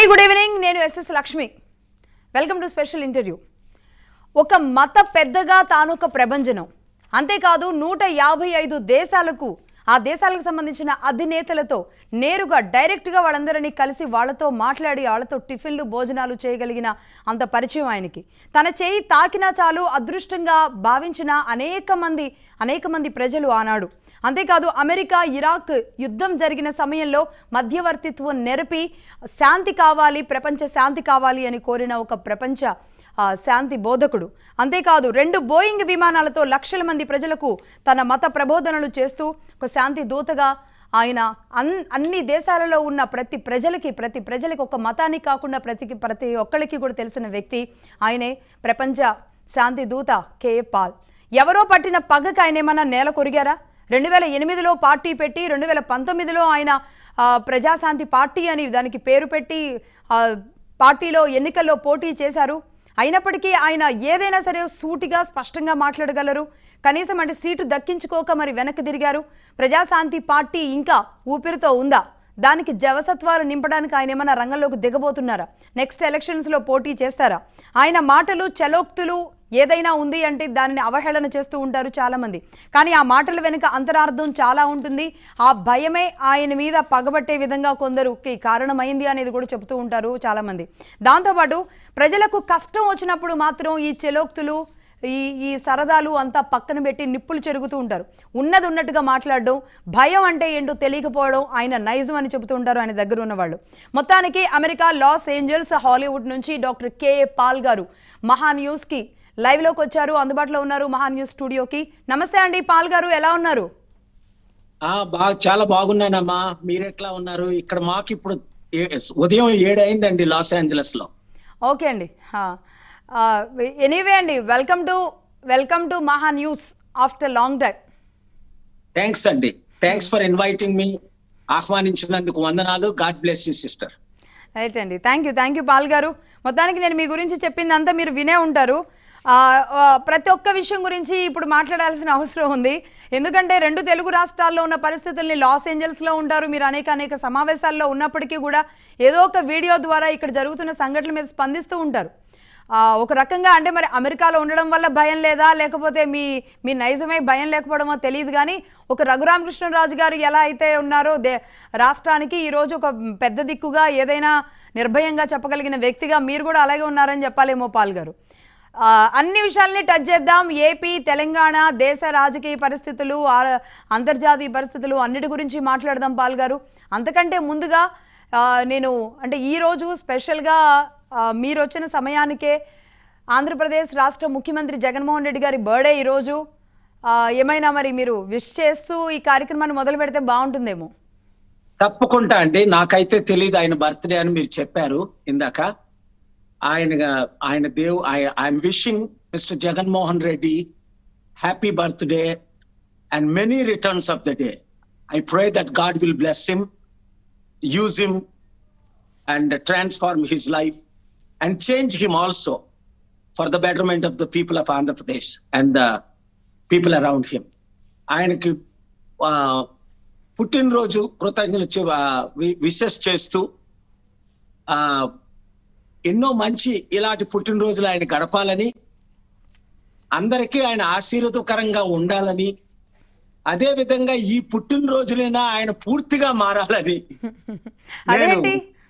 Very good evening నేను S S Lakshmi welcome to special interview ఒక మత పెద్దగా తాను ఒక ప్రభంజనం అంతేకాదు నూట యాభై ఐదు దేశాలకు ఆ దేశాలకు సంబంధించిన అధినేతలతో నేరుగా డైరెక్ట్గా వాళ్ళందరినీ కలిసి వాళ్ళతో మాట్లాడి వాళ్ళతో టిఫిన్లు భోజనాలు చేయగలిగిన అంత పరిచయం ఆయనకి తన చేయి తాకినా చాలు అదృష్టంగా భావించిన అనేక మంది అనేక మంది ప్రజలు ఆనాడు అంతేకాదు అమెరికా ఇరాక్ యుద్ధం జరిగిన సమయంలో మధ్యవర్తిత్వం నెరపి శాంతి కావాలి ప్రపంచ శాంతి కావాలి అని కోరిన ఒక ప్రపంచ ఆ, శాంతి బోధకుడు అంతేకాదు రెండు బోయింగ్ విమానాలతో లక్షల మంది ప్రజలకు తన మత ప్రబోధనలు చేస్తూ ఒక శాంతి దూతగా ఆయన అన్ అన్ని దేశాలలో ఉన్న ప్రతి ప్రజలకి ప్రతి ప్రజలకి ఒక మతానికి కాకుండా ప్రతి ప్రతి ఒక్కరికి కూడా తెలిసిన వ్యక్తి ఆయనే ప్రపంచ శాంతి దూత కే పాల్ ఎవరో పట్టిన పగకి ఆయన ఏమన్నా నేల కొరిగారా రెండు వేల ఎనిమిదిలో పార్టీ పెట్టి రెండు వేల పంతొమ్మిదిలో ఆయన ఆ, ప్రజాశాంతి పార్టీ అని దానికి పేరు పెట్టి ఆ, పార్టీలో ఎన్నికల్లో పోటీ చేశారు అయినప్పటికీ ఆయన ఏదైనా సరే సూటిగా స్పష్టంగా మాట్లాడగలరు కనీసం అంటే సీటు దక్కించుకోక మరి వెనక్కి తిరిగారు ప్రజాశాంతి పార్టీ ఇంకా ఊపిరితో ఉందా దానికి జవసత్వాలు నింపడానికి ఆయన ఏమైనా రంగంలోకి దిగబోతున్నారా నెక్స్ట్ ఎలక్షన్స్లో పోటీ చేస్తారా ఆయన మాటలు చలోక్తులు ఏదైనా ఉంది అంటే దానిని అవహేళన చేస్తూ ఉంటారు చాలామంది కానీ ఆ మాటల వెనుక అంతరార్థం చాలా ఉంటుంది ఆ భయమే ఆయన మీద పగబట్టే విధంగా కొందరుకి కారణమైంది అనేది కూడా చెబుతూ ఉంటారు చాలామంది దాంతోపాటు ప్రజలకు కష్టం వచ్చినప్పుడు మాత్రం ఈ చెలోక్తులు ఈ ఈ సరదాలు అంతా పక్కన పెట్టి నిప్పులు చెరుగుతూ ఉంటారు ఉన్నది ఉన్నట్టుగా మాట్లాడడం భయం అంటే ఏంటో తెలియకపోవడం ఆయన నైజం అని చెబుతూ ఉంటారు ఆయన దగ్గర ఉన్నవాళ్ళు మొత్తానికి అమెరికా లాస్ ఏంజల్స్ హాలీవుడ్ నుంచి డాక్టర్ కేఏ పాల్ గారు మహా న్యూస్కి లైవ్లోకి వచ్చారు అందుబాటులో ఉన్నారు మహా న్యూస్ స్టూడియోకి నమస్తే అండి పాల్ గారు ఎలా ఉన్నారు ఆ బాగా చాలా బాగున్నానమ్మా మీరు ఎట్లా ఉన్నారు ఇక్కడ మాకు ఇప్పుడు ఏ- ఉదయం ఏడు అయిందండి లాస్ ఏంజలస్ లో ఓకే అండి ఎనీవే అండి welcome to welcome to Maha news after long time thanks అండి థ్యాంక్స్ ఫర్ ఇన్వైటింగ్ మీ ఆహ్వానించినందుకు వందనాలు God bless you sister right అండి thank you thank you Paul గారు మొత్తానికి నేను మీ గురించి చెప్పిందంతా మీరు వినే ఉంటారు ఆ, ఆ, ప్రతి ఒక్క విషయం గురించి ఇప్పుడు మాట్లాడాల్సిన అవసరం ఉంది ఎందుకంటే రెండు తెలుగు రాష్ట్రాల్లో ఉన్న పరిస్థితుల్ని లాస్ ఏంజల్స్లో ఉంటారు మీరు అనేక అనేక సమావేశాల్లో ఉన్నప్పటికీ కూడా ఏదో ఒక వీడియో ద్వారా ఇక్కడ జరుగుతున్న సంఘటనల మీద స్పందిస్తూ ఉంటారు ఆ, ఒక రకంగా అంటే మరి అమెరికాలో ఉండడం వల్ల భయం లేదా లేకపోతే మీ మీ నైజమే భయం లేకపోవడమో తెలియదు కానీ ఒక రఘురామకృష్ణరాజు గారు ఎలా అయితే ఉన్నారో దే రాష్ట్రానికి ఈరోజు ఒక పెద్ద దిక్కుగా ఏదైనా నిర్భయంగా చెప్పగలిగిన వ్యక్తిగా మీరు కూడా అలాగే ఉన్నారని చెప్పాలేమో పాల్ గారు ఆ, అన్ని విషయాల్ని టచ్ చేద్దాం ఏపీ తెలంగాణ దేశ రాజకీయ పరిస్థితులు ఆ- అంతర్జాతీయ పరిస్థితులు అన్నిటి గురించి మాట్లాడదాం పాల్ గారు అంతకంటే ముందుగా ఆ, నేను అంటే ఈరోజు స్పెషల్గా ఆ, మీరు వచ్చిన సమయానికే ఆంధ్రప్రదేశ్ రాష్ట్ర ముఖ్యమంత్రి జగన్మోహన్ రెడ్డి గారి బర్త్డే ఈరోజు ఆ, ఏమైనా మరి మీరు విష్ చేస్తూ ఈ కార్యక్రమాన్ని మొదలు పెడితే బాగుంటుందేమో తప్పకుండా అండి నాకైతే తెలియదు ఆయన బర్త్డే అని మీరు చెప్పారు ఇందాక ఆయన ఆయన దేవ్ I'm wishing mister Jaganmohan Reddy happy birthday and many returns of the day I pray that God will bless him use him and transform his life and change him also for the betterment of the people of Andhra Pradesh and the people around him. ఆయనకి ఆ, పుట్టినరోజు కృతజ్ఞతలు wishes చేస్తూ ఆ ఎన్నో మంచి ఇలాంటి పుట్టినరోజులు ఆయన గడపాలని అందరికీ ఆయన ఆశీర్వదకరంగా ఉండాలని అదే విధంగా ఈ పుట్టినరోజులైనా ఆయన పూర్తిగా మారాలని అదేంటి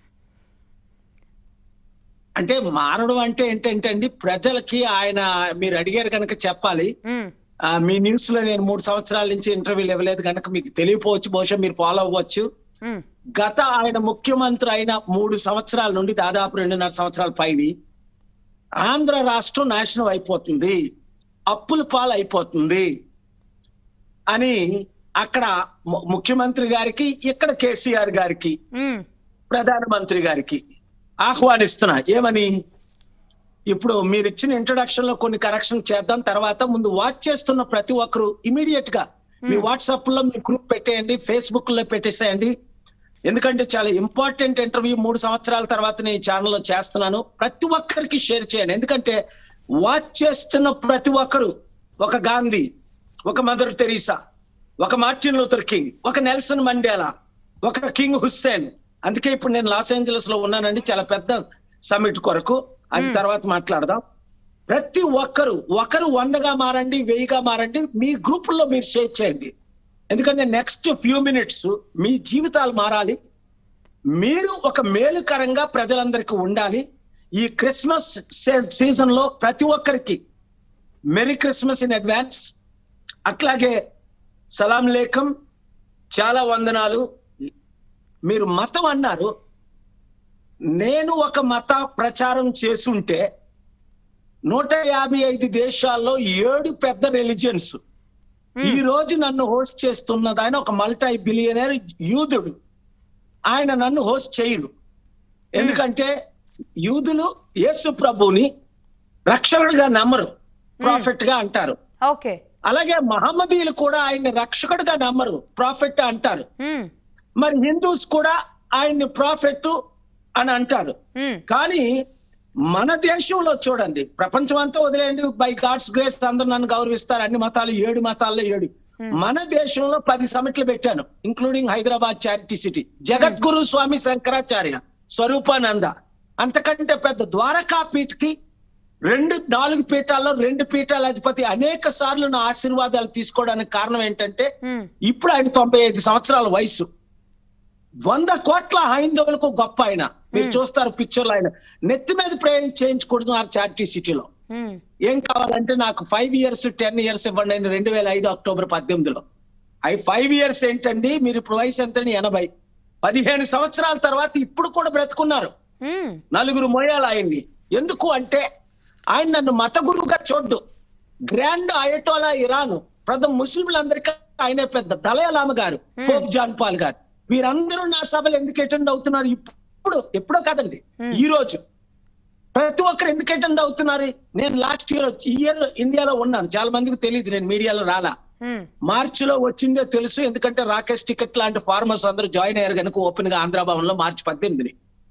అంటే మారడం అంటే ఏంటంటే అండి ప్రజలకి ఆయన మీరు అడిగారు కనుక చెప్పాలి ఉమ్, ఆ, మీ న్యూస్ లో నేను మూడు సంవత్సరాల నుంచి ఇంటర్వ్యూలు ఇవ్వలేదు కనుక మీకు తెలియపోవచ్చు బహుశా మీరు ఫాలో అవ్వచ్చు ఉమ్, గత ఆయన ముఖ్యమంత్రి అయిన మూడు సంవత్సరాల నుండి దాదాపు రెండున్నర సంవత్సరాల పైని ఆంధ్ర రాష్ట్రం నాశనం అయిపోతుంది అప్పుల పాలు అయిపోతుంది అని అక్కడ ము- ముఖ్యమంత్రి గారికి ఇక్కడ కేసీఆర్ గారికి ఉమ్, ప్రధానమంత్రి గారికి ఆహ్వానిస్తున్నా ఏమని ఇప్పుడు మీరు ఇచ్చిన ఇంట్రొడక్షన్ లో కొన్ని కరెక్షన్ చేద్దాం తర్వాత ముందు వాచ్ చేస్తున్న ప్రతి ఒక్కరు ఇమీడియట్ గా మీ వాట్సాప్ లో మీ గ్రూప్ పెట్టేయండి ఫేస్బుక్ లో పెట్టేసేయండి ఎందుకంటే చాలా ఇంపార్టెంట్ ఇంటర్వ్యూ మూడు సంవత్సరాల తర్వాత నేను ఈ ఛానల్లో చేస్తున్నాను ప్రతి ఒక్కరికి షేర్ చేయండి ఎందుకంటే వాచ్ చేస్తున్న ప్రతి ఒక్కరు ఒక గాంధీ ఒక మదర్ తెరీసా ఒక మార్టిన్ లూథర్ కింగ్ ఒక నెల్సన్ మండేలా ఒక కింగ్ హుస్సేన్ అందుకే ఇప్పుడు నేను లాస్ ఏంజలస్ లో ఉన్నానండి చాలా పెద్ద సమిట్ కొరకు అది తర్వాత మాట్లాడదాం ప్రతి ఒక్కరు ఒకరు వందగా మారండి వెయ్యిగా మారండి మీ గ్రూపుల్లో మీరు షేర్ చేయండి ఎందుకంటే నెక్స్ట్ ఫ్యూ మినిట్స్ మీ జీవితాలు మారాలి మీరు ఒక మేలుకరంగా ప్రజలందరికీ ఉండాలి ఈ క్రిస్మస్ సీజన్ లో ప్రతి ఒక్కరికి మెరీ క్రిస్మస్ ఇన్ అడ్వాన్స్ అట్లాగే సలాం లేఖం చాలా వందనాలు మీరు మతం అన్నారు నేను ఒక మత ప్రచారం చేసుంటే నూట యాభై ఐదు దేశాల్లో ఏడు పెద్ద రిలిజియన్స్ ఈ రోజు నన్ను హోస్ట్ చేస్తున్నది ఆయన ఒక మల్టీ బిలియనర్ యూదుడు ఆయన నన్ను హోస్ట్ చేయరు ఎందుకంటే యూదులు యేసు ప్రభుని రక్షకుడిగా నమ్మరు ప్రాఫిట్ గా అంటారు ఓకే అలాగే మహమ్మదీయులు కూడా ఆయన్ని రక్షకుడిగా నమ్మరు ప్రాఫిట్ అంటారు ఉమ్, మరి హిందూస్ కూడా ఆయన్ని ప్రాఫిట్ అని అంటారు ఉమ్, కానీ మన దేశంలో చూడండి ప్రపంచం అంతా వదిలేయండి బై గాడ్స్ గ్రేస్ అందరూ నన్ను గౌరవిస్తారు అన్ని మతాలు ఏడు మతాల్లో ఏడు మన దేశంలో పది సమిట్లు పెట్టాను including Hyderabad charity city Jagadguru Swami Shankaracharya Swaroopanand అంతకంటే పెద్ద ద్వారకా పీఠకి రెండు నాలుగు పీఠాల్లో రెండు పీఠాల అధిపతి అనేక సార్లు నా ఆశీర్వాదాలు తీసుకోవడానికి కారణం ఏంటంటే ఉమ్, ఇప్పుడు ఆయన తొంభై ఐదు సంవత్సరాల వయసు వంద కోట్ల హైందవులకు గొప్ప ఆయన మీరు చూస్తారు పిక్చర్లో ఆయన నెత్తి మీద ప్రయాణం చేయించుకుంటున్నారు చారిటీ సిటీలో ఉమ్, ఏం కావాలంటే నాకు ఫైవ్ ఇయర్స్ టెన్ ఇయర్స్ ఇవ్వండి అని రెండు వేల ఐదు అక్టోబర్ పద్దెనిమిదిలో అవి ఫైవ్ ఇయర్స్ ఏంటండి మీరు ఇప్పుడు వయసు ఎంతండి ఎనభై పదిహేను సంవత్సరాల తర్వాత ఇప్పుడు కూడా బ్రతుకున్నారు ఉమ్, నలుగురు మోయాలు ఆయన్ని ఎందుకు అంటే ఆయన నన్ను మత గురువుగా చూడ్డు గ్రాండ్ అయటోలా ఇరాను ప్రథమ ముస్లింలందరికీ ఆయనే పెద్ద దళయలామ గారు పోప్ జాన్ పాల్ గారు వీరందరూ నా సభలు ఎందుకు అటెండ్ అవుతున్నారు ఇప్పుడు ఎప్పుడో కాదండి ఈ రోజు ప్రతి ఒక్కరు ఎందుకు అటెండ్ అవుతున్నారు నేను లాస్ట్ ఇయర్ ఈ ఇయర్ ఇండియాలో ఉన్నాను చాలా మందికి తెలియదు నేను మీడియాలో రాలా ఉమ్, మార్చిలో వచ్చిందే తెలుసు ఎందుకంటే రాకేష్ టికెట్ లాంటి ఫార్మర్స్ అందరూ జాయిన్ అయ్యారు కనుక ఓపెన్ గా ఆంధ్ర భవన్ లో మార్చి పద్దెనిమిదిని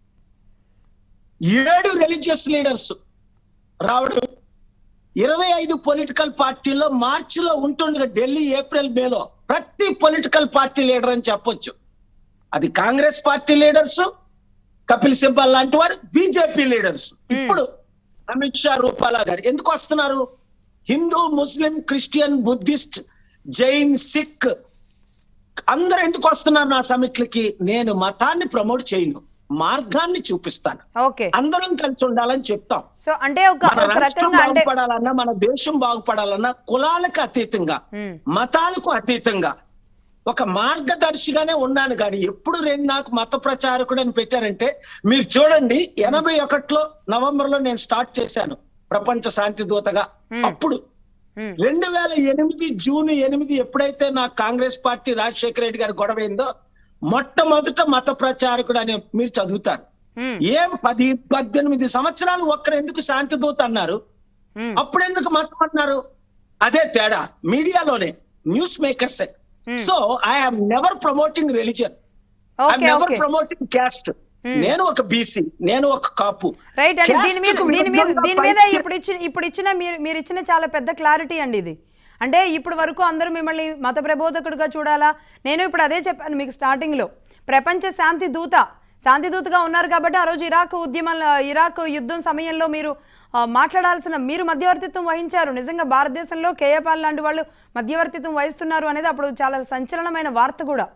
ఏడు రిలీజియస్ లీడర్స్ రావడం ఇరవై ఐదు పొలిటికల్ పార్టీల్లో మార్చిలో ఉంటుండగా ఢిల్లీ ఏప్రిల్ మేలో ప్రతి పొలిటికల్ పార్టీ లీడర్ అని చెప్పొచ్చు అది కాంగ్రెస్ పార్టీ లీడర్స్ కపిల్ సిబ్బల్ లాంటి వారు బీజేపీ లీడర్స్ ఇప్పుడు అమిత్ షా రూపాలా గారు ఎందుకు వస్తున్నారు Hindu Muslim Christian Buddhist Jain Sikh అందరూ ఎందుకు వస్తున్నారు నా సమిట్లకి నేను మతాన్ని ప్రమోట్ చేయను మార్గాన్ని చూపిస్తాను ఓకే అందరం కలిసి ఉండాలని చెప్తాం సో అంటే ఒక మన ఒక రాష్ట్రం రకంగా అంటే బాగుపడాలన్నా మన దేశం బాగుపడాలన్నా కులాలకు అతీతంగా ఉమ్, మతాలకు అతీతంగా ఒక మార్గదర్శిగానే ఉన్నాను కానీ ఎప్పుడు రెండు నాకు మత ప్రచారకుడు అని పెట్టారంటే మీరు చూడండి ఎనభై ఒకటిలో నవంబర్ లో నేను స్టార్ట్ చేశాను ప్రపంచ శాంతి దూతగా Hmm. అప్పుడు ఉమ్, రెండు వేల ఎనిమిది జూన్ ఎనిమిది ఎప్పుడైతే నా కాంగ్రెస్ పార్టీ రాజశేఖర రెడ్డి గారి గొడవ అయిందో మొట్టమొదట మత ప్రచారకుడు అని మీరు చదువుతారు ఉమ్, ఏం పది పద్దెనిమిది సంవత్సరాలు ఒక్కరు ఎందుకు శాంతి దూత అన్నారు ఉమ్, అప్పుడు ఎందుకు మతం అన్నారు అదే తేడా మీడియాలోనే news makers Hmm. So I have never promoting religion I okay never okay promoting caste నేను ఒక బీసీ నేను ఒక కాపు రైట్ అండి దీని మీద Caste కు దీని మీద విరుద్ధంగా దీని మీద fight చే- ఇప్పుడు ఇచ్చిన ఇప్పుడు ఇచ్చిన మీరు మీరు ఇచ్చిన చాలా పెద్ద క్లారిటీ అండి ఇది అంటే ఇప్పుడు వరకు అందరూ మిమ్మల్ని మత ప్రబోధకుడుగా చూడాలా నేను ఇప్పుడు అదే చెప్పాను మీకు స్టార్టింగ్ లో ప్రపంచ శాంతి దూత శాంతి దూతగా ఉన్నారు కాబట్టి ఆ రోజు ఇరాక్ ఉద్యమంలో ఇరాక్ యుద్ధం సమయంలో మీరు ఆ, మాట్లాడాల్సిన మీరు మధ్యవర్తిత్వం వహించారు నిజంగా భారతదేశంలో కేఏపాల్ లాంటి వాళ్ళు మధ్యవర్తిత్వం వహిస్తున్నారు అనేది అప్పుడు చాలా సంచలనమైన వార్త కూడా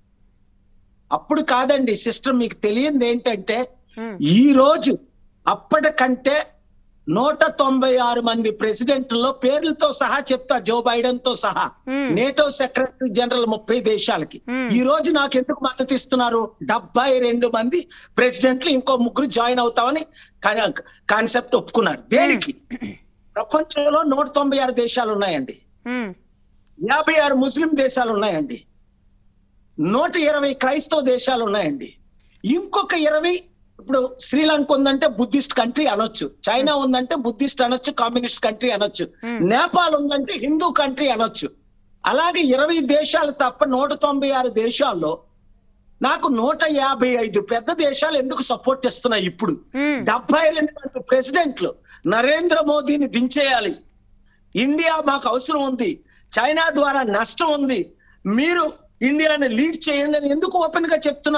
అప్పుడు కాదండి సిస్టర్ మీకు తెలియంది ఏంటంటే Hmm. ఈ రోజు అప్పటికంటే నూట తొంభై ఆరు మంది ప్రెసిడెంట్లో పేర్లతో సహా చెప్తా జో బైడెన్ తో సహా Hmm. నేటో సెక్రటరీ జనరల్ ముప్పై దేశాలకి Hmm. ఈ రోజు నాకు ఎందుకు మద్దతు ఇస్తున్నారు డెబ్బై రెండు మంది ప్రెసిడెంట్లు ఇంకో ముగ్గురు జాయిన్ అవుతామని కాన్సెప్ట్ ఒప్పుకున్నారు దేనికి ప్రపంచంలో నూట తొంభై ఆరు దేశాలు ఉన్నాయండి ఉమ్, యాభై ఆరు ముస్లిం దేశాలు ఉన్నాయండి నూట ఇరవై క్రైస్తవ దేశాలు ఉన్నాయండి ఇంకొక ఇరవై ఇప్పుడు శ్రీలంక ఉందంటే బుద్ధిస్ట్ కంట్రీ అనొచ్చు చైనా ఉందంటే బుద్ధిస్ట్ అనొచ్చు కమ్యూనిస్ట్ కంట్రీ అనొచ్చు నేపాల్ ఉందంటే హిందూ కంట్రీ అనొచ్చు అలాగే ఇరవై దేశాలు తప్ప నూట తొంభై ఆరు దేశాల్లో నాకు నూట యాభై ఐదు పెద్ద దేశాలు ఎందుకు సపోర్ట్ చేస్తున్నాయి ఇప్పుడు ఉమ్, డెబ్బై రెండు మంది ప్రెసిడెంట్లు నరేంద్ర మోదీని దించేయాలి ఇండియా మాకు అవసరం ఉంది చైనా ద్వారా నష్టం ఉంది మీరు ఇండియాని లీడ్ చేయండి అని ఎందుకు ఓపెన్ గా చెప్తున్నారు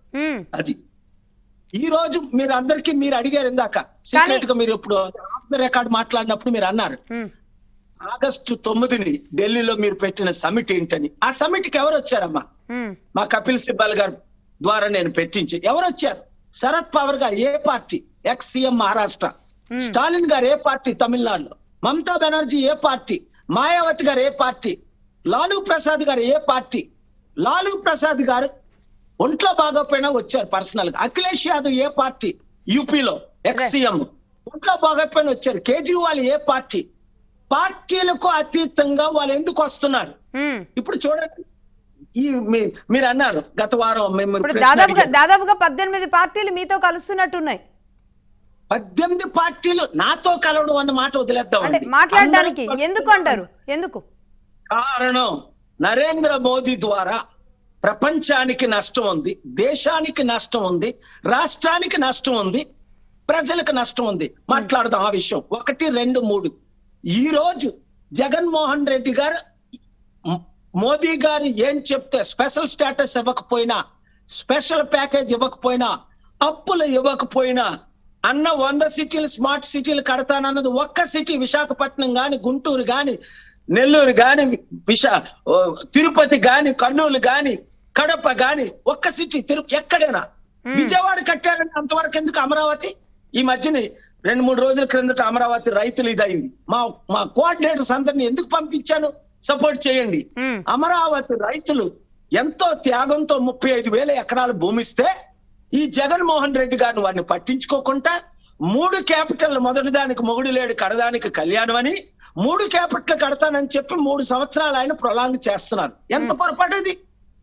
ఉమ్, అది ఈ రోజు మీరు అందరికీ మీరు అడిగారు ఇందాక సీక్రెట్ గా మీరు ఇప్పుడు ఆఫ్ ద రికార్డ్ మాట్లాడినప్పుడు మీరు అన్నారు ఉమ్, ఆగస్టు తొమ్మిదిని ఢిల్లీలో మీరు పెట్టిన సమిట్ ఏంటని ఆ సమిట్ కి ఎవరు వచ్చారమ్మా ఉమ్, మా కపిల్ సిబ్బల్ గారు ద్వారా నేను పెట్టించి ఎవరు వచ్చారు శరద్ పవార్ గారు ఏ party ex CM Maharashtra Hmm. Stalin గారు ఏ పార్టీ తమిళనాడులో మమతా బెనర్జీ ఏ పార్టీ మాయావతి గారు ఏ పార్టీ లాలూ ప్రసాద్ గారు ఏ పార్టీ లాలూ ప్రసాద్ గారు ఒంట్లో బాగోపోయినా వచ్చారు పర్సనల్ గా అఖిలేష్ యాదవ్ ఏ పార్టీ యూపీలో ఎక్స్ సీఎం ఒంట్లో బాగోపోయినా వచ్చారు కేజ్రీవాల్ ఏ పార్టీ పార్టీలకు అతీతంగా వాళ్ళు ఎందుకు వస్తున్నారు ఉమ్. ఇప్పుడు చూడండి ఈ మీ- మీరు అన్నారు గత వారం మేము ఇప్పుడు ప్రశ్న దాదాపుగా అడిగాం. దాదాపుగా పద్దెనిమిది పార్టీలు మీతో కలుస్తున్నట్టున్నాయి పద్దెనిమిది పార్టీలు నాతో కలవడం అన్న మాట వదిలేద్దాం అంటే మాట్లాడడానికి ఎందుకు అంటారు ఎందుకు కారణం నరేంద్ర మోదీ ద్వారా ప్రపంచానికి నష్టం ఉంది దేశానికి నష్టం ఉంది రాష్ట్రానికి నష్టం ఉంది ప్రజలకు నష్టం ఉంది మాట్లాడదాం ఆ విషయం ఒకటి రెండు మూడు ఈ రోజు జగన్మోహన్ రెడ్డి గారు మ్- మోదీ గారు ఏం చెప్తే స్పెషల్ స్టేటస్ ఇవ్వకపోయినా స్పెషల్ ప్యాకేజ్ ఇవ్వకపోయినా అప్పులు ఇవ్వకపోయినా అన్న వంద సిటీలు స్మార్ట్ సిటీలు కడతానన్నది ఒక్క సిటీ విశాఖపట్నం గాని గుంటూరు గాని నెల్లూరు గాని విశా ఓ, తిరుపతి గాని కర్నూలు గాని కడప గాని ఒక్క సిటీ తిరు ఎక్కడైనా విజయవాడ కట్టారంటే అంతవరకు ఎందుకు అమరావతి ఈ మధ్యని రెండు మూడు రోజుల క్రిందట అమరావతి రైతులు ఇదైంది మా మా కోఆర్డినేటర్స్ అందరిని ఎందుకు పంపించాను సపోర్ట్ చేయండి ఉమ్, అమరావతి రైతులు ఎంతో త్యాగంతో ముప్పై ఐదు వేల ఎకరాలు భూమిస్తే ఈ జగన్మోహన్ రెడ్డి గారిని వారిని పట్టించుకోకుండా మూడు క్యాపిటల్ మొదటి దానికి మొగుడు లేడు కడదానికి కళ్యాణం అని మూడు క్యాపిటల్ కడతానని చెప్పి మూడు సంవత్సరాలు ఆయన ప్రొలాంగ్ చేస్తున్నారు ఎంత పొరపాటు ఇది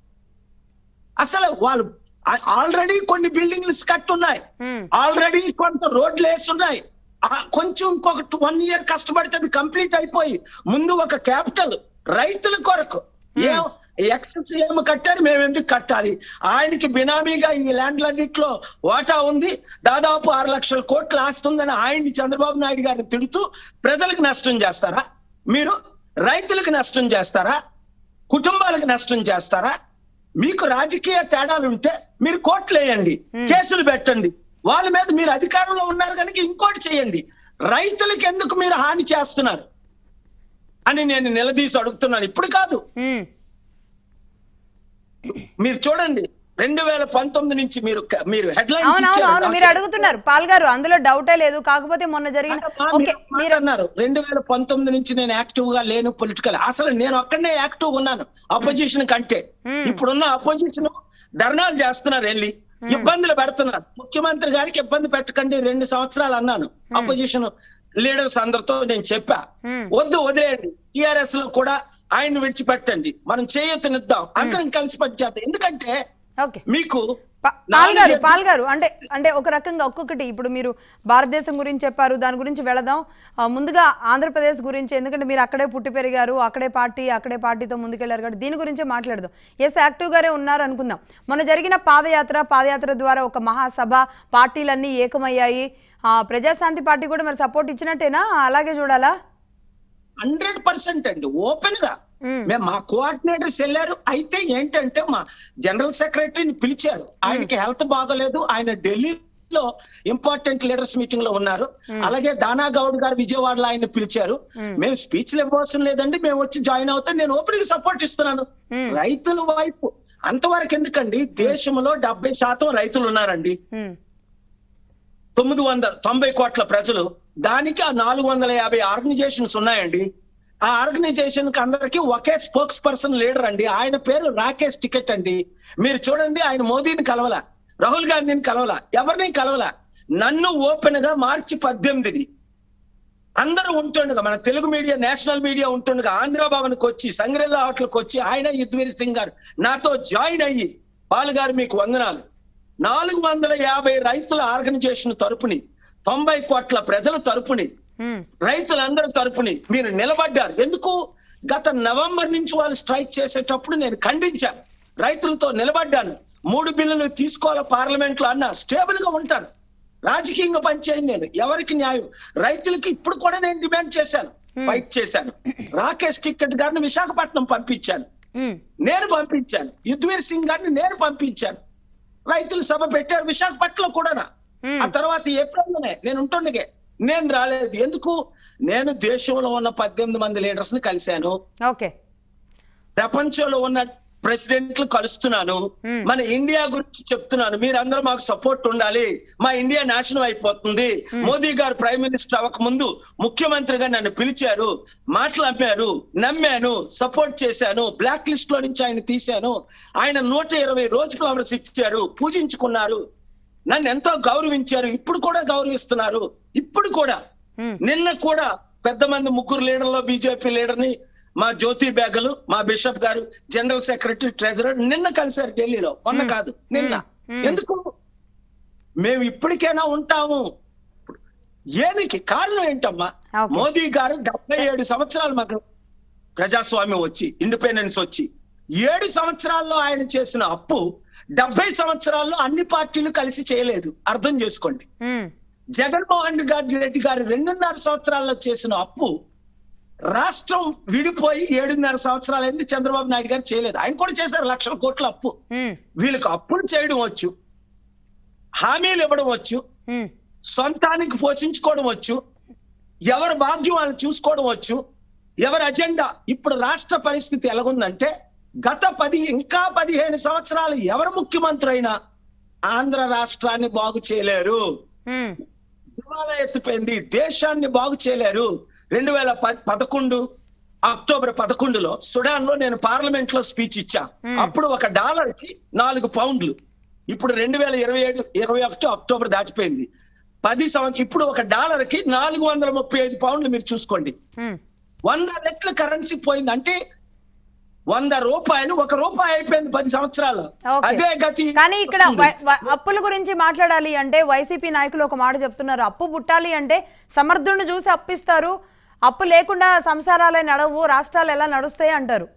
అసలు వాళ్ళు ఆల్రెడీ కొన్ని బిల్డింగ్స్ కట్టున్నాయి ఉమ్, ఆల్రెడీ కొంత రోడ్లు వేస్తున్నాయి ఆ కొంచెం ఇంకొక వన్ ఇయర్ కష్టపడితే అది కంప్లీట్ అయిపోయి ముందు ఒక క్యాపిటల్ రైతుల కొరకు ఏం ఎక్సెస్ ఏమి కట్టాడు మేము ఎందుకు కట్టాలి ఆయనకి బినామీగా ఈ ల్యాండ్లన్నింటిలో వాటా ఉంది దాదాపు ఆరు లక్షల కోట్లు ఆస్తుందని ఆయన్ని చంద్రబాబు నాయుడు గారిని తిడుతూ ప్రజలకు నష్టం చేస్తారా మీరు రైతులకు నష్టం చేస్తారా కుటుంబాలకు నష్టం చేస్తారా మీకు రాజకీయ తేడాలు ఉంటే మీరు కోర్టులు వేయండి కేసులు పెట్టండి వాళ్ళ మీద మీరు అధికారంలో ఉన్నారు కనుక ఇంకోటి చేయండి రైతులకు ఎందుకు మీరు హాని చేస్తున్నారు అని నేను నిలదీసి అడుగుతున్నాను ఇప్పుడు కాదు ఉమ్, మీరు చూడండి రెండు వేల పంతొమ్మిది నుంచి మీరు మీరు హెడ్లైన్స్ అవునవును అవును మీరు అడుగుతున్నారు పాల్ గారు అందులో డౌటే లేదు కాకపోతే మొన్న జరిగిన ఓకే మీరు అన్నారు రెండు వేల పంతొమ్మిది నుంచి నేను యాక్టివ్ గా లేను పొలిటికల్ అసలు నేను ఒక్కడనే యాక్టివ్ ఉన్నాను అపోజిషన్ కంటే Hmm. ఇప్పుడున్న అపోజిషన్ ధర్నాలు చేస్తున్నారు వెళ్ళి ఇబ్బందులు పెడుతున్నారు ముఖ్యమంత్రి గారికి ఇబ్బంది పెట్టకండి రెండు సంవత్సరాలు అన్నాను అపోజిషన్ లీడర్స్ అందరితో నేను చెప్పా Hmm. వద్దు వదిలేయండి టిఆర్ఎస్ లో కూడా ఆయన విడిచిపెట్టండి మనం చేయొత్తునిద్దాం అందరం కలిసి పనిచేద్దాం ఎందుకంటే ఓకే మీకు పా- పాల్ గారు నాలుగు- పాల్ గారు అంటే అంటే ఒక రకంగా ఒక్కొక్కటి ఇప్పుడు మీరు భారతదేశం గురించి చెప్పారు దాని గురించి వెళదాం ఆ, ముందుగా ఆంధ్రప్రదేశ్ గురించి ఎందుకంటే మీరు అక్కడే పుట్టి పెరిగారు అక్కడే పార్టీ అక్కడే పార్టీతో ముందుకెళ్లారు కాబట్టి దీని గురించే మాట్లాడదాం ఎస్ యాక్టివ్ గారే ఉన్నారు అనుకుందాం మొన్న జరిగిన పాదయాత్ర పాదయాత్ర ద్వారా ఒక మహాసభ పార్టీలన్నీ ఏకమయ్యాయి ఆ, ప్రజాశాంతి పార్టీ కూడా మరి సపోర్ట్ ఇచ్చినట్టేనా అలాగే చూడాలా హండ్రెడ్ పర్సెంట్ అండి ఓపెన్ గా మ్మ్. మేము మా కోఆర్డినేటర్స్ వెళ్ళారు అయితే ఏంటంటే మా జనరల్ సెక్రటరీని పిలిచారు ఆయనకి హెల్త్ బాగోలేదు ఆయన ఢిల్లీలో ఇంపార్టెంట్ లీడర్స్ మీటింగ్ లో ఉన్నారు అలాగే దానా గౌడ్ గారు విజయవాడలో ఆయన పిలిచారు మేము స్పీచ్లు ఇవ్వవలసిన లేదండి మేము వచ్చి జాయిన్ అవుతాం నేను ఓపెన్ గా సపోర్ట్ ఇస్తున్నాను మ్మ్. రైతుల వైపు అంతవరకు ఎందుకండి దేశంలో డెబ్బై శాతం రైతులు ఉన్నారండి ఉమ్, తొమ్మిది వందల తొంభై కోట్ల ప్రజలు దానికి ఆ నాలుగు వందల యాభై ఆర్గనైజేషన్స్ ఉన్నాయండి ఆ ఆర్గనైజేషన్ కి అందరికి ఒకే స్పోక్స్ పర్సన్ లీడర్ అండి ఆయన పేరు రాకేష్ టికెట్ అండి మీరు చూడండి ఆయన మోదీని కలవల రాహుల్ గాంధీని కలవల ఎవరిని కలవల నన్ను ఓపెన్ గా మార్చి పద్దెనిమిదిని అందరూ ఉంటుండగా మన తెలుగు మీడియా నేషనల్ మీడియా ఉంటుండగా ఆంధ్ర భవన్కి వచ్చి సంగ్రెల్లా హోటల్కి వచ్చి ఆయన యుద్వీర్ సింగ్ గారు నాతో జాయిన్ అయ్యి పాల్ గారు మీకు వందనాలు నాలుగు వందల యాభై రైతుల ఆర్గనైజేషన్ తరపుని తొంభై కోట్ల ప్రజల తరపుని ఉమ్, రైతులందరి తరపుని మీరు నిలబడ్డారు ఎందుకు గత నవంబర్ నుంచి వాళ్ళు స్ట్రైక్ చేసేటప్పుడు నేను ఖండించాను రైతులతో నిలబడ్డాను మూడు బిల్లులు తీసుకోవాలి పార్లమెంట్ లో అన్నా స్టేబుల్ గా ఉంటాను రాజకీయంగా పనిచేయను నేను ఎవరికి న్యాయం రైతులకి ఇప్పుడు కూడా నేను డిమాండ్ చేశాను ఫైట్ చేశాను రాకేష్ టిక్కెట్ గారిని విశాఖపట్నం పంపించాను ఉమ్, నేను పంపించాను యుద్వీర్ సింగ్ గారిని నేను పంపించాను రైతుల సభ పెట్టారు విశాఖపట్నంలో కూడా Hmm. ఆ తర్వాత ఏప్రిల్లోనే నేను ఉంటుండగే నేను రాలేదు ఎందుకు నేను దేశంలో ఉన్న పద్దెనిమిది మంది లీడర్స్ ని కలిశాను ఓకే ప్రపంచంలో ఉన్న ప్రెసిడెంట్లు కలుస్తున్నాను Hmm. మన ఇండియా గురించి చెప్తున్నాను మీరందరూ మాకు సపోర్ట్ ఉండాలి మా ఇండియా నాశనం అయిపోతుంది మోదీ గారు ప్రైమ్ మినిస్టర్ అవ్వక ముందు ముఖ్యమంత్రిగా నన్ను పిలిచారు మాటలు అమ్మారు నమ్మాను సపోర్ట్ చేశాను బ్లాక్ లిస్ట్ లో నుంచి ఆయన తీశాను ఆయన నూట ఇరవై రోజు ఫ్లవర్స్ ఇచ్చారు పూజించుకున్నారు నన్ను ఎంతో గౌరవించారు ఇప్పుడు కూడా గౌరవిస్తున్నారు ఇప్పుడు కూడా ఉమ్, నిన్న కూడా పెద్ద మంది ముగ్గురు లీడర్లో బీజేపీ లీడర్ ని మా జ్యోతి బేగలు మా బిషప్ గారు జనరల్ సెక్రటరీ ట్రెజరర్ నిన్న కలిశారు ఢిల్లీలో మొన్న కాదు నిన్న Hmm. ఎందుకు మేము ఇప్పటికైనా ఉంటాము ఏనికి కారణం ఏంటమ్మా Okay. మోదీ గారు డెబ్బై ఏడు సంవత్సరాలు మాకు ప్రజాస్వామ్యం వచ్చి ఇండిపెండెన్స్ వచ్చి ఏడు సంవత్సరాల్లో ఆయన చేసిన అప్పు డెబ్బై సంవత్సరాల్లో అన్ని పార్టీలు కలిసి చేయలేదు అర్థం చేసుకోండి ఉమ్, జగన్మోహన్ గారి రెడ్డి గారు రెండున్నర సంవత్సరాల్లో చేసిన అప్పు రాష్ట్రం విడిపోయి ఏడున్నర సంవత్సరాలైంది చంద్రబాబు నాయుడు గారు చేయలేదు ఆయన కూడా చేశారు లక్షల కోట్ల అప్పు ఉమ్, వీళ్ళకి అప్పులు చేయడం వచ్చు హామీలు ఇవ్వడం వచ్చు ఉమ్, సొంతానికి పోషించుకోవడం వచ్చు ఎవరి భాగ్యం వాళ్ళు చూసుకోవడం వచ్చు ఎవరి అజెండా ఇప్పుడు రాష్ట్ర పరిస్థితి ఎలాగుందంటే గత పది ఇంకా పదిహేను సంవత్సరాలు ఎవరు ముఖ్యమంత్రి అయినా ఆంధ్ర రాష్ట్రాన్ని బాగు చేయలేరు ఉమ్, దివాలా ఎత్తిపోయింది దేశాన్ని బాగు చేయలేరు రెండు వేల ప- పదకొండు అక్టోబర్ పదకొండులో సుడాన్ లో నేను పార్లమెంట్ లో స్పీచ్ ఇచ్చా Hmm. అప్పుడు ఒక డాలర్ కి నాలుగు పౌండ్లు ఇప్పుడు రెండు వేల ఇరవై ఏడు ఇరవై ఒకటి అక్టోబర్ దాటిపోయింది పది సంవత్సరం ఇప్పుడు ఒక డాలర్ కి నాలుగు వందల ముప్పై ఐదు పౌండ్లు మీరు చూసుకోండి ఉమ్, వంద రెట్ల కరెన్సీ పోయింది అంటే వంద రూపాయలు ఒక రూపాయి అయిపోయింది పది సంవత్సరాలు Okay. అదే గతి కానీ ఇక్కడ వస్తుంది. వై- వై- అప్పుల గురించి మాట్లాడాలి అంటే వైసీపీ నాయకులు ఒక మాట చెప్తున్నారు అప్పు పుట్టాలి అంటే సమర్థుడిని చూసి అప్పిస్తారు అప్పు లేకుండా సంసారాలే నడవు రాష్ట్రాలు ఎలా నడుస్తాయి అంటారు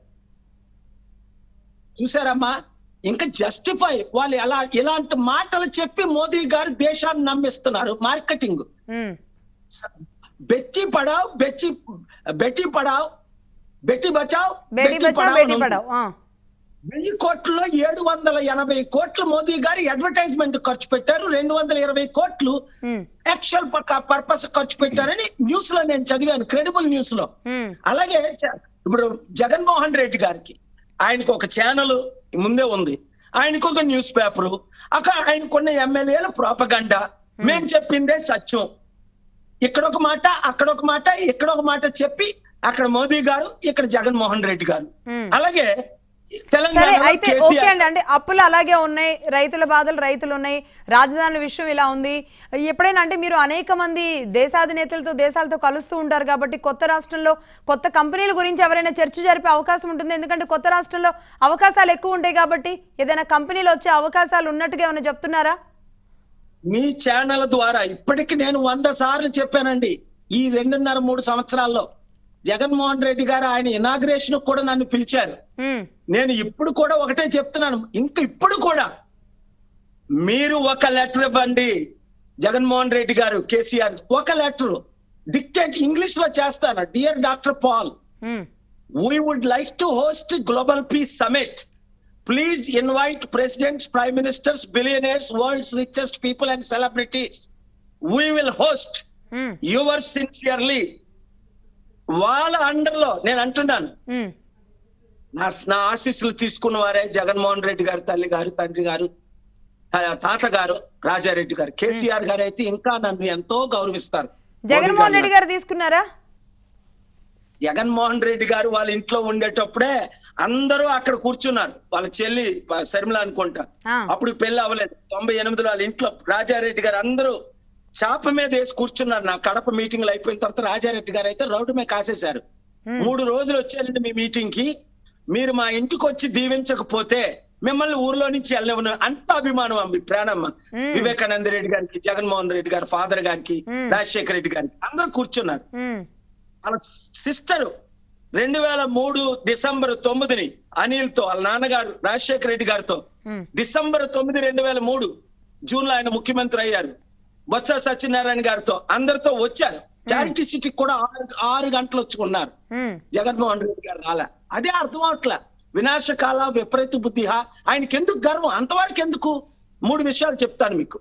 చూసారమ్మా ఇంకా జస్టిఫై వాళ్ళు ఎలా ఇలాంటి మాటలు చెప్పి మోదీ గారు దేశాన్ని నమ్మిస్తున్నారు మార్కెటింగ్ ఉమ్, బెచ్చి పడావ్ బెచ్చి బెట్టి పడావ్ బెట్టి బచావ్ బేటీ బెట్టి బచావ్ పడావ్ బేటీ అని పడావ్ ఆ, వెయ్యి కోట్లలో ఏడు వందల ఎనభై కోట్లు మోదీ గారు అడ్వర్టైజ్మెంట్ ఖర్చు పెట్టారు రెండు వందల ఇరవై కోట్లు ఉమ్, యాక్చువల్ పర్పస్ ఖర్చు పెట్టారని న్యూస్ లో నేను చదివాను క్రెడిబుల్ న్యూస్ లో ఉమ్, అలాగే చ- ఇప్పుడు జగన్మోహన్ రెడ్డి గారికి ఆయనకు ఒక ఛానల్ ముందే ఉంది ఆయనకు ఒక న్యూస్ పేపర్ అక్కడ ఆయనకున్న ఎమ్మెల్యేల ప్రోపగండా మేం చెప్పిందే సత్యం ఇక్కడ ఒక మాట అక్కడ ఒక మాట ఇక్కడ ఒక మాట చెప్పి అక్కడ మోదీ గారు ఇక్కడ జగన్మోహన్ రెడ్డి గారు ఉమ్. అలాగే సరే తెలంగాణ అయితే ఓకే అండి అంటే అప్పులు అలాగే ఉన్నాయి రైతుల బాధలు రైతులు ఉన్నాయి రాజధానుల విషయం ఇలా ఉంది ఎప్పుడైనా అంటే మీరు అనేక మంది దేశాధినేతలతో దేశాలతో కలుస్తూ ఉంటారు కాబట్టి కొత్త రాష్ట్రంలో కొత్త కంపెనీల గురించి ఎవరైనా చర్చ జరిపే అవకాశం ఉంటుంది ఎందుకంటే కొత్త రాష్ట్రంలో అవకాశాలు ఎక్కువ ఉంటాయి కాబట్టి ఏదైనా కంపెనీలు వచ్చే అవకాశాలు ఉన్నట్టుగా ఏమైనా చెప్తున్నారా మీ ఛానల్ ద్వారా ఇప్పటికి నేను వంద సార్లు చెప్పానండి ఈ రెండున్నర మూడు సంవత్సరాల్లో జగన్మోహన్ రెడ్డి గారు ఆయన ఇనాగ్రేషన్ కూడా నన్ను పిలిచారు ఉమ్, నేను ఇప్పుడు కూడా ఒకటే చెప్తున్నాను ఇంకా ఇప్పుడు కూడా మీరు ఒక లెటర్ ఇవ్వండి జగన్మోహన్ రెడ్డి గారు కేసీఆర్ ఒక లెటర్ డిక్టేట్ ఇంగ్లీష్ లో చేస్తాను dear doctor Paul um, we would like to host global peace summit please invite presidents prime ministers billionaires world's richest people and celebrities we will host um, yours sincerely వాళ్ళ అండర్లో నేను అంటున్నాను ఉమ్, నా నా ఆశీస్సులు తీసుకున్న వారే జగన్మోహన్ రెడ్డి గారు తల్లి గారు తండ్రి గారు తా- తాత గారు రాజారెడ్డి గారు కేసీఆర్ గారు అయితే ఇంకా నన్ను ఎంతో గౌరవిస్తారు జగన్మోహన్ రెడ్డి గారు తీసుకున్నారా జగన్మోహన్ రెడ్డి గారు వాళ్ళ ఇంట్లో ఉండేటప్పుడే అందరూ అక్కడ కూర్చున్నారు వాళ్ళ చెల్లి ప- శర్మిల అనుకుంటా ఆ. అప్పుడు పెళ్లి అవ్వలేదు తొంభై ఎనిమిదిలో వాళ్ళ ఇంట్లో రాజారెడ్డి గారు అందరూ చాప మీద వేసి కూర్చున్నారు నా కడప మీటింగ్లు అయిపోయిన తర్వాత రాజారెడ్డి గారు అయితే రోడ్డు మీద కాసేశారు మూడు రోజులు వచ్చారండి మీ మీటింగ్ కి మీరు మా ఇంటికి వచ్చి దీవించకపోతే మిమ్మల్ని ఊర్లో నుంచి వెళ్ళవను అంత అభిమానం అమ్మి ప్రాణమ్మ మ్మ్. వివేకానంద రెడ్డి గారికి జగన్మోహన్ రెడ్డి గారి ఫాదర్ గారికి మ్మ్. రాజశేఖర రెడ్డి గారికి అందరూ కూర్చున్నారు ఉమ్, వాళ్ళ సిస్టర్ రెండు వేల మూడు డిసెంబర్ తొమ్మిదిని అనిల్ తో వాళ్ళ నాన్నగారు రాజశేఖర రెడ్డి గారితో ఉమ్, డిసెంబర్ తొమ్మిది రెండు వేల మూడు జూన్ లో ఆయన ముఖ్యమంత్రి అయ్యారు బొత్స సత్యనారాయణ గారితో అందరితో వచ్చారు చారిటీ సిటీకి కూడా ఆరు ఆరు గంటలు వచ్చి ఉన్నారు ఉమ్, జగన్మోహన్ రెడ్డి గారు రాలే అదే అర్థం అవట్లా వినాశకాల విపరీత బుద్ధిహ ఆయనకి ఎందుకు గర్వం అంతవరకు ఎందుకు మూడు విషయాలు చెప్తాను మీకు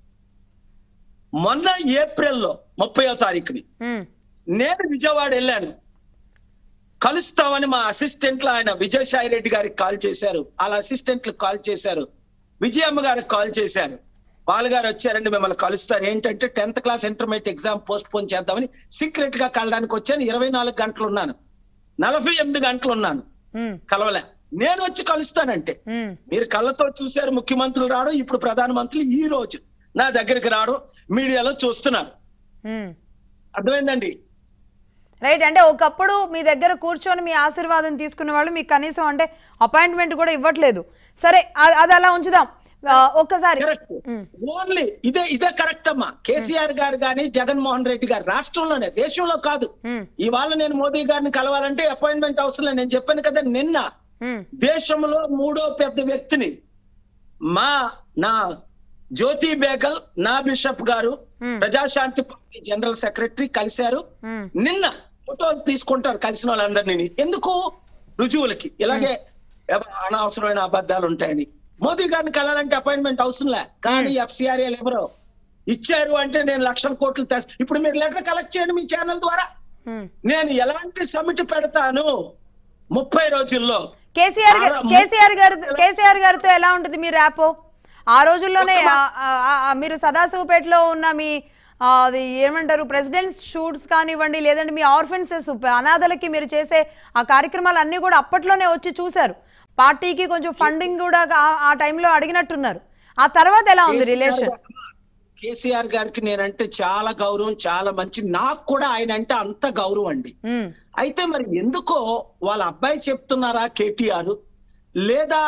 మొన్న ఏప్రిల్లో ముప్పయో తారీఖుని ఉమ్, నేను విజయవాడ వెళ్ళాను కలుస్తామని మా అసిస్టెంట్లు ఆయన విజయసాయి రెడ్డి గారికి కాల్ చేశారు వాళ్ళ అసిస్టెంట్లు కాల్ చేశారు విజయమ్మ గారికి కాల్ చేశారు బాలుగారు వచ్చారండి మిమ్మల్ని కలుస్తారు ఏంటంటే tenth class intermediate exam postpone చేద్దామని సీక్రెట్ గా కలడానికి వచ్చాను ఇరవై నాలుగు గంటలు ఉన్నాను నలభై ఎనిమిది గంటలు ఉన్నాను ఉమ్, కలవలే నేను వచ్చి కలుస్తానంటే ఉమ్, మీరు కళ్ళతో చూశారు ముఖ్యమంత్రులు రావడం ఇప్పుడు ప్రధానమంత్రులు ఈ రోజు నా దగ్గరికి రావడం మీడియాలో చూస్తున్నారు ఉమ్. అర్థమైందండి రైట్ అంటే ఒకప్పుడు మీ దగ్గర కూర్చొని మీ ఆశీర్వాదం తీసుకునే వాళ్ళు మీకు కనీసం అంటే అపాయింట్మెంట్ కూడా ఇవ్వట్లేదు సరే అ- అది అలా ఉంచుదాం ఆ, ఒక్కసారి కరెక్ట్ ఉమ్, ఓన్లీ ఇదే ఇదే కరెక్ట్ అమ్మా కేసీఆర్ గారు కానీ జగన్మోహన్ రెడ్డి గారు రాష్ట్రంలోనే దేశంలో కాదు ఉమ్, ఇవాళ నేను మోదీ గారిని కలవాలంటే అపాయింట్మెంట్ అవసరం లేదు నేను చెప్పాను కదా నిన్న ఉమ్, దేశంలో మూడో పెద్ద వ్యక్తిని మా నా జ్యోతి బేగల్ నా బిషప్ గారు Hmm. Prajashanti party general secretary కలిశారు ఉమ్, నిన్న ఫోటోలు తీసుకుంటారు కలిసిన వాళ్ళందరినీ ఎందుకు రుజువులకి ఇలాగే ఎవ- అనవసరమైన అబద్ధాలు ఉంటాయని మోదీ గారిని కలాలంటే అపాయింట్మెంట్ అవసరంలే కానీ ఎఫ్సిఆర్ఏలు ఎవరో ఇచ్చారు అంటే నేను లక్షల కోట్లు తెస్- ఇప్పుడు మీరు లెటర్ కలెక్ట్ చేయండి మీ ఛానల్ ద్వారా ఉమ్. నేను ఎలాంటి సమిట్ పెడతాను ముప్పై రోజుల్లో కేసీఆర్ గా- ఆరా- కేసీఆర్ గారు కేసీఆర్ గారితో ఎలా ఉంటుంది మీ ర్యాపో ఆ రోజుల్లోనే ఆ- ఆ- ఆ- మీరు సదాశివపేటలో ఉన్న మీ ఆ, అది ఏమంటారు ప్రెసిడెంట్స్ షూట్స్ కానివ్వండి లేదంటే మీ ఆర్ఫెన్సెస్ అనాథలకి మీరు చేసే ఆ కార్యక్రమాలు అన్ని కూడా అప్పట్లోనే వచ్చి చూశారు పార్టీకి కొంచెం ఫండింగ్ కూడా ఆ- ఆ టైంలో అడిగినట్టున్నారు ఆ తర్వాత ఎలా ఉంది రిలేషన్ కేసీఆర్ గారికి నేనంటే చాలా గౌరవం చాలా మంచి నాకు కూడా ఆయన అంటే అంత గౌరవం అండి అయితే మరి ఎందుకో వాళ్ళ అబ్బాయి చెప్తున్నారా కేటీఆర్ లేదా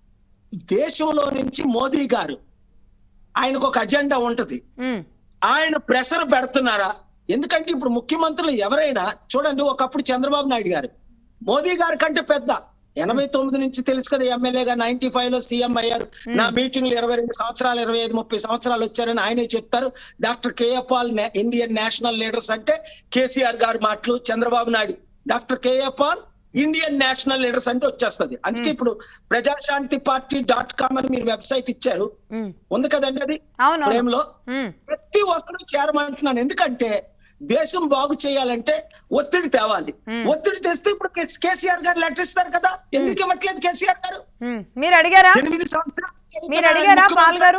దేశంలో నుంచి మోదీ గారు ఆయనకు ఒక అజెండా ఉంటది ఆయన ప్రెషర్ పెడుతున్నారా ఎందుకంటే ఇప్పుడు ముఖ్యమంత్రులు ఎవరైనా చూడండి ఒకప్పుడు చంద్రబాబు నాయుడు గారు మోదీ గారి కంటే పెద్ద ఎనభై తొమ్మిది నుంచి తెలుసు కదా ఎమ్మెల్యేగా నైన్టీ ఫైవ్ లో సీఎం అయ్యారు నా మీటింగ్లు ఇరవై రెండు సంవత్సరాలు ఇరవై ఐదు ముప్పై సంవత్సరాలు వచ్చారని ఆయనే చెప్తారు డాక్టర్ కేఏ పాల్ నే- ఇండియన్ నేషనల్ లీడర్స్ అంటే కేసీఆర్ గారి మాటలు Chandrababu Naidu doctor KA Paul Indian national leaders అంటే వచ్చేస్తది అందుకే ఇప్పుడు ప్రజాశాంతి పార్టీ డాట్ కామ్ అని మీరు వెబ్సైట్ ఇచ్చారు ఉంది కదండి అది అవును ఫ్రేమ్ లో ఉమ్, ప్రతి ఒక్కరు చేరమంటున్నాను ఎందుకంటే దేశం బాగు చేయాలంటే ఒత్తిడి తేవాలి Hmm. ఒత్తిడి తెస్తే ఇప్పుడు కే- కేసీఆర్ గారు లెటర్ ఇస్తారు కదా ఎందుకు ఇవ్వట్లేదు కేసీఆర్ గారు ఉమ్. మీరు అడిగారా ఎనిమిది సంవత్సరాలు మీరు అడిగారా పాల్ గారు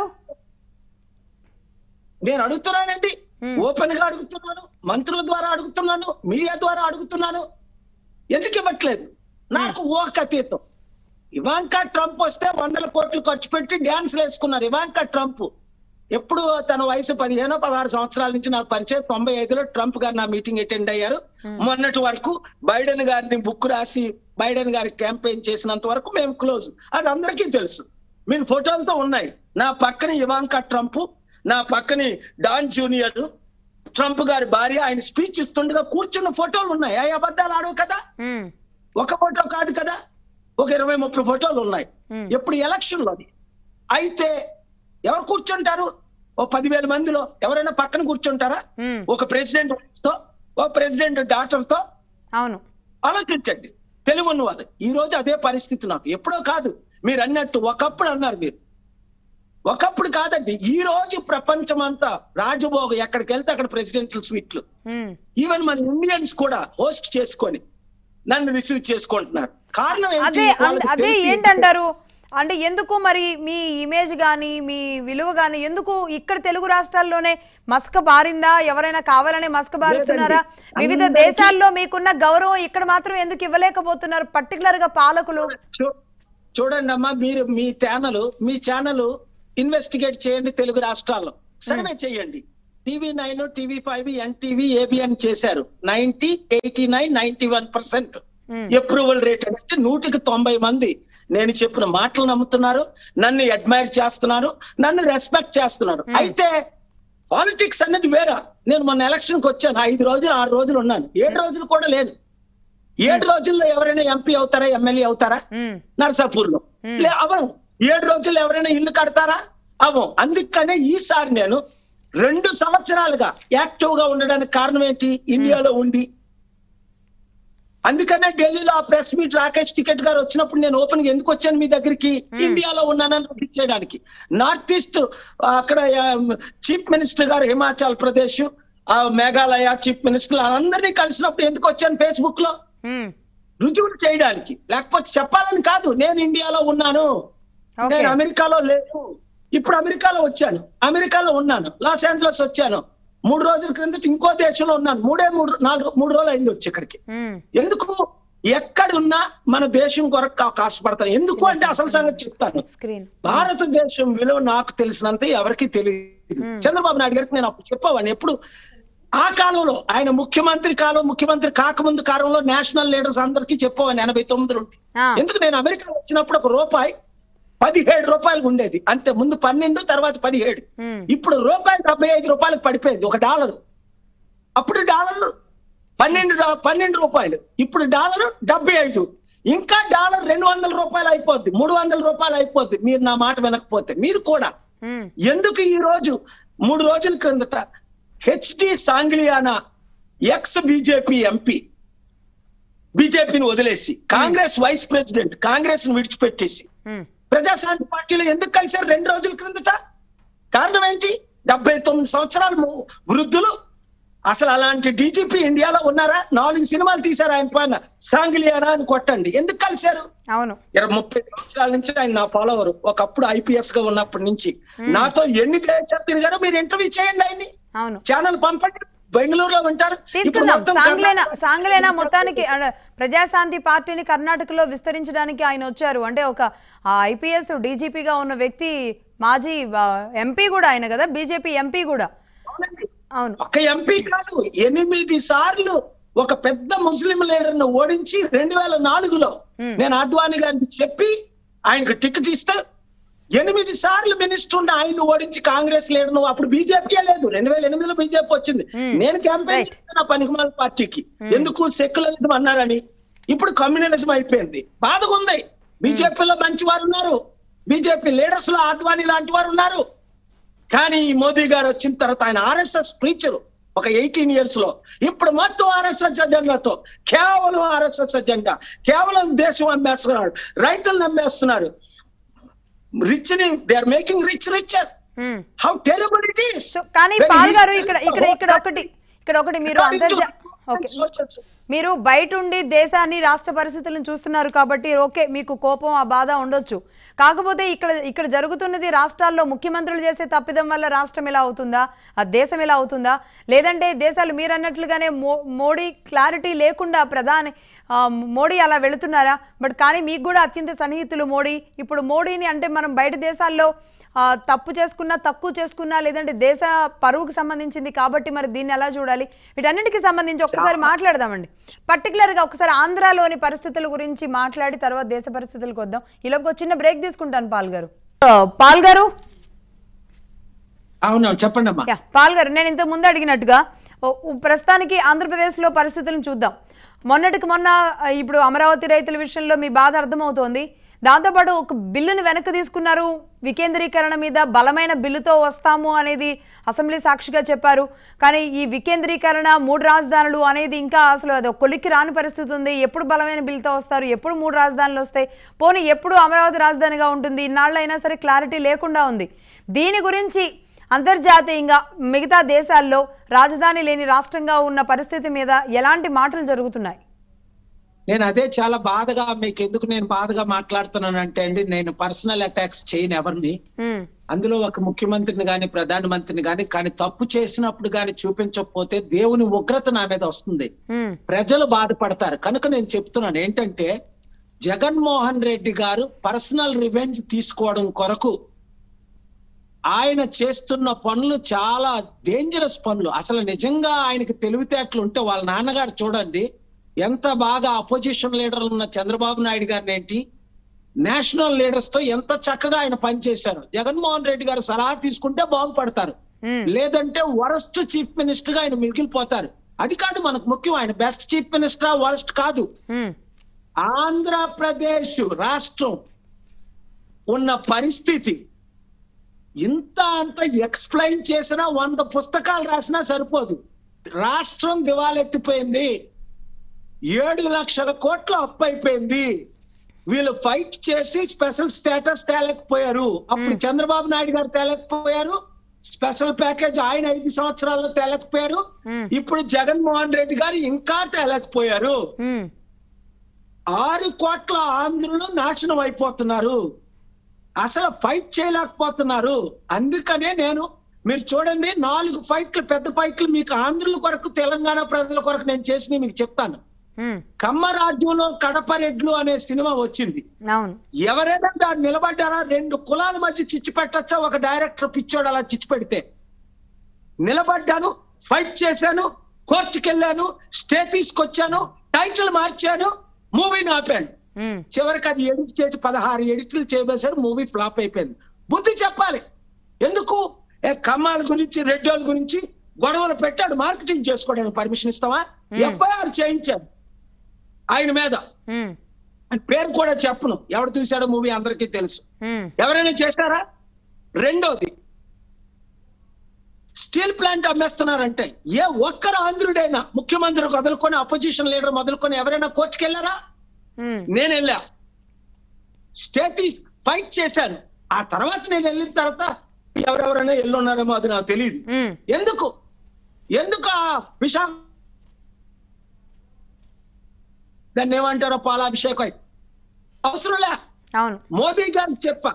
నేను అడుగుతున్నానండి Hmm. ఓపెన్ గా అడుగుతున్నాను మంత్రుల ద్వారా అడుగుతున్నాను మీడియా ద్వారా అడుగుతున్నాను ఎందుకు ఇవ్వట్లేదు నాకు ఓక అతీతం ఇవాంకా ట్రంప్ వస్తే వందల కోట్లు ఖర్చు పెట్టి డ్యాన్స్ వేసుకున్నారు ఇవాంకా ట్రంప్ ఎప్పుడు తన వయసు పదిహేనో పదహారు సంవత్సరాల నుంచి నాకు పరిచయం తొంభై ఐదులో ట్రంప్ గారు నా మీటింగ్ అటెండ్ అయ్యారు మొన్నటి వరకు బైడెన్ గారిని బుక్ రాసి బైడెన్ గారి క్యాంపెయిన్ చేసినంత వరకు మేము క్లోజ్ అది అందరికీ తెలుసు మీరు ఫోటోలతో ఉన్నాయి నా పక్కన ఇవాంకా ట్రంప్ నా పక్కని డాన్ జూనియర్ ట్రంప్ గారి భార్య ఆయన స్పీచ్ ఇస్తుండగా కూర్చున్న ఫోటోలు ఉన్నాయి ఆ అబద్ధాలు ఆడవు కదా ఉమ్, ఒక ఫోటో కాదు కదా ఒక ఇరవై ముప్పై ఫోటోలు ఉన్నాయి ఉమ్, ఎప్పుడు ఎలక్షన్ లోని అయితే ఎవరు కూర్చుంటారు ఓ పదివేల మందిలో ఎవరైనా పక్కన కూర్చుంటారా ఉమ్, ఒక ప్రెసిడెంట్ తో ఓ ప్రెసిడెంట్ డాక్టర్ తో అవును ఆలోచించండి తెలివి ఉన్నవారు ఈ రోజు అదే పరిస్థితి నాకు ఎప్పుడో కాదు మీరు అన్నట్టు ఒకప్పుడు అన్నారు మీరు ఒకప్పుడు కాదండి ఈ రోజు ప్రపంచం అంతా రాజభోగం ఎక్కడికి వెళ్తే అక్కడ ప్రెసిడెంటల్ స్వీట్లు ఉమ్, ఈవెన్ మన ఇండియన్స్ కూడా హోస్ట్ చేసుకొని నన్ను రిసీవ్ చేసుకుంటున్నారు కారణం ఏంటి అదే అంద- వాళ్ళకి అదే తెలిసి- ఏంటంటారు అంటే ఎందుకు మరి మీ ఇమేజ్ గాని మీ విలువ గాని ఎందుకు ఇక్కడ తెలుగు రాష్ట్రాల్లోనే మస్క బారిందా ఎవరైనా కావాలనే మస్క బారుస్తున్నారా లేదండి. వివిధ అందరికీ- దేశాల్లో మీకున్న గౌరవం ఇక్కడ మాత్రం ఎందుకు ఇవ్వలేకపోతున్నారు పర్టికులర్ గా పాలకులు చూ- చూడండి అమ్మా మీరు మీ ఛానల్ మీ ఛానల్ ఇన్వెస్టిగేట్ చేయండి తెలుగు రాష్ట్రాల్లో సర్వే చేయండి TV nine TV five NTV ABN చేశారు ninety eighty nine ninety one percent ఉమ్, అప్రూవల్ రేట్ అంటే నూటికి తొంభై మంది నేను చెప్పిన మాటలు నమ్ముతున్నారు నన్ను అడ్మైర్ చేస్తున్నారు నన్ను రెస్పెక్ట్ చేస్తున్నారు అయితే పాలిటిక్స్ అనేది వేరే నేను మొన్న ఎలక్షన్ కి వచ్చాను ఐదు రోజులు ఆరు రోజులు ఉన్నాను ఏడు రోజులు కూడా లేను ఏడు రోజుల్లో ఎవరైనా ఎంపీ అవుతారా ఎమ్మెల్యే అవుతారా ఉమ్, నర్సాపూర్ లో Hmm. లే అవను ఏడు రోజులు ఎవరైనా ఇల్లు కడతారా అవం అందుకనే ఈసారి నేను రెండు సంవత్సరాలుగా యాక్టివ్ గా ఉండడానికి కారణం ఏంటి ఇండియాలో ఉండి అందుకనే ఢిల్లీలో ఆ ప్రెస్ మీట్ రాకేష్ టికెట్ గారు వచ్చినప్పుడు నేను ఓపెన్ గా ఎందుకు వచ్చాను మీ దగ్గరికి ఇండియాలో ఉన్నానని చూపించేయడానికి నార్త్ ఈస్ట్ అక్కడ చీఫ్ మినిస్టర్ గారు హిమాచల్ ప్రదేశ్ ఆ మేఘాలయ చీఫ్ మినిస్టర్ అందరినీ కలిసినప్పుడు ఎందుకు వచ్చాను ఫేస్బుక్ లో మ్మ్. రుజువులు చేయడానికి లేకపోతే చెప్పాలని కాదు నేను ఇండియాలో ఉన్నాను ఓకే నేను అమెరికాలో లేను ఇప్పుడు అమెరికాలో వచ్చాను అమెరికాలో ఉన్నాను లాస్ ఏంజలస్ వచ్చాను మూడు రోజుల క్రిందట ఇంకో దేశంలో ఉన్నాను మూడే మూడు నాలుగు మూడు రోజులు అయింది వచ్చి ఇక్కడికి మ్మ్. ఎందుకు ఎక్కడున్నా మన దేశం కొరకు కా- కాశపడతాను ఎందుకు అంటే అసలు సంగతి చెప్తాను స్క్రీన్ భారతదేశం విలువ నాకు తెలిసినంత ఎవరికి తెలియదు చంద్రబాబు నాయుడు గారికి నేను అప్పుడు చెప్పేవాడిని ఎప్పుడు ఆ కాలంలో ఆయన ముఖ్యమంత్రి కాలం ముఖ్యమంత్రి కాకముందు కాలంలో నేషనల్ లీడర్స్ అందరికీ చెప్పేవాడిని ఎనభై తొమ్మిది నుండి ఆ. ఎందుకు నేను అమెరికా వచ్చినప్పుడు ఒక రూపాయి పదిహేడు రూపాయలు ఉండేది అంతే ముందు పన్నెండు తర్వాత పదిహేడు మ్మ్. ఇప్పుడు రూపాయి డెబ్బై ఐదు రూపాయలకు పడిపోయింది ఒక డాలర్ అప్పుడు డాలర్ పన్నెండు డా- పన్నెండు రూపాయలు ఇప్పుడు డాలర్ డెబ్బై ఐదు ఇంకా డాలర్ రెండు వందల రూపాయలు అయిపోద్ది మూడు వందల రూపాయలు అయిపోద్ది మీరు నా మాట వినకపోతే మీరు కూడా మ్మ్. ఎందుకు ఈ రోజు మూడు రోజుల క్రిందట HD Sangliana ex BJP MP బీజేపీని వదిలేసి కాంగ్రెస్ వైస్ ప్రెసిడెంట్ కాంగ్రెస్ ను విడిచిపెట్టేసి మ్మ్. ప్రజాశాంతి పార్టీలో ఎందుకు కలిశారు రెండు రోజుల క్రిందట కారణం ఏంటి డెబ్బై తొమ్మిది సంవత్సరాలు ము- వృద్ధులు అసలు అలాంటి డీజీపీ ఇండియాలో ఉన్నారా నాలుగు సినిమాలు తీశారు ఆయన పైన సాంగ్లియానా అని కొట్టండి ఎందుకు కలిశారు అవును ఇరవై ముప్పై సంవత్సరాల నుంచి ఆయన నా ఫాలోవర్ ఒకప్పుడు ఐపీఎస్ గా ఉన్నప్పటి నుంచి నాతో ఎన్ని దేశాలు తిరిగారో మీరు ఇంటర్వ్యూ చేయండి ఆయన్ని అవును ఛానల్ పంపండి బెంగళూరులో ఉంటారు ఇప్పుడు తీసుకుందాం మొత్తం సాంగ్లేనా కర్ణాటక- సాంగ్లేనా మొత్తానికి అడ- ప్రజాశాంతి పార్టీని కర్ణాటకలో విస్తరించడానికి ఆయన వచ్చారు అంటే ఒక ఐపీఎస్ డీజీపీగా ఉన్న వ్యక్తి మాజీ ఎంపీ కూడా ఆయన కదా బీజేపీ ఎంపీ కూడా అవునండి. అవును ఒక ఎంపీ కాదు ఎనిమిది సార్లు ఒక పెద్ద ముస్లిం లీడర్ ను ఓడించి రెండు వేల నాలుగులో నేను అద్వానీ గారికి చెప్పి ఆయనకు టికెట్ ఇస్తే ఎనిమిది సార్లు మినిస్టర్ ఉండి ఆయన ఓడించి కాంగ్రెస్ లీడర్ ను అప్పుడు బీజేపీ లేదు రెండు వేల ఎనిమిదిలో బీజేపీ వచ్చింది నేను క్యాంపెయిన్ Right. చేసిన పనికిమాల పార్టీకి ఎందుకు సెక్యులరిజం అన్నారని ఇప్పుడు కమ్యూనలిజం అయిపోయింది బాధగా ఉంది బీజేపీలో మంచి వారు ఉన్నారు బీజేపీ లీడర్స్ లో ఆద్వానీ లాంటి వారు ఉన్నారు కానీ ఈ మోదీ గారు వచ్చిన తర్వాత ఆయన ఆర్ఎస్ఎస్ ప్రీచర్ ఒక ఎయిటీన్ ఇయర్స్ లో ఇప్పుడు మొత్తం ఆర్ఎస్ఎస్ అజెండాతో కేవలం ఆర్ఎస్ఎస్ అజెండా కేవలం దేశం అమ్మేస్తున్నారు రైతులను అమ్మేస్తున్నారు రిచ్ ని they are making rich richer మ్మ్. How terrible it is so కానీ పాల్ గారు ఇక్కడ ఇక్కడ ఇక్కడ ఒకటి ఇక్కడ ఒకటి మీరు అంతర్జా ఓకే మీరు బయట ఉండి దేశాన్ని రాష్ట్ర పరిస్థితులను చూస్తున్నారు కాబట్టి ఓకే మీకు కోపం ఆ బాధ ఉండొచ్చు కాకపోతే ఇక్కడ ఇక్కడ జరుగుతున్నది రాష్ట్రాల్లో ముఖ్యమంత్రులు చేసే తప్పిదం వల్ల రాష్ట్రం ఎలా అవుతుందా ఆ దేశం ఎలా అవుతుందా లేదంటే దేశాలు మీరు అన్నట్లుగానే మో మోడీ క్లారిటీ లేకుండా ప్రధాని ఆ, మోడీ అలా వెళుతున్నారా బట్ కానీ మీకు కూడా అత్యంత సన్నిహితులు మోడీ ఇప్పుడు మోడీని అంటే మనం బయట దేశాల్లో ఆ, తప్పు చేసుకున్నా తక్కువ చేసుకున్నా లేదంటే దేశ పరువుకు సంబంధించింది కాబట్టి మరి దీన్ని ఎలా చూడాలి వీటన్నిటికి సంబంధించి ఒకసారి మాట్లాడదామండి పర్టికులర్ గా ఒకసారి ఆంధ్రాలోని పరిస్థితుల గురించి మాట్లాడి తర్వాత దేశ పరిస్థితులకు వద్దాం ఈలోపు ఒక చిన్న బ్రేక్ తీసుకుంటాను పాల్ గారు ఆ, పాల్ గారు అవును చెప్పండి అమ్మా యా పాల్ గారు నేను ఇంతకు ముందు అడిగినట్టుగా ఓ- ఓ ప్రస్తుతానికి ఆంధ్రప్రదేశ్లో పరిస్థితులను చూద్దాం మొన్నటికి మొన్న ఆ, ఇప్పుడు అమరావతి రైతుల విషయంలో మీ బాధ అర్థమవుతోంది దాంతోపాటు ఒక బిల్లును వెనక్కి తీసుకున్నారు వికేంద్రీకరణ మీద బలమైన బిల్లుతో వస్తాము అనేది అసెంబ్లీ సాక్షిగా చెప్పారు కానీ ఈ వికేంద్రీకరణ మూడు రాజధానులు అనేది ఇంకా అసలు అది ఒక కొలిక్కి రాని పరిస్థితి ఉంది ఎప్పుడు బలమైన బిల్లుతో వస్తారు ఎప్పుడు మూడు రాజధానులు వస్తాయి పోనీ ఎప్పుడు అమరావతి రాజధానిగా ఉంటుంది ఇన్నాళ్ళైనా సరే క్లారిటీ లేకుండా ఉంది దీని గురించి అంతర్జాతీయంగా మిగతా దేశాల్లో రాజధాని లేని రాష్ట్రంగా ఉన్న పరిస్థితి మీద ఎలాంటి మాటలు జరుగుతున్నాయి నేను అదే చాలా బాధగా మీకు ఎందుకు నేను బాధగా మాట్లాడుతున్నాను అంటే అండి నేను పర్సనల్ అటాక్స్ చేయను ఎవరిని ఉమ్, అందులో ఒక ముఖ్యమంత్రిని గాని ప్రధానమంత్రిని గాని కానీ తప్పు చేసినప్పుడు గాని చూపించకపోతే దేవుని ఉగ్రత నా మీద వస్తుంది ఉమ్, ప్రజలు బాధపడతారు కనుక నేను చెప్తున్నాను ఏంటంటే జగన్మోహన్ రెడ్డి గారు పర్సనల్ రివెంజ్ తీసుకోవడం కొరకు ఆయన చేస్తున్న పనులు చాలా డేంజరస్ పనులు అసలు నిజంగా ఆయనకి తెలివితేటలు ఉంటే వాళ్ళ నాన్నగారు చూడండి ఎంత బాగా అపోజిషన్ లీడర్ ఉన్న చంద్రబాబు నాయుడు గారిని ఏంటి నేషనల్ లీడర్స్ తో ఎంత చక్కగా ఆయన పనిచేశారు జగన్మోహన్ రెడ్డి గారు సలహా తీసుకుంటే బాగుపడతారు ఉమ్, లేదంటే వరస్ట్ చీఫ్ మినిస్టర్ గా ఆయన మిగిలిపోతారు అది కాదు మనకు ముఖ్యం ఆయన బెస్ట్ చీఫ్ మినిస్టర్ వరస్ట్ కాదు ఉమ్, ఆంధ్రప్రదేశ్ రాష్ట్రం ఉన్న పరిస్థితి ఇంత అంత ఎక్స్ప్లెయిన్ చేసినా వంద పుస్తకాలు రాసినా సరిపోదు రాష్ట్రం దివాలెత్తిపోయింది ఏడు లక్షల కోట్ల అప్పు అయిపోయింది వీళ్ళు ఫైట్ చేసి స్పెషల్ స్టేటస్ తేలేకపోయారు అప్పుడు చంద్రబాబు నాయుడు గారు తేలేకపోయారు స్పెషల్ ప్యాకేజ్ ఆయన ఐదు సంవత్సరాల్లో తేలేకపోయారు మ్మ్. ఇప్పుడు జగన్మోహన్ రెడ్డి గారు ఇంకా తేలేకపోయారు మ్మ్. ఆరు కోట్ల ఆంధ్రులు నాశనం అయిపోతున్నారు అసలు ఫైట్ చేయలేకపోతున్నారు అందుకనే నేను మీరు చూడండి నాలుగు ఫైట్లు పెద్ద ఫైట్లు మీకు ఆంధ్రుల కొరకు తెలంగాణ ప్రజల కొరకు నేను చేసినవి మీకు చెప్తాను మ్మ్. కమ్మ రాజ్యంలో కడప రెడ్లు అనే సినిమా వచ్చింది అవును ఎవరైనా దాన్ని నిలబడ్డారా రెండు కులాల మధ్య చిచ్చు పెట్టచ్చా ఒక డైరెక్టర్ పిచ్చోడు అలా చిచ్చు పెడితే నిలబడ్డాను ఫైట్ చేశాను కోర్టుకి వెళ్ళాను స్టే తీసుకొచ్చాను టైటిల్ మార్చాను మూవీని ఆపాను మ్మ్. చివరికి అది ఎడిట్ చేసి పదహారు ఎడిట్లు చేయబేశారు మూవీ ఫ్లాప్ అయిపోయింది బుద్ధి చెప్పాలి ఎందుకు ఏ కమ్మాల గురించి రెడ్డోళ్ళ గురించి గొడవలు పెట్టాడు మార్కెటింగ్ చేసుకోవడానికి పర్మిషన్ ఇస్తావా ఎఫ్ఐఆర్ చేయించాడు ఆయన మీద మ్మ్. అని పేరు కూడా చెప్పను ఎవడు చూశాడో మూవీ అందరికీ తెలుసు మ్మ్. ఎవరైనా చేశారా రెండోది స్టీల్ ప్లాంట్ అమ్మేస్తున్నారంటే ఏ ఒక్కరు ఆంధ్రుడైనా ముఖ్యమంత్రి మొదలుకొని అపోజిషన్ లీడర్ మొదలుకొని ఎవరైనా కోర్టుకు వెళ్ళారా మ్మ్. నేను వెళ్ళా స్టేట్ ఫైట్ చేశాను ఆ తర్వాత నేను వెళ్ళిన తర్వాత ఎవరెవరైనా ఎల్లున్నారేమో అది నాకు తెలియదు మ్మ్. ఎందుకు ఎందుకు ఆ విశాఖ దాన్ని ఏమంటారో పాలాభిషేకం అవసరంలే అవును మోదీ గారు చెప్ప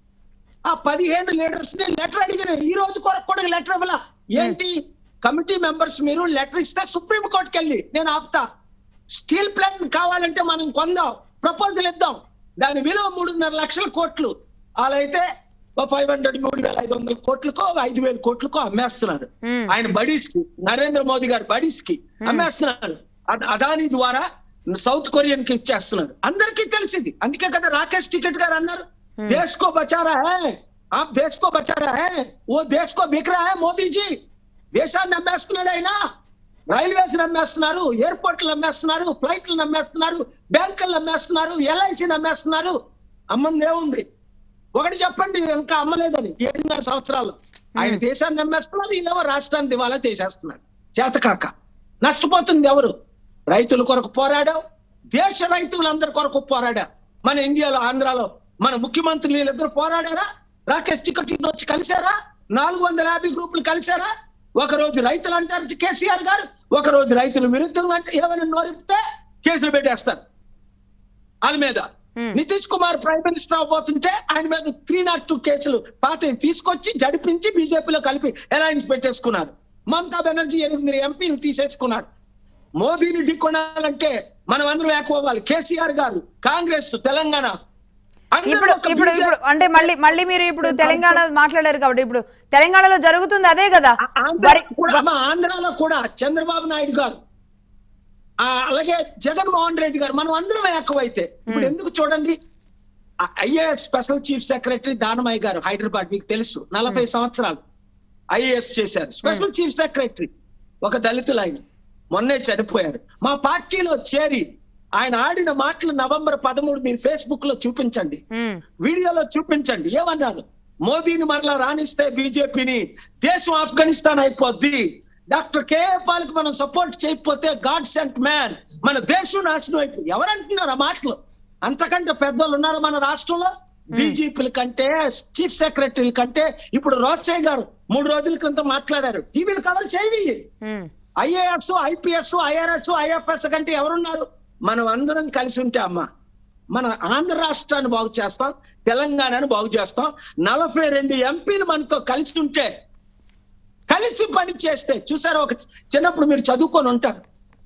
ఆ పదిహేను లీడర్స్ ని లెటర్ అడిగిన ఈ రోజు కొరకు కూడా లెటర్ ఇవ్వాల ఏంటి కమిటీ మెంబర్స్ మీరు లెటర్ ఇస్తే సుప్రీం కోర్టుకి వెళ్ళి నేను ఆపుతా స్టీల్ ప్లాంట్ కావాలంటే మనం కొందాం ప్రపోజల్ ఇద్దాం దాని విలువ మూడున్నర లక్షల కోట్లు అలా అయితే ఫైవ్ హండ్రెడ్ మూడు వేల ఐదు వందల కోట్లకో ఐదు వేల కోట్లకో అమ్మేస్తున్నారు మ్మ్. ఆయన బడీస్ కి నరేంద్ర మోదీ గారి బడీస్ కి అమ్మేస్తున్నారు అద- అదాని ద్వారా సౌత్ కొరియన్ కి ఇచ్చేస్తున్నారు అందరికీ తెలిసింది అందుకే కదా రాకేష్ టికెట్ గారు అన్నారు దేశ్ కో బచారా హై ఆప్ దేశ్ కో బచారా హై ఓ దేశ్ కో బిక్రా హై మోదీజీ దేశాన్ని అమ్మేస్తున్నాడు ఆయన రైల్వేస్ అమ్మేస్తున్నారు ఎయిర్పోర్ట్లు అమ్మేస్తున్నారు ఫ్లైట్లు అమ్మేస్తున్నారు బ్యాంకులు అమ్మేస్తున్నారు ఎల్ఐసి అమ్మేస్తున్నారు అమ్మంది ఏముంది ఒకటి చెప్పండి ఇంకా అమ్మలేదని ఏడున్నర సంవత్సరాలు ఆయన దేశాన్ని నమ్మేస్తున్నారు వీళ్ళేమో రాష్ట్రాన్ని దివాలా చేసేస్తున్నారు చేతకాక నష్టపోతుంది ఎవరు రైతుల కొరకు పోరాడాం దేశ రైతులందరి కొరకు పోరాడా మన ఇండియాలో ఆంధ్రాలో మన ముఖ్యమంత్రులు వీళ్ళిద్దరు పోరాడారా రాకేష్ టికెట్ వచ్చి కలిశారా నాలుగు వందల యాభై గ్రూపులు కలిశారా ఒక రోజు రైతులు అంటారు కేసీఆర్ గారు ఒక రోజు రైతుల విరుద్ధం అంటే ఏమైనా నోరిపితే కేసులు పెట్టేస్తారు వాళ్ళ మీద Hmm. Nitish Kumar prime minister అవబోతుంటే ఆయన మీద త్రీ నాట్ టూ కేసులు పాత తీసుకొచ్చి జడిపించి బీజేపీలో కలిపి అలయన్స్ పెట్టేసుకున్నారు మమతా బెనర్జీ ఎనిమిది ఎంపీలు తీసేసుకున్నారు మోదీని ఢీకొనాలంటే మనం అందరం ఏకవ్వాలి కేసీఆర్ గారు కాంగ్రెస్ తెలంగాణ అందరూ ఇప్పుడు ఒక ఇప్పుడు BJP ఇప్పుడు అంటే మళ్ళీ మళ్ళీ మీరు ఇప్పుడు తెలంగాణ మాట్లాడారు కాబట్టి ఇప్పుడు తెలంగాణలో జరుగుతుంది అదే కదా ఆంధ్ర మరి కూడా అమ్మ, ఆంధ్రాలో కూడా చంద్రబాబు నాయుడు గారు ఆ, అలాగే జగన్మోహన్ రెడ్డి గారు మనం అందరం ఎక్కువైతే ఇప్పుడు ఎందుకు చూడండి IAS special chief secretary Danamayya గారు హైదరాబాద్ మీకు తెలుసు నలభై సంవత్సరాలు ఐఏఎస్ చేశారు స్పెషల్ చీఫ్ సెక్రటరీ ఒక దళితులు ఆయన మొన్నే చనిపోయారు మా పార్టీలో చేరి ఆయన ఆడిన మాటలు నవంబర్ పదమూడు మీరు ఫేస్బుక్ లో చూపించండి మ్మ్. వీడియోలో చూపించండి ఏమన్నారు మోదీని మరలా రాణిస్తే బీజేపీని దేశం ఆఫ్ఘనిస్తాన్ అయిపోద్ది డాక్టర్ కేఏ పాల్కి మనం సపోర్ట్ చేయకపోతే గాడ్ సెంట్ మ్యాన్ మన దేశం నాశనం అయిపోయి ఎవరంటున్నారు ఆ మాటలు అంతకంటే పెద్దోళ్ళు ఉన్నారు మన రాష్ట్రంలో డీజీపీల కంటే చీఫ్ సెక్రటరీల కంటే ఇప్పుడు రోసయ్య గారు మూడు రోజుల క్రితం మాట్లాడారు టీవీలు కవర్ చేయి మ్మ్. ఐఏఎస్ ఐపీఎస్ ఐఆర్ఎస్ ఐఎఫ్ఎస్ కంటే ఎవరున్నారు మనం అందరం కలిసి ఉంటే అమ్మా మన ఆంధ్ర రాష్ట్రాన్ని బాగు చేస్తాం తెలంగాణను బాగు చేస్తాం నలభై రెండు ఎంపీలు మనతో కలిసి ఉంటే కలిసి పని చేస్తే చూసారా ఒక చిన్నప్పుడు మీరు చదువుకొని ఉంటారు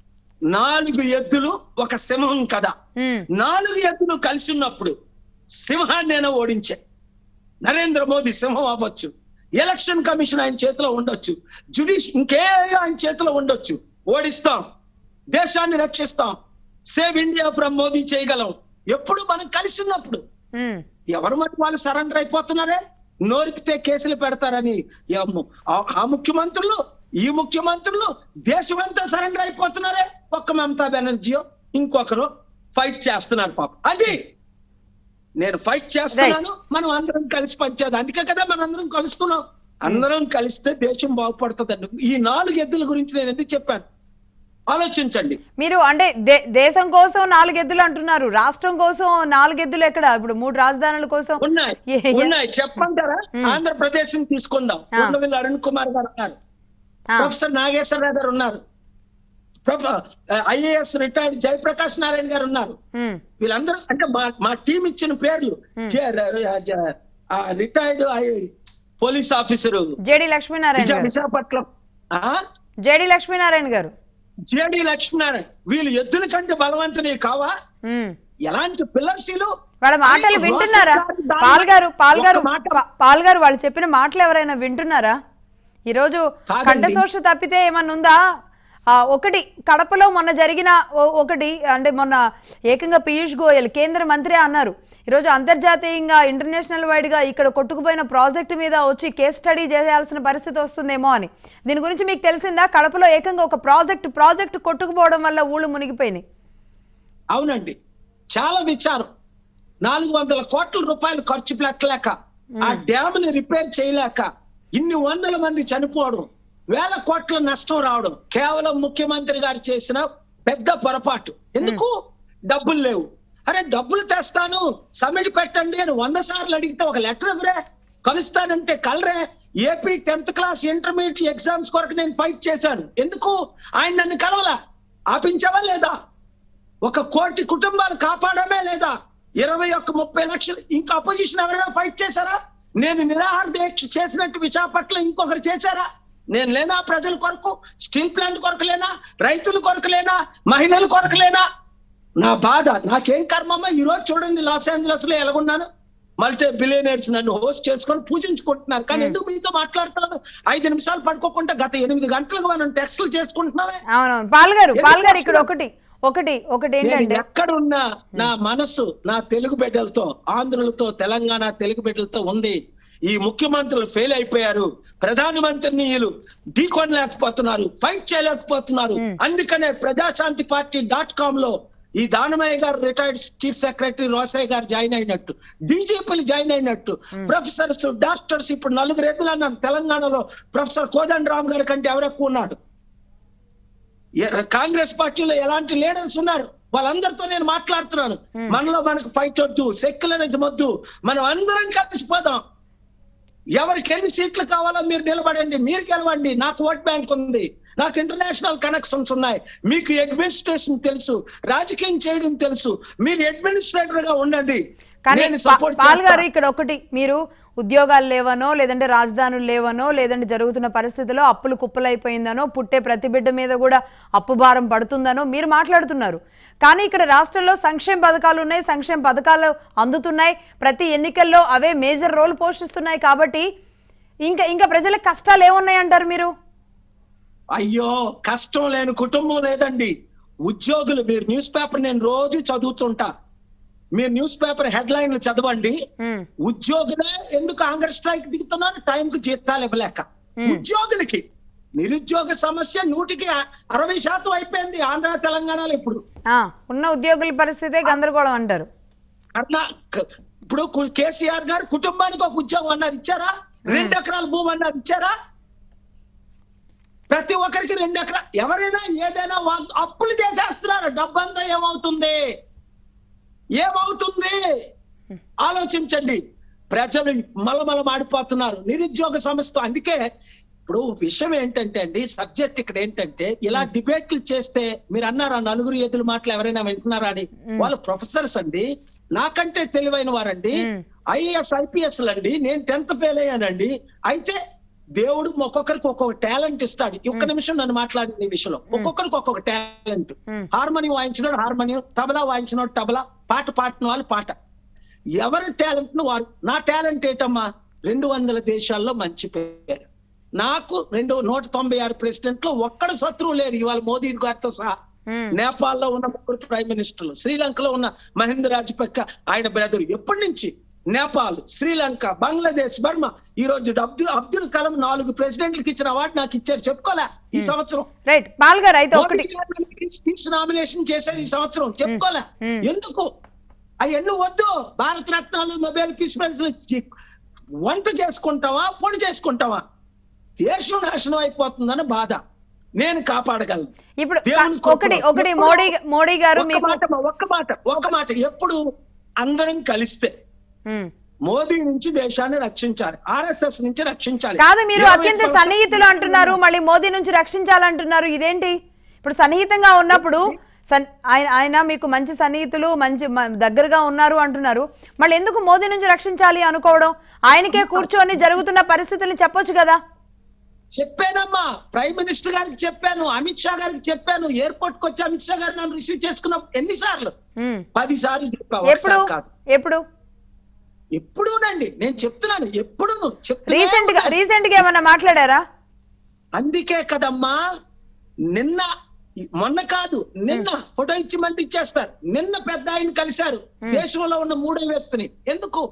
నాలుగు ఎద్దులు ఒక సింహం కదా మ్మ్. నాలుగు ఎద్దులు కలిసి ఉన్నప్పుడు సింహాన్నైనా ఓడించే నరేంద్ర మోదీ సింహం అవ్వచ్చు ఎలక్షన్ కమిషన్ ఆయన చేతిలో ఉండొచ్చు జుడిష్ ఇంకే ఆయన చేతిలో ఉండొచ్చు ఓడిస్తాం దేశాన్ని రక్షిస్తాం సేవ్ ఇండియా ఫ్రమ్ మోదీ చేయగలం ఎప్పుడు మనం కలిసి ఉన్నప్పుడు మ్మ్. ఎవరు మరి వాళ్ళు సరెండర్ అయిపోతున్నారే నోరికితే కేసులు పెడతారని ఏమో, ఆ- ఆ ముఖ్యమంత్రులు ఈ ముఖ్యమంత్రులు దేశమంతా సరెండర్ అయిపోతున్నారే ఒక్క మమతా బెనర్జీ ఇంకొకరు ఫైట్ చేస్తున్నారు పాపం అది నేను ఫైట్ చేస్తున్నాను మనం అందరం కలిసి పనిచేద్దాం అందుకే కదా మనం అందరం కలుస్తున్నాం అందరం కలిస్తే దేశం బాగుపడుతుందండి ఈ నాలుగు ఎద్దుల గురించి నేను ఎందుకు చెప్పాను ఆలోచించండి మీరు అంటే దే- దేశం కోసం నాలుగెద్దులు అంటున్నారు రాష్ట్రం కోసం నాలుగెద్దులు ఎక్కడ ఇప్పుడు మూడు రాజధానుల కోసం ఉన్నాయి ఏ- ఏ- ఉన్నాయి చెప్పంటారా ఆంధ్రప్రదేశ్ ని తీసుకుందాం ఆ. ఉండవల్లి అరుణ్ కుమార్ గారు ఉన్నారు ఆ, ప్రొఫెసర్ నాగేశ్వరరావు గారు ఉన్నారు ఐఏఎస్ రిటైర్డ్ జయప్రకాష్ నారాయణ గారు ఉన్నారు ఉమ్, వీళ్ళందరూ అంటే మా మా టీం ఇచ్చిన పేర్లు retired police officer JD Lakshminarayana Vijaya గారు విశాఖపట్నం జేడి లక్ష్మీనారాయణ గారు జేడి లక్ష్మీనారాయణ వీళ్ళు ఎద్దుల కంటే బలవంతుని కావా ఉమ్. ఎలాంటి పిల్లర్సీలు వాళ్ళ మాటలు అయ్యో, వింటున్నారా రోజు దాని- పాల్ గారు పాల్ గారు ఒక్క మాట పా- పాల్ గారు వాళ్ళు చెప్పిన మాటలు ఎవరైనా వింటున్నారా ఈరోజు కాదండి. కంఠశోష తప్పితే ఏమన్నా ఉందా ఆ, ఒకటి కడపలో మొన్న జరిగిన ఓ- ఒకటి అంటే మొన్న ఏకంగా పీయూష్ గోయల్ కేంద్ర మంత్రి అన్నారు ఈరోజు అంతర్జాతీయంగా ఇంటర్నేషనల్ వైడ్ గా ఇక్కడ కొట్టుకుపోయిన ప్రాజెక్టు మీద వచ్చి కేస్ స్టడీ చేయాల్సిన పరిస్థితి వస్తుందేమో అని దీని గురించి మీకు తెలిసిందా కడపలో ఏకంగా ఒక ప్రాజెక్ట్ ప్రాజెక్ట్ కొట్టుకుపోవడం వల్ల ఊళ్ళు మునిగిపోయినాయి అవునండి చాలా విచారం నాలుగు వందల కోట్ల రూపాయలు ఖర్చు పెట్టలేక ఆ డ్యామ్ ని రిపేర్ చేయలేక ఇన్ని వందల మంది చనిపోవడం వేల కోట్ల నష్టం రావడం కేవలం ముఖ్యమంత్రి గారు చేసిన పెద్ద పొరపాటు ఎందుకు డబ్బులు లేవు అరే డబ్బులు తెస్తాను సమిట్ పెట్టండి అని వంద సార్లు అడిగితే ఒక లెటర్ ఇవ్వరే కలుస్తానంటే కలరే AP tenth class intermediate exams కొరకు నేను ఫైట్ చేశాను ఎందుకు ఆయన నన్ను కలవలా ఆపించావా లేదా ఒక కోటి కుటుంబాలు కాపాడమే లేదా ఇరవై ఒక్క ముప్పై లక్షలు ఇంకా అపోజిషన్ ఎవరైనా ఫైట్ చేశారా నేను నిరాహార దీక్ష చేసినట్టు విశాఖపట్నం ఇంకొకరు చేశారా నేను లేనా ప్రజల కొరకు స్టీల్ ప్లాంట్ కొరకు లేనా రైతుల కొరకు లేనా మహిళల కొరకు లేనా నా బాధ నాకేం కర్మమ్మా ఈ రోజు చూడండి లాస్ ఏంజలస్ లో ఎలాగున్నాను మల్టీ బిలియనర్స్ నన్ను హోస్ట్ చేసుకొని పూజించుకుంటున్నారు కానీ ఎందుకు మీతో మాట్లాడుతున్నాను ఐదు నిమిషాలు పడుకోకుండా గత ఎనిమిది గంటలకు మనం టెస్టులు చేసుకుంటున్నామే అవునవును పాల్ గారు పాల్ గారు ఇక్కడ ఒకటి ఒకటి ఒకటి నేను ఏంటంటే ఎక్కడున్నా నా మనసు నా తెలుగు బిడ్డలతో ఆంధ్రులతో తెలంగాణ తెలుగు బిడ్డలతో ఉంది ఈ ముఖ్యమంత్రులు ఫెయిల్ అయిపోయారు ప్రధానమంత్రిని వీళ్ళు ఢీకొనలేకపోతున్నారు ఫైట్ చేయలేకపోతున్నారు అందుకనే ప్రజాశాంతి పార్టీ డాట్ కామ్ లో ఈ దానమయ్య గారు రిటైర్డ్ చీఫ్ సెక్రటరీ రోసయ్య గారు జాయిన్ అయినట్టు డీజీపీలు జాయిన్ అయినట్టు ప్రొఫెసర్స్ డాక్టర్స్ ఇప్పుడు నలుగురు ఎద్దులు అన్నాను తెలంగాణలో ప్రొఫెసర్ కోదండ రామ్ గారి కంటే ఎవరెక్కువ ఉన్నాడు ఏ- కాంగ్రెస్ పార్టీలో ఎలాంటి లీడర్స్ ఉన్నారు వాళ్ళందరితో నేను మాట్లాడుతున్నాను మనలో మనకు ఫైట్ వద్దు సెక్యులరిజం వద్దు మనం అందరం కలిసిపోదాం ఎవరికి ఎన్ని సీట్లు కావాలో మీరు నిలబడండి మీరు గెలవండి నాకు ఓట్ బ్యాంక్ ఉంది నాకు ఇంటర్నేషనల్ కనెక్షన్స్ ఉన్నాయి మీకు అడ్మినిస్ట్రేషన్ తెలుసు రాజకీయం చేయడం తెలుసు మీరు అడ్మినిస్ట్రేటర్ గా ఉండండి కానీ నేను పా- సపోర్ట్ పాల్ గారు ఇక్కడ ఒకటి మీరు ఉద్యోగాలు లేవనో లేదంటే రాజధానులు లేవనో లేదంటే జరుగుతున్న పరిస్థితిలో అప్పులు కుప్పలైపోయిందనో పుట్టే ప్రతి బిడ్డ మీద కూడా అప్పు భారం పడుతుందనో మీరు మాట్లాడుతున్నారు కానీ ఇక్కడ రాష్ట్రంలో సంక్షేమ పథకాలు ఉన్నాయి సంక్షేమ పథకాలు అందుతున్నాయి ప్రతి ఎన్నికల్లో అవే మేజర్ రోల్ పోషిస్తున్నాయి కాబట్టి ఇంకా ఇంకా ప్రజలకు కష్టాలు ఏమున్నాయి అంటారు మీరు అయ్యో కష్టం లేని కుటుంబం లేదండి ఉద్యోగులు మీరు న్యూస్ పేపర్ నేను రోజు చదువుతుంటా మీరు న్యూస్ పేపర్ హెడ్ లైన్లు చదవండి ఉమ్, ఉద్యోగులే ఎందుకు హంగర్ స్ట్రైక్ దిగుతున్నారు టైంకి జీతాలు ఇవ్వలేక ఉద్యోగులకి నిరుద్యోగ సమస్య నూటికి అ- అరవై శాతం అయిపోయింది ఆంధ్ర తెలంగాణలో ఇప్పుడు ఆ, ఉన్న ఉద్యోగుల పరిస్థితే గందరగోళం అంటారు కర్ణా క- ఇప్పుడు కు- కేసీఆర్ గారు కుటుంబానికి ఒక ఉద్యోగం అన్నారు ఇచ్చారా రెండు ఎకరాల భూమి అన్నారు ఇచ్చారా ప్రతి ఒక్కరికి రెండు ఎకరా ఎవరైనా ఏదైనా వాగ్- అప్పులు చేసేస్తున్నారు డబ్బంతా ఏమవుతుంది ఏమవుతుంది ఆలోచించండి ప్రజలు మలమల మాడిపోతున్నారు నిరుద్యోగ సమస్య అందుకే ఇప్పుడు విషయం ఏంటంటే అండి సబ్జెక్ట్ ఇక్కడ ఏంటంటే ఇలా డిబేట్లు చేస్తే మీరు అన్నారు ఆ నలుగురు ఎదురు మాటలు ఎవరైనా వింటున్నారా అని వాళ్ళు ప్రొఫెసర్స్ అండి నాకంటే తెలివైన వారండి మ్మ్. ఐఏఎస్ ఐపీఎస్ అండి నేను టెన్త్ ఫెయిల్ అయ్యానండి అయితే దేవుడు ఒక్కొక్కరికి ఒక్కొక్క టాలెంట్ ఇస్తాడు ఒక్క నిమిషం నన్ను మాట్లాడిన ఈ విషయంలో ఒక్కొక్కరికి ఒక్కొక్క టాలెంట్ మ్మ్. హార్మోనియం వాయించినాడు హార్మోనియం తబలా వాయించినాడు తబలా పాట పాడిన వాళ్ళు పాట ఎవరి టాలెంట్ ను వారు నా టాలెంట్ ఏంటమ్మా రెండు వందల దేశాల్లో మంచి పేరు నాకు రెండు నూట తొంభై ఆరు ప్రెసిడెంట్ లో ఒక్కడ శత్రువు లేరు ఇవాళ మోదీ గారితో సహా ఉమ్, నేపాల్ లో ఉన్న ముగ్గురు ప్రైమ్ మినిస్టర్లు శ్రీలంకలో ఉన్న మహేంద్ర రాజపక్క ఆయన బ్రదర్ ఎప్పటి నుంచి నేపాల్ శ్రీలంక బంగ్లాదేశ్ బర్మా ఈ రోజు అబ్దుల్ అబ్దుల్ కలాం నాలుగు ప్రెసిడెంట్లకు ఇచ్చిన అవార్డు నాకు ఇచ్చారు చెప్పుకోలే ఈ సంవత్సరం రైట్ పాల్ గారు అయితే ఒకటి స్పీచ్ నామినేషన్ చేశారు ఈ సంవత్సరం చెప్పుకోలే మ్మ్. ఎందుకు అవన్నీ వద్దు భారత రత్నాలు నోబెల్ పీస్ ప్రైజ్లు ఇచ్చి- వంట చేసుకుంటావా పొడి చేసుకుంటావా దేశం నాశనం అయిపోతుందని బాధ నేను కాపాడగలను ఇప్పుడు దేవుని క- ఒకటి కృపలో ఒకటి ఎప్పుడు- మోడీ మోడీ గారు ఒక్క మీకు మాట అమ్మా, ఒక్క మాట ఒక్క మాట ఎప్పుడు అందరం కలిస్తే ఉమ్. మోదీ నుంచి దేశాన్ని రక్షించాలి ఆర్ఎస్ఎస్ నుంచి రక్షించాలి కాదు మీరు ఇరవై అత్యంత సంవత్సరాలు- సన్నిహితులు అంటున్నారు మళ్ళీ మోదీ నుంచి రక్షించాలంటున్నారు ఇదేంటి ఇప్పుడు సన్నిహితంగా ఉన్నప్పుడు సన్- ఆయన ఆయన మీకు మంచి సన్నిహితులు మంచి మ- దగ్గరగా ఉన్నారు అంటున్నారు మళ్ళీ ఎందుకు మోదీ నుంచి రక్షించాలి అనుకోవడం ఆయనకే కూర్చొని జరుగుతున్న పరిస్థితుల్ని చెప్పొచ్చు కదా చెప్పానమ్మా ప్రైమ్ మినిస్టర్ గారికి చెప్పాను అమిత్ షా గారికి చెప్పాను ఎయిర్పోర్ట్ కి వచ్చి అమిత్ షా గారు నన్ను రిసీవ్ చేసుకున్నాం ఎన్నిసార్లు ఉమ్. పది సార్లు చెప్పా ఎప్పుడు ఒకసారి కాదు ఎప్పుడు ఎప్పుడూనండి నేను చెప్తున్నాను ఎప్పుడు రీసెంట్ గా రీసెంట్ గా ఏమన్నా మాట్లాడారా అందుకే కదమ్మా నిన్న మొన్న కాదు నిన్న ఫోటో ఇచ్చిమంటే ఇచ్చేస్తారు నిన్న పెద్ద ఆయన కలిశారు దేశంలో ఉన్న మూడో వ్యక్తిని ఎందుకు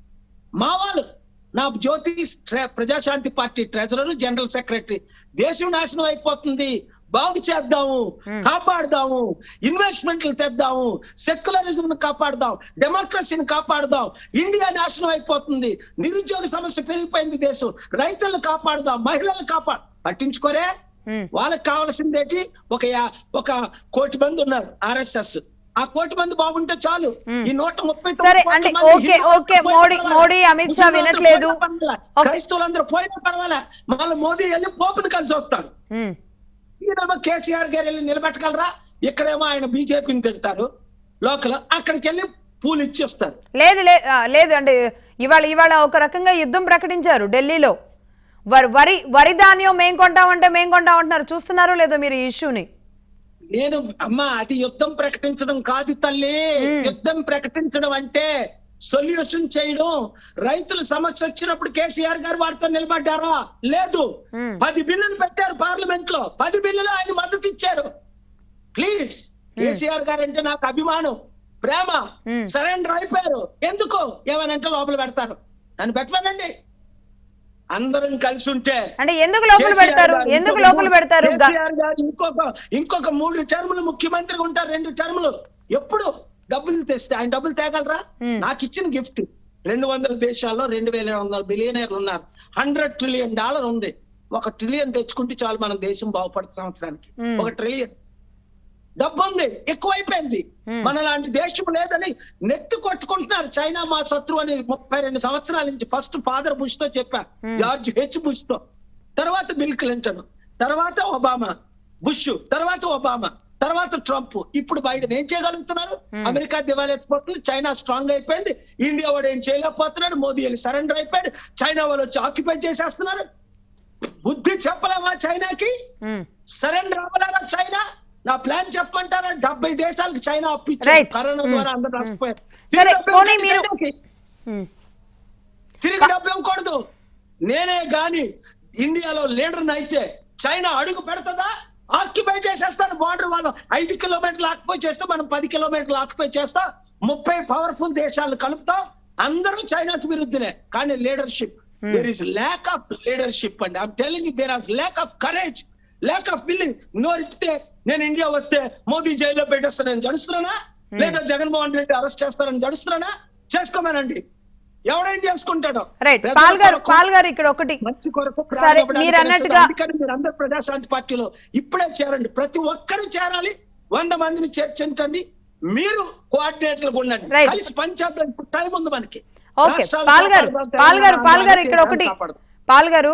మా వాళ్ళు నా జ్యోతి ట్ర- Prajashanti party treasurer general secretary దేశం నాశనం అయిపోతుంది బాగు చేద్దాము కాపాడదాము ఇన్వెస్ట్మెంట్లు తెద్దాము సెక్యులరిజం కాపాడదాం డెమోక్రసీని కాపాడదాం ఇండియా నాశనం అయిపోతుంది నిరుద్యోగ సమస్య పెరిగిపోయింది దేశం రైతులను కాపాడదాం మహిళలను కాపాడు పట్టించుకోరే ఉమ్. వాళ్ళకి కావాల్సిందేటి ఒక యా- ఒక కోటి మంది ఉన్నారు ఆర్ఎస్ఎస్ ఆ కోటి మంది బాగుంటే చాలు ఈ నూట ముప్పై తొమ్మిది సరే, కోట్ల అంటే మంది ఓకే, హిందువులు ఓకే, పోయినా మోడీ- పర్వాలా? మోడీ, అమిత్ షా ముస్లింలు అందరూ వినట్లేదు. పోయినా పర్వాలా? ఓకే. క్రైస్తవులందరూ పోయినా పర్వాలా మళ్ళీ మోదీ వెళ్ళి పోపుని కలిసి వస్తారు ఉమ్. ఈయనేమో కేసీఆర్ గారు వెళ్ళి నిలబెట్టగలరా ఇక్కడేమో ఆయన బీజేపీని తిడతారు లోకల్ అక్కడికి వెళ్ళి పూలు ఇచ్చేస్తారు లేదు లే- ఆ, లేదు అంటే ఇవాళ ఇవాళ ఒక రకంగా యుద్ధం ప్రకటించారు ఢిల్లీలో వరి వరి వరి ధాన్యం మేం కొంటామంటే మేం కొంటామంటున్నారు చూస్తున్నారో లేదో మీరు ఈ ఇష్యూని నేను అమ్మా అది యుద్ధం ప్రకటించడం కాదు తల్లి యుద్ధం ప్రకటించడం అంటే సొల్యూషన్ చేయడం రైతుల సమస్య వచ్చినప్పుడు కేసీఆర్ గారు వారితో నిలబడ్డారా లేదు Hmm. పది బిల్లులు పెట్టారు పార్లమెంట్ లో పది బిల్లులు ఆయన మద్దతు ఇచ్చారు ప్లీజ్ కేసీఆర్ గారు అంటే నాకు అభిమానం ప్రేమ Hmm. సరెండర్ అయిపోయారు ఎందుకు ఏమనంటే లోపల పెడతారు నన్ను పెట్టమనండి అందరం కలిసి ఉంటే అంటే ఎందుకు లోపల కేసీఆర్ పెడతారు గారు ఎందుకు ఇంకొక లోపల మూడు- పెడతారు గ- కేసీఆర్ గారు ఇంకొక ఇంకొక మూడు టర్ములు ముఖ్యమంత్రిగా ఉంటారు రెండు టర్ములు ఎప్పుడు డబ్బులు తెస్తే ఆయన డబ్బులు తేగలరా Hmm. నాకు ఇచ్చిన గిఫ్ట్ రెండు వందల దేశాల్లో రెండు వేల వందల బిలియనర్లు ఉన్నారు హండ్రెడ్ ట్రిలియన్ డాలర్ ఉంది ఒక ట్రిలియన్ తెచ్చుకుంటే చాలు మన దేశం బాగుపడుతుంది సంవత్సరానికి Hmm. ఒక ట్రిలియన్ డబ్బు ఉంది ఎక్కువైపోయింది Hmm. మన లాంటి దేశం లేదని నెత్తి కొట్టుకుంటున్నారు చైనా మా శత్రువు అని ముప్పై రెండు సంవత్సరాల నుంచి ఫస్ట్ ఫాదర్ బుష్ తో చెప్పా జార్జ్ హెచ్ బుష్ తో తర్వాత బిల్ క్లింటన్ తర్వాత ఒబామా బుష్ తర్వాత ఒబామా తర్వాత ట్రంప్ ఇప్పుడు బైడెన్ ఏం చేయగలుగుతున్నారు అమెరికా దివాళీ ఎత్తిపోతుంది చైనా స్ట్రాంగ్ అయిపోయింది ఇండియా వాడు ఏం చేయలేకపోతున్నాడు మోదీ వెళ్ళి సరెండర్ అయిపోయాడు చైనా వాళ్ళు వచ్చి ఆక్యుపై చేసేస్తున్నారు బుద్ధి చెప్పలేమా చైనాకి ఉమ్. సరెండర్ అవ్వలేదా చైనా నా ప్లాన్ చెప్పమంటారా డెబ్బై దేశాలకు చైనా అప్పించారు Right. కరోనా ద్వారా అందరూ నష్టపోయారు సరే, తిరిగి డబ్బు పోనీ ఇవ్వకండి మీరు- చైనాకి. ఉమ్. తిరిగి డబ్బు ఇవ్వకూడదు నేనే గాని ఇండియాలో లీడర్ అయితే చైనా అడుగు పెడతదా ఆక్యుపై చేసేస్తాను బార్డర్ వాళ్ళు ఐదు కిలోమీటర్లు ఆక్యుపై చేస్తే మనం పది కిలోమీటర్లు ఆక్యుపై చేస్తాం ముప్పై పవర్ఫుల్ దేశాలు కలుపుతాం అందరూ చైనాకు విరుద్ధనే కానీ leadership there is lack of leadership అండి I'm telling there is lack of courage lack of willing నోరిపితే నేను ఇండియా వస్తే మోదీ జైల్లో పెట్టేస్తానని జడుస్తున్నానా లేదా జగన్మోహన్ రెడ్డి అరెస్ట్ చేస్తారని జడుస్తున్నానా చేసుకోమేనండి ఎవడేం చేసుకుంటాడో రైట్ ప్రజల పాల్ గారు కొరకు, పాల్ గారు ఇక్కడ ఒకటి మంచి కొరకు సరే, ప్రారంభించడానికి మీరు అన్నట్టుగా- అందుకని మీరు అందరు ప్రజాశాంతి పార్టీలో ఇప్పుడే చేరండి ప్రతి ఒక్కరు చేరాలి వంద మందిని చేర్చండి మీరు కోఆర్డినేటర్లు ఉండండి Right. కలిసి పనిచేద్దాం ఇప్పుడు టైం ఉంది మనకి ఓకే రాష్ట్రాలు పాల్ గారు కాపాడదాం, పాల్ గారు పాల్ గారు తెలంగాణ ఇక్కడ ఒకటి కాపాడదాం. పాల్ గారు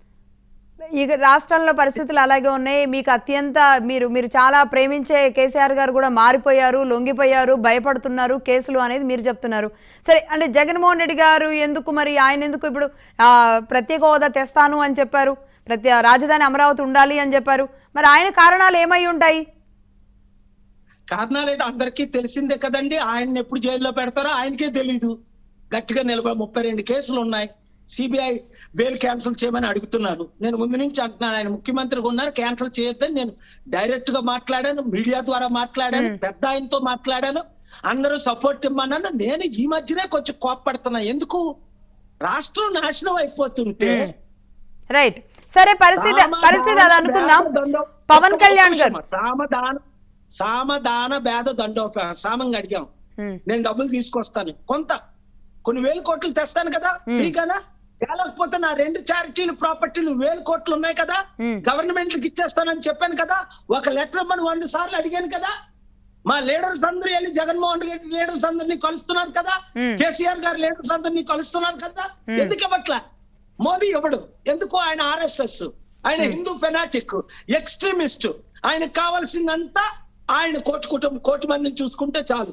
ఇక రాష్ట్రంలో పరిస్థితులు అలాగే ఉన్నాయి మీకు అత్యంత మీరు మీరు చాలా ప్రేమించే కేసీఆర్ గారు కూడా మారిపోయారు లొంగిపోయారు భయపడుతున్నారు కేసులు అనేది మీరు చెప్తున్నారు సరే అంటే జగన్మోహన్ రెడ్డి గారు ఎందుకు మరి ఆయన ఎందుకు ఇప్పుడు ఆ, ప్రత్యేక హోదా తెస్తాను అని చెప్పారు ప్రతి రాజధాని అమరావతి ఉండాలి అని చెప్పారు మరి ఆయన కారణాలు ఏమై ఉంటాయి కారణాలు ఏంటో అందరికీ తెలిసిందే కదండి ఆయన ఎప్పుడు జైల్లో పెడతారో ఆయనకే తెలీదు గట్టిగా నిలబడి ముప్పై రెండు కేసులు ఉన్నాయి సిబిఐ బెయిల్ క్యాన్సిల్ చేయమని అడుగుతున్నారు నేను ముందు నుంచి అంటున్నాను ఆయన ముఖ్యమంత్రిగా ఉన్నారు క్యాన్సిల్ చేయొద్దని నేను డైరెక్ట్ గా మాట్లాడాను మీడియా ద్వారా మాట్లాడాను పెద్ద ఆయనతో మాట్లాడాను అందరూ సపోర్ట్ ఇమ్మన్నాను నేను ఈ మధ్యనే కొంచెం కోప్పడుతున్నా ఎందుకు రాష్ట్రం నాశనం అయిపోతుంటే రైట్ సరే పరిస్థితి పరిస్థితి అది అనుకుందాం పవన్ కళ్యాణ్ గారు సామదాన సామదాన భేద దండోప సామంగా అడిగాం ఉమ్, నేను డబ్బులు తీసుకొస్తాను కొంత కొన్ని వేల కోట్లు తెస్తాను కదా ఫ్రీగానా లేకపోతే నా రెండు చారిటీలు ప్రాపర్టీలు వేల కోట్లు ఉన్నాయి కదా Hmm. గవర్నమెంట్ కి ఇచ్చేస్తానని చెప్పాను కదా ఒక లెటర్ ఇమ్మని వంద సార్లు అడిగాను కదా మా లీడర్స్ అందరూ వెళ్ళి జగన్మోహన్ రెడ్డి లీడర్స్ అందరినీ కలుస్తున్నాను కదా Hmm. కేసీఆర్ గారు లీడర్స్ అందరినీ కలుస్తున్నాను కదా Hmm. ఎందుకు ఇవ్వట్లా మోదీ ఎవడు ఎందుకు ఆయన ఆర్ఎస్ఎస్ ఆయన హిందూ ఫెనాటిక్ ఎక్స్ట్రీమిస్ట్ ఆయనకు కావాల్సిందంతా ఆయన కోటి కుటుంబం కోటి మందిని చూసుకుంటే చాలు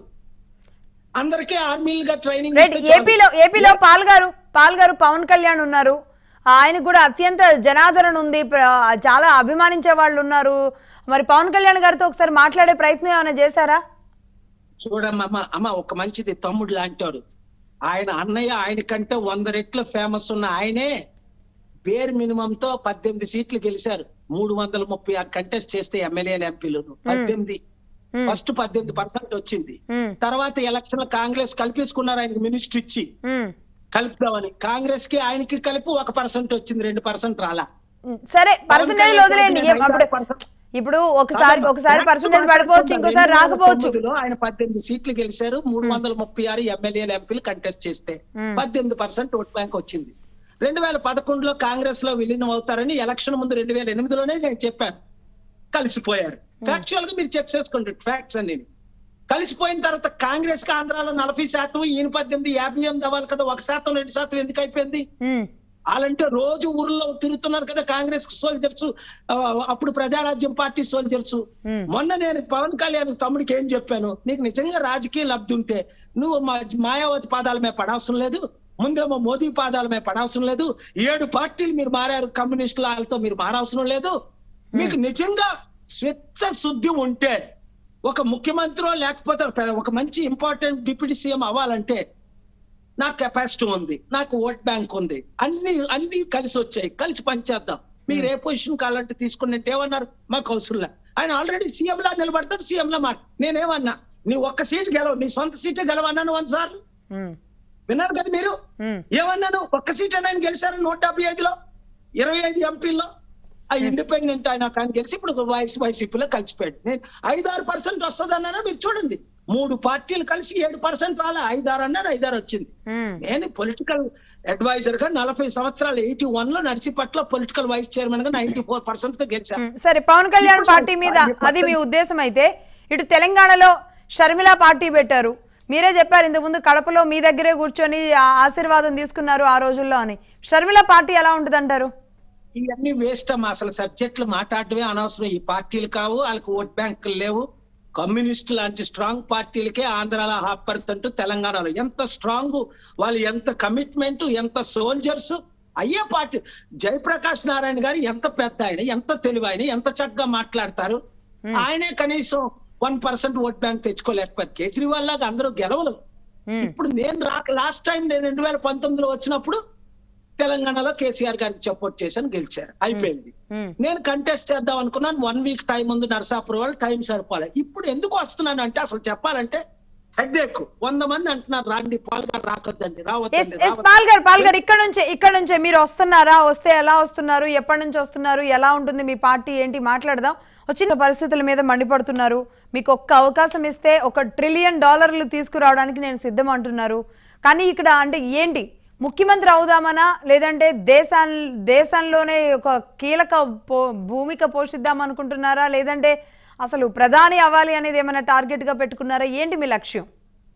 అందరికీ ఆర్మీలుగా ట్రైనింగ్ రైట్ ఏపీలో ఏపీలో పాల్ గారు పాల్ గారు పవన్ కళ్యాణ్ ఉన్నారు ఆయనకు కూడా అత్యంత జనాదరణ ఉంది ప్ర- చాలా అభిమానించే వాళ్ళు ఉన్నారు మరి పవన్ కళ్యాణ్ గారితో ఒకసారి మాట్లాడే ప్రయత్నం ఏమైనా చేశారా చూడమ్మా అమ్మ అమ్మ ఒక మంచిది తమ్ముడు లాంటాడు ఆయన అన్నయ్య ఆయన కంటే వంద రెట్లు ఫేమస్ ఉన్న ఆయనే బేర్ మినిమం తో పద్దెనిమిది సీట్లు గెలిచారు మూడు వందల ముప్పై ఆరు కంటెస్ట్ చేస్తే ఎమ్మెల్యేలు ఎంపీలు పద్దెనిమిది Hmm. ఫస్ట్ పద్దెనిమిది పర్సెంట్ వచ్చింది ఉమ్, తర్వాత ఎలక్షన్ లో కాంగ్రెస్ కలిపేసుకున్నారు ఆయనకి మినిస్టర్ ఇచ్చి ఉమ్, కలుపుదామని కాంగ్రెస్ కి ఆయనకి కలిపి ఒక పర్సెంట్ వచ్చింది రెండు పర్సెంట్ రాలా ఉమ్. సరే పర్సంటేజ్ కళ్యాణ్ వదిలేయండి గారికి ఏం- అప్పుడు 5% ఇప్పుడు ఒకసారి కాదమ్మా, ఒకసారి ఫ్యాక్ట్స్ పర్సంటేజ్ పడిపోవచ్చు మాట్లాడుతున్నా. ఇంకోసారి 2009 రాకపోవచ్చు లో ఆయన పద్దెనిమిది సీట్లు గెలిచారు మూడు వందల ముప్పై ఆరు ఎమ్మెల్యేలు ఎంపీలు కంటెస్ట్ చేస్తే Hmm. పద్దెనిమిది పర్సెంట్ ఓట్ బ్యాంక్ వచ్చింది రెండు వేల పదకొండులో కాంగ్రెస్ లో విలీనం అవుతారని ఎలక్షన్ ముందు రెండు వేల ఎనిమిదిలోనే నేను చెప్పాను కలిసిపోయారు ఫ్యాక్చువల్ గా మీరు చెక్ చేసుకోండి ఫ్యాక్ట్స్ అన్ని కలిసిపోయిన తర్వాత కాంగ్రెస్ కి ఆంధ్రాలో నలభై శాతం ఈయన పద్దెనిమిది యాభై ఎనిమిది అవ్వాలి కదా ఒక శాతం రెండు శాతం ఎందుకు అయిపోయింది ఉమ్, వాళ్ళంటే రోజు ఊర్లో తిరుగుతున్నారు కదా కాంగ్రెస్ సోల్జర్స్ అప్పుడు ప్రజారాజ్యం పార్టీ సోల్జర్స్ ఉమ్, మొన్న నేను పవన్ కళ్యాణ్ తమ్ముడికి ఏం చెప్పాను నీకు నిజంగా రాజకీయ లబ్ధి ఉంటే నువ్వు మా మాయావతి పాదాల మీద పడవసరం లేదు ముందేమో మోదీ పాదాల మీద పడవసరం లేదు ఏడు పార్టీలు మీరు మారారు కమ్యూనిస్టుల వాళ్ళతో మీరు మారవసరం లేదు మీకు నిజంగా స్వచ్ఛ శుద్ధి ఉంటే ఒక ముఖ్యమంత్రి లేకపోతే ఒక- ఒక మంచి ఇంపార్టెంట్ డిప్యూటీ సీఎం అవ్వాలంటే నాకు కెపాసిటీ ఉంది నాకు ఓట్ బ్యాంక్ ఉంది అన్ని అన్ని కలిసి వచ్చాయి కలిసి పనిచేద్దాం మీరు ఏ పొజిషన్ కావాలంటే తీసుకుని అంటే ఏమన్నారు మాకు అవసరం లే ఆయన ఆల్రెడీ సీఎం లా నిలబడతాడు సీఎం లా మాట నేనేమన్నా నీ ఒక్క సీట్ గెలవు నీ సొంత సీటే గెలవన్నాను వన్ సార్ ఉమ్, విన్నారు కదా మీరు ఉమ్, ఏమన్నాను ఒక్క సీట్ అని ఆయన గెలిచారు నూట డెబ్బై ఐదులో ఇరవై ఐదు ఎంపీల్లో ఆ ఇండిపెండెంట్ ఆయన ఆయన గెలిచి ఇప్పుడు వైస్ వైసీపీలో కలిసిపోయాడు నేను ఐదారు పర్సెంట్ వస్తుంది అన్నానా మీరు చూడండి మూడు పార్టీలు కలిసి ఏడు పర్సెంట్ రాలే ఐదారు అన్నారు ఐదారు వచ్చింది ఉమ్. నేను పొలిటికల్ అడ్వైజర్ గా నలభై సంవత్సరాలు ఎయిటీ వన్ లో నర్సీపట్ల పొలిటికల్ వైస్ చైర్మన్ గా నైన్టీ ఫోర్ పర్సెంట్ తో గెలిచాను ఉమ్, సరే పవన్ కళ్యాణ్ ఇప్పుడు పార్టీ మీద అది అది మీ ఉద్దేశం అయితే ఇటు తెలంగాణలో షర్మిల పార్టీ పెట్టారు మీరే చెప్పారు ఇంతకుముందు కడపలో మీ దగ్గరే కూర్చొని ఆ ఆశీర్వాదం తీసుకున్నారు ఆ రోజుల్లో అని షర్మిల పార్టీ ఎలా ఉంటుంది అంటారు ఇవన్నీ వేస్ట్ అమ్మా అసలు సబ్జెక్టులు మాట్లాడటమే అనవసరం ఈ పార్టీలు కావు వాళ్ళకి ఓట్ బ్యాంకులు లేవు కమ్యూనిస్ట్ లాంటి స్ట్రాంగ్ పార్టీలకే ఆంధ్రాలో హాఫ్ పర్సెంట్ తెలంగాణలో ఎంత స్ట్రాంగ్ వాళ్ళు ఎంత కమిట్మెంట్ ఎంత సోల్జర్స్ అయ్యే పార్టీ జయప్రకాష్ నారాయణ గారు ఎంత పెద్ద ఆయన ఎంత తెలివైన ఎంత చక్కగా మాట్లాడతారు ఆయనే కనీసం వన్ పర్సెంట్ ఓట్ బ్యాంక్ తెచ్చుకోలేకపోయారు కేజ్రీవాల్ లాగా అందరూ గెలవలు ఉమ్, ఇప్పుడు నేను రాక లాస్ట్ టైం నేను రెండు వేల పంతొమ్మిదిలో వచ్చినప్పుడు తెలంగాణలో కేసీఆర్ గారికి సపోర్ట్ చేశాను గెలిచారు అయిపోయింది ఉమ్, నేను కంటెస్ట్ చేద్దాం అనుకున్నాను వన్ వీక్ టైం ఉంది నరసాపురం వాళ్ళు టైం సరిపోలే ఇప్పుడు ఎందుకు వస్తున్నాను అంటే అసలు చెప్పాలంటే హెడ్ ఎక్ వంద మంది అంటున్నారు రాండి పాల్గొని రాకొద్దండి ఎస్ రావద్దండి ఎస్ రావద్దండి. పాల్ గారు పాల్ గారు ఇక్కడ నుంచే ఇక్కడ నుంచే మీరు వస్తున్నారా వస్తే ఎలా వస్తున్నారు ఎప్పటి నుంచి వస్తున్నారు ఎలా ఉంటుంది మీ పార్టీ ఏంటి మాట్లాడదాం వచ్చిన పరిస్థితుల మీద మండిపడుతున్నారు మీకు ఒక్క అవకాశం ఇస్తే ఒక ట్రిలియన్ డాలర్లు తీసుకురావడానికి నేను సిద్ధం అంటున్నారు కానీ ఇక్కడ అంటే ఏంటి ముఖ్యమంత్రి అవుదామనా లేదంటే దేశా దేశంలోనే ఒక కీలక పో భూమిక పోషిద్దాం అనుకుంటున్నారా లేదంటే అసలు ప్రధాని అవ్వాలి అనేది ఏమైనా టార్గెట్ గా పెట్టుకున్నారా ఏంటి మీ లక్ష్యం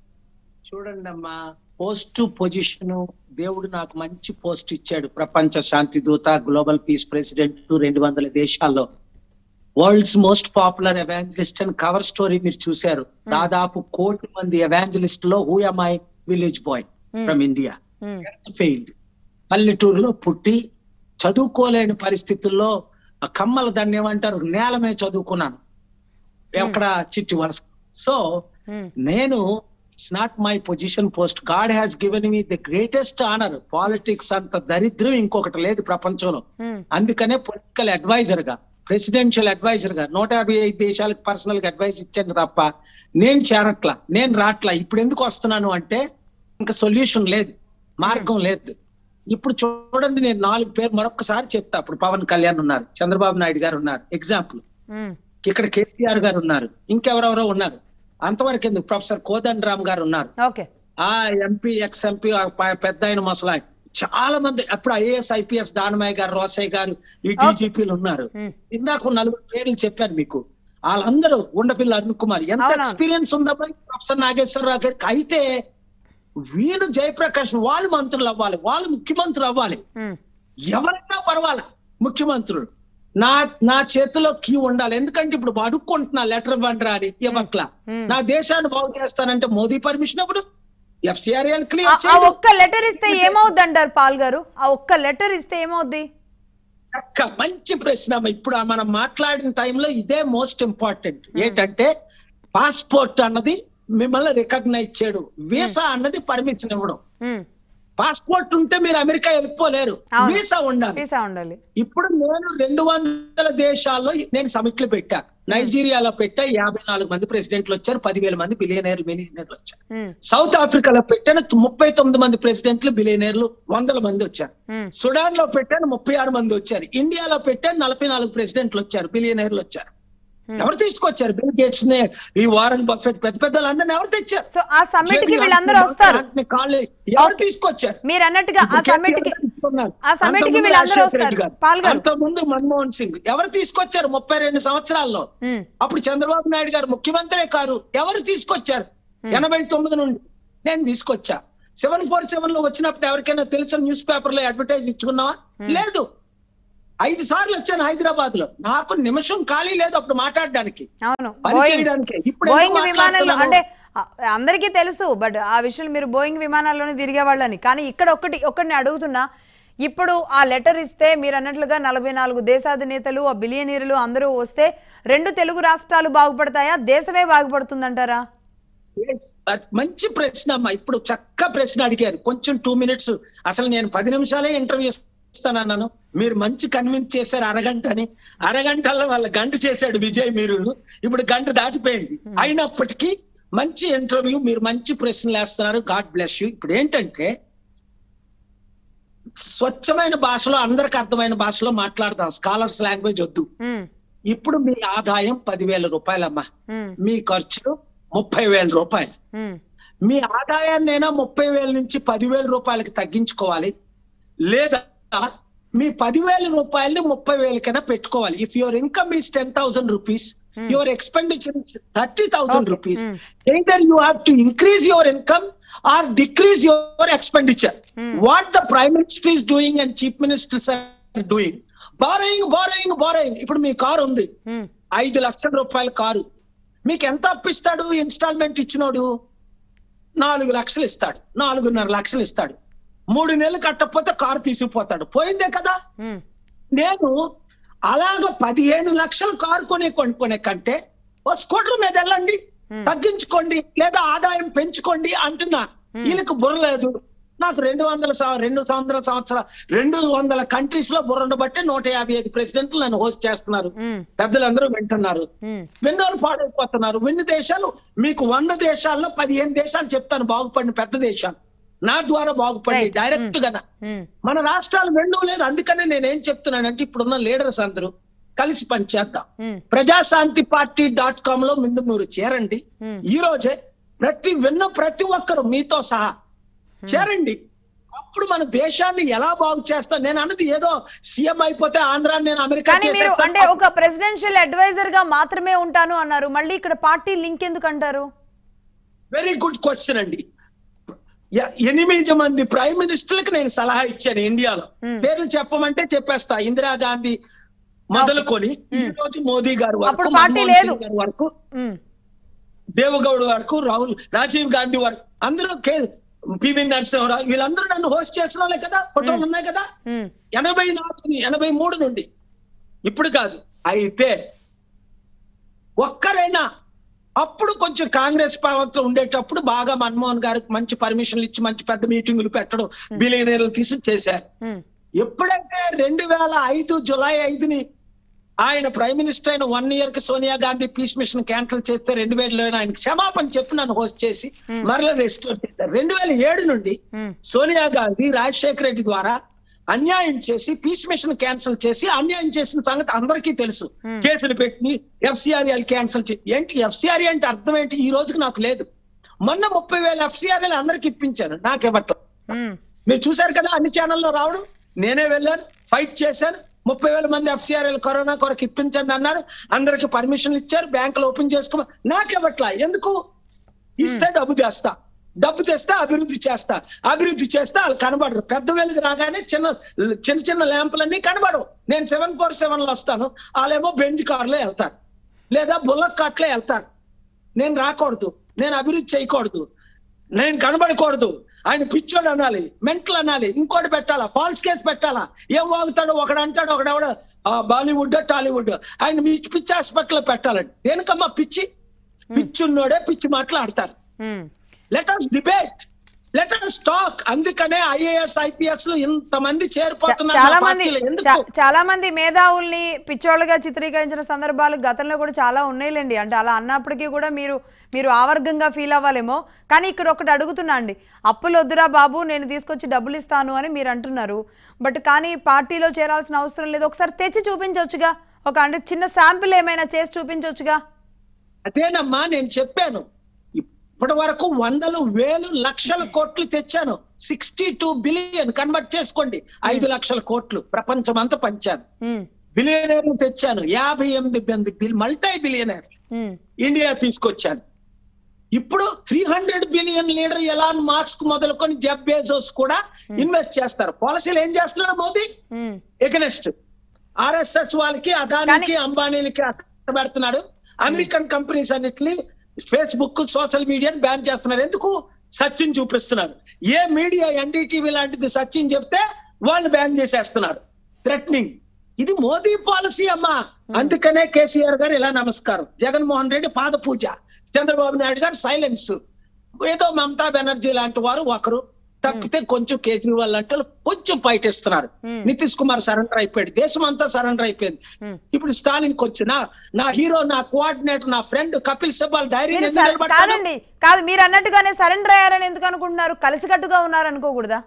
చూడండి అమ్మా పోస్ట్ పొజిషన్ దేవుడు నాకు మంచి పోస్ట్ ఇచ్చాడు ప్రపంచ శాంతి దూత గ్లోబల్ పీస్ ప్రెసిడెంట్ రెండు వందల దేశాల్లో వరల్డ్స్ మోస్ట్ పాపులర్ ఎవాంజలిస్ట్ అని కవర్ స్టోరీ మీరు చూశారు దాదాపు కోటి మంది ఎవాంజలిస్ట్ లో who I village boy from India ఉమ్, ఫెయిల్డ్ పల్లెటూరులో పుట్టి చదువుకోలేని పరిస్థితుల్లో ఆ కమ్మలు దాన్ని ఏమంటారు నేల మీద చదువుకున్నాను ఎక్కడ చిట్టి వలస సో ఉమ్, నేను it's not my position post God has given me the greatest honour politics అంత దరిద్రం ఇంకొకటి లేదు ప్రపంచంలో ఉమ్, అందుకనే పొలిటికల్ అడ్వైజర్ గా ప్రెసిడెన్షియల్ అడ్వైజర్ గా నూట యాభై ఐదు దేశాలకు పర్సనల్ గా అడ్వైస్ ఇచ్చాను తప్ప నేను చేరట్లా నేను రాట్లా ఇప్పుడు ఎందుకు వస్తున్నాను అంటే ఇంకా సొల్యూషన్ లేదు మార్గం లేదు ఇప్పుడు చూడండి నేను నాలుగు పేరు మరొకసారి చెప్తా ఇప్పుడు పవన్ కళ్యాణ్ ఉన్నారు చంద్రబాబు నాయుడు గారు ఉన్నారు ఎగ్జాంపుల్ ఉమ్, ఇక్కడ కేసీఆర్ గారు ఉన్నారు ఇంకెవరెవరో ఉన్నారు అంతవరకు ఎందుకు ప్రొఫెసర్ కోదండ రామ్ గారు ఉన్నారు ఓకే ఆ ఎంపీ ఎక్స్ ఎంపీ పెద్ద ఆయన ముసలాయ్ చాలా మంది అప్పుడు ఐఏఎస్ ఐపీఎస్ దానమయ్య గారు రోసయ్య గారు ఈ డీజీపీలు ఉన్నారు ఉమ్, ఇందాక నలుగురు పేర్లు చెప్పాను మీకు వాళ్ళందరూ ఉండపిల్ల అరుణ్ కుమార్ ఎంత అవునవును. ఎక్స్పీరియన్స్ ఉందమ్మా ప్రొఫెసర్ నాగేశ్వరరావు గారికి అయితే వీరు జయప్రకాష్ వాళ్ళు మంత్రులు అవ్వాలి వాళ్ళు ముఖ్యమంత్రులు అవ్వాలి ఉమ్, ఎవరైనా పర్వాలా ముఖ్యమంత్రులు నా నా చేతిలో కీ ఉండాలి ఎందుకంటే ఇప్పుడు అడుక్కుంటున్నా లెటర్ ఇవ్వండి అని ఇవ్వట్లా Hmm. నా దేశాన్ని బాగు చేస్తానంటే మోదీ పర్మిషన్ అప్పుడు ఎఫ్సిఆర్ ఆ- క్లియర్ ఆ ఒక్క లెటర్ ఇస్తే ఏమవుద్ది అంటారు పాల్ గారు ఆ ఒక్క లెటర్ ఇస్తే ఏమవుద్ది చక్క మంచి ప్రశ్న అమ్మ. ఇప్పుడు ఆ మనం మాట్లాడిన టైంలో ఇదే మోస్ట్ ఇంపార్టెంట్ ఏంటంటే పాస్పోర్ట్ అన్నది మిమ్మల్ని రికగ్నైజ్ చేయడం వీసా అన్నది పర్మిషన్ ఇవ్వడం ఉమ్, పాస్పోర్ట్ ఉంటే మీరు అమెరికా వెళ్ళిపోలేరు అవును. వీసా ఉండాలి వీసా ఉండాలి ఇప్పుడు నేను రెండు వందల దేశాల్లో నేను సమిట్లు పెట్టా నైజీరియాలో పెట్టా యాభై నాలుగు మంది ప్రెసిడెంట్లు వచ్చారు పదివేల మంది బిలియనీర్లు మిలియనీర్లు వచ్చారు ఉమ్, సౌత్ ఆఫ్రికాలో పెట్టాను ముప్పై తొమ్మిది మంది ప్రెసిడెంట్లు బిలియనీర్లు వందల మంది వచ్చారు ఉమ్, సుడాన్ లో పెట్టాను ముప్పై ఆరు మంది వచ్చారు ఇండియాలో పెట్టాను నలభై నాలుగు ప్రెసిడెంట్లు వచ్చారు బిలియనీర్లు వచ్చారు Hmm. ఎవరు తీసుకొచ్చారు బిల్ గేట్స్ ని ఈ వారన్ బఫెట్ పెద్ద పెద్ద అందరిని ఎవరు తెచ్చారు సో ఆ సమ్మిట్ కి JB వీళ్ళందరూ Anthony, వస్తారు Anthony Colley, ఎవరు Okay. తీసుకొచ్చారు మీరు అన్నట్టుగా ఆ ఇప్పుడు సమ్మిట్ కి కేటీఆర్ తీసుకున్నారు. ఆ summit కి అంతకుముందు వీళ్ళందరూ రాజశేఖర రెడ్డి వస్తారు. గారు. పాల్గొరు. అంతకుముందు మన్మోహన్ సింగ్ ఎవరు తీసుకొచ్చారు ముప్పై రెండు సంవత్సరాల్లో ఉమ్, అప్పుడు చంద్రబాబు నాయుడు గారు ముఖ్యమంత్రే కారు ఎవరు తీసుకొచ్చారు ఎనభై తొమ్మిది నుండి నేను తీసుకొచ్చా సెవెన్ ఫోర్ సెవెన్ లో వచ్చినప్పుడు ఎవరికైనా తెలిసిన న్యూస్ పేపర్ లో అడ్వర్టైజ్ ఇచ్చుకున్నావా లేదు ఐదు సార్లు వచ్చాను హైదరాబాద్ లో నాకు నిమిషం ఖాళీ లేదు అప్పుడు మాట్లాడడానికి అవును పని బోయింగ్ చేయడానికి ఇప్పుడు ఎందుకు బోయింగ్ విమానంలో మాట్లాడుతున్నాను? అంటే ఆ, అందరికీ తెలుసు బట్ ఆ విషయం మీరు బోయింగ్ విమానాల్లోనే తిరిగే వాళ్ళని కానీ ఇక్కడ ఒకటి ఒకటిని అడుగుతున్నా ఇప్పుడు ఆ లెటర్ ఇస్తే మీరు అన్నట్లుగా నలభై నాలుగు దేశాధినేతలు ఆ బిలియనీరులు అందరూ వస్తే రెండు తెలుగు రాష్ట్రాలు బాగుపడతాయా దేశమే బాగుపడుతుందంటారా అది మంచి ప్రశ్న అమ్మా ఇప్పుడు చక్క ప్రశ్న అడిగారు కొంచెం టూ మినిట్స్ అసలు నేను పది నిమిషాలే ఇంటర్వ్యూ ఇస్తానన్నాను మీరు మంచి కన్విన్స్ చేశారు అరగంట అని అరగంటల్లో వాళ్ళ గంట చేశాడు విజయ్ మీరు ఇప్పుడు గంట దాటిపోయింది అయినప్పటికీ మంచి ఇంటర్వ్యూ మీరు మంచి ప్రశ్నలు వేస్తున్నారు గాడ్ బ్లెస్ యూ ఇప్పుడు ఏంటంటే స్వచ్ఛమైన భాషలో అందరికి అర్థమైన భాషలో మాట్లాడదాం స్కాలర్స్ లాంగ్వేజ్ వద్దు ఉమ్, ఇప్పుడు మీ ఆదాయం పదివేల రూపాయలమ్మా ఉమ్, మీ ఖర్చులు ముప్పై వేల రూపాయలు ఉమ్, మీ ఆదాయాన్నైనా ముప్పై వేల నుంచి పదివేల రూపాయలకి తగ్గించుకోవాలి లేదా మీ పదివేల రూపాయలని ముప్పై వేలకైనా పెట్టుకోవాలి if your income is ten thousand rupees your expenditure thirty thousand Okay. Rupees Hmm. either you have to increase your income or decrease your expenditure. Hmm. What the prime minister is doing and chief ministers are doing, borrowing, borrowing, borrowing. ఇప్పుడు మీ car ఉంది ఉమ్, ఐదు లక్షల రూపాయల car మీకు ఎంత అప్పిస్తాడు instalment ఇచ్చినోడు నాలుగు లక్షలు ఇస్తాడు నాలుగున్నర లక్షలు ఇస్తాడు మూడు నెలలు కట్టకపోతే కారు తీసుకుపోతాడు పోయిందే కదా ఉమ్, నేను అలాగ పదిహేను లక్షలు కారు కొనే కొనుక్కునే కంటే ఓ స్కూటర్ మీద వెళ్ళండి Hmm. తగ్గించుకోండి లేదా ఆదాయం పెంచుకోండి అంటున్నా వీళ్ళకి బుర్ర లేదు నాకు రెండు వందల సం- రెండు వందల సంవత్సరాల రెండు వందల కంట్రీస్ లో బుర్రను బట్టి నూట యాభై ఐదు ప్రెసిడెంట్లు నన్ను హోస్ట్ చేస్తున్నారు ఉమ్, పెద్దలందరూ వింటున్నారు ఉమ్, విన్నోళ్ళు పాడైపోతున్నారు విన్ని దేశాలు మీకు వంద దేశాల్లో పదిహేను దేశాలు చెప్తాను బాగుపడిన పెద్ద దేశాలు నా ద్వారా బాగుపడి Right. డైరెక్ట్ గా ఉమ్, మన రాష్ట్రాలు వెండు లేదు అందుకనే నేనేం చెప్తున్నానంటే ఇప్పుడున్న లీడర్స్ అందరూ కలిసి పనిచేద్దాం ఉమ్, ప్రజాశాంతి పార్టీ డాట్ కామ్ లో ముందు మీరు చేరండి Hmm. ఈ రోజే ప్రతి విన్న ప్రతి ఒక్కరు మీతో సహా చేరండి అప్పుడు మన దేశాన్ని ఎలా బాగు చేస్తాం నేను అన్నది ఏదో సీఎం అయిపోతే ఆంధ్రాని నేను అమెరికా కానీ మీరు చేసేస్తాను. అంటే ఒక ప్రెసిడెన్షియల్ అడ్వైజర్ గా మాత్రమే ఉంటాను అన్నారు మళ్ళీ ఇక్కడ పార్టీ లింక్ ఎందుకు అంటారు వెరీ గుడ్ క్వశ్చన్ అండి ఎ- ఎనిమిది మంది ప్రైమ్ మినిస్టర్లకు నేను సలహా ఇచ్చాను ఇండియాలో Hmm. పేర్లు చెప్పమంటే చెప్పేస్తా ఇందిరాగాంధీ మొదలుకొని ఈ రోజు మోదీ గారు వరకు అప్పుడు పార్టీ మన్మోహన్ లేదు. సింగ్ గారి వరకు ఉమ్, దేవగౌడ్ వరకు రాహుల్ రాజీవ్ గాంధీ వరకు అందరూ కే పివి నరసింహరావు వీళ్ళందరూ నన్ను హోస్ట్ చేసిన వాళ్ళే కదా ఫోటోలు ఉన్నాయి కదా ఉమ్, ఎనభై నాలుగు ఎనభై మూడు నుండి ఇప్పుడు కాదు అయితే ఒక్కరైనా అప్పుడు కొంచెం కాంగ్రెస్ ప్రభుత్వం ఉండేటప్పుడు బాగా మన్మోహన్ గారికి మంచి పర్మిషన్లు ఇచ్చి మంచి పెద్ద మీటింగులు పెట్టడం బిలియనీర్లు తీసి చేశారు ఉమ్, ఎప్పుడైతే రెండు వేల ఐదు జులై ఐదుని ఆయన ప్రైమ్ మినిస్టర్ అయిన వన్ ఇయర్ కి Sonia Gandhi peace mission cancel చేస్తే రెండు వేలలో ఆయన క్షమాపణ చెప్పి నన్ను హోస్ట్ చేసి మరలా రెస్టోర్ చేశారు రెండు వేల ఏడు నుండి ఉమ్, సోనియా గాంధీ రాజశేఖర రెడ్డి ద్వారా అన్యాయం చేసి పీస్ మిషన్ క్యాన్సిల్ చేసి అన్యాయం చేసిన సంగతి అందరికీ తెలుసు Hmm. కేసులు పెట్టి ఎఫ్సిఆర్ఎల్ క్యాన్సిల్ చేసి ఏంటి ఎఫ్సిఆర్ఏ అంటే అర్థం ఏంటి ఈ రోజుకి నాకు లేదు మొన్న ముప్పై వేల ఎఫ్సిఆర్ఎల్ అందరికి ఇప్పించాను నాకు ఇవ్వటం ఉమ్, మీరు చూశారు కదా అన్ని ఛానల్లో రావడం నేనే వెళ్ళాను ఫైట్ చేశాను ముప్పై వేల మంది ఎఫ్సిఆర్ఎల్ కరోనా కొరకు ఇప్పించండి అన్నారు అందరికి పర్మిషన్ ఇచ్చారు బ్యాంకులు ఓపెన్ చేసుకో నాకెవట్లా ఎందుకు ఇస్తే డబ్బు తెస్తా డబ్బు తెస్తే అభివృద్ధి చేస్తా అభివృద్ధి చేస్తే వాళ్ళు కనబడరు పెద్ద వెలుగు రాగానే చిన్న చిన్న చిన్న ల్యాంపులన్నీ కనబడవు నేను సెవెన్ ఫోర్ సెవెన్ లో వస్తాను వాళ్ళేమో బెంజ్ కార్లో వెళ్తారు లేదా బుల్లెట్ కార్ట్లో వెళ్తారు నేను రాకూడదు నేను అభివృద్ధి చేయకూడదు నేను కనబడకూడదు ఆయన పిచ్చోడు అనాలి మెంటల్ అనాలి ఇంకోటి పెట్టాలా ఫాల్స్ కేసు పెట్టాలా ఏం వాగుతాడు ఒకడు అంటాడు ఒకడెవడ బాలీవుడ్ టాలీవుడ్ ఆయన పిచ్చి పిచ్చి హాస్పిటల్ పెట్టాలండి దేనికమ్మా పిచ్చి పిచ్చున్నోడే పిచ్చి మాట్లాడతారు ఉమ్. Let us debate let us talk అందుకనే ఐఏఎస్ ఐపీఎస్ లో ఇంతమంది చా- చేరిపోతున్నారు చాలా మా మంది పార్టీలో. ఎందుకు చా- చాలా మంది మేధావుల్ని పిచ్చోళ్ళగా చిత్రీకరించిన సందర్భాలు గతంలో కూడా చాలా ఉన్నాయిలేండి అంటే అలా అన్నప్పటికీ కూడా మీరు మీరు ఆవర్గంగా ఫీల్ అవ్వాలేమో కానీ ఇక్కడ ఒకటి అడుగుతున్నా అండి అప్పులు వద్దురా బాబు నేను తీసుకొచ్చి డబ్బులు ఇస్తాను అని మీరు అంటున్నారు బట్ కానీ పార్టీలో చేరాల్సిన అవసరం లేదు ఒకసారి తెచ్చి చూపించవచ్చుగా ఒక అంటే చిన్న శాంపిల్ ఏమైనా చేసి చూపించవచ్చుగా అదేనమ్మా నేను చెప్పాను ఇప్పటి వరకు వందలు వేలు లక్షల కోట్లు తెచ్చాను సిక్స్టీ టూ బిలియన్ కన్వర్ట్ చేసుకోండి ఐదు లక్షల కోట్లు ప్రపంచం అంతా పంచాను ఉమ్, బిలియనర్లు తెచ్చాను యాభై ఎనిమిది మంది బిల్ మల్టీ బిలియనర్ ఉమ్, ఇండియా తీసుకొచ్చాను ఇప్పుడు three hundred billion leader Elon Musk మొదలుకొని జెఫ్ బేజోస్ కూడా ఇన్వెస్ట్ చేస్తారు పాలసీలు ఏం చేస్తున్నారు మోదీ ఉమ్, ఎగనెస్ట్ ఆర్ఎస్ఎస్ వాళ్ళకి అదానికి అంబానీలకి అక్కడ పెడుతున్నాడు అమెరికన్ కంపెనీస్ అన్నిటిని ఫేస్బుక్ సోషల్ మీడియాని బ్యాన్ చేస్తున్నారు ఎందుకు సచిన్ చూపిస్తున్నారు ఏ మీడియా ఎన్డీటీవీ లాంటిది సచిన్ చెప్తే వాళ్ళు బ్యాన్ చేసేస్తున్నారు థ్రెటనింగ్ ఇది మోదీ పాలసీ అమ్మా అందుకనే కేసీఆర్ గారు ఇలా నమస్కారం జగన్మోహన్ రెడ్డి పాద పూజ చంద్రబాబు నాయుడు గారు సైలెన్స్ ఏదో మమతా బెనర్జీ లాంటి వారు ఒకరు తప్పితే కొంచెం కేజ్రీవాల్ లాంటి వాళ్ళు కొంచెం ఫైట్ ఇస్తున్నారు Hmm. నితీష్ కుమార్ సరెండర్ అయిపోయాడు దేశం అంతా సరెండర్ అయిపోయింది Hmm. ఇప్పుడు స్టాలిన్ కి వచ్చిన నా హీరో నా కోఆర్డినేటర్ నా ఫ్రెండ్ కపిల్ సిబాల్ డైరీ మీరు సర- కాదండి కాదు మీరు అన్నట్టుగానే సరెండర్ అయ్యారని ఎందుకు అనుకుంటున్నారు కలిసికట్టుగా ఉన్నారు అనుకోకూడదా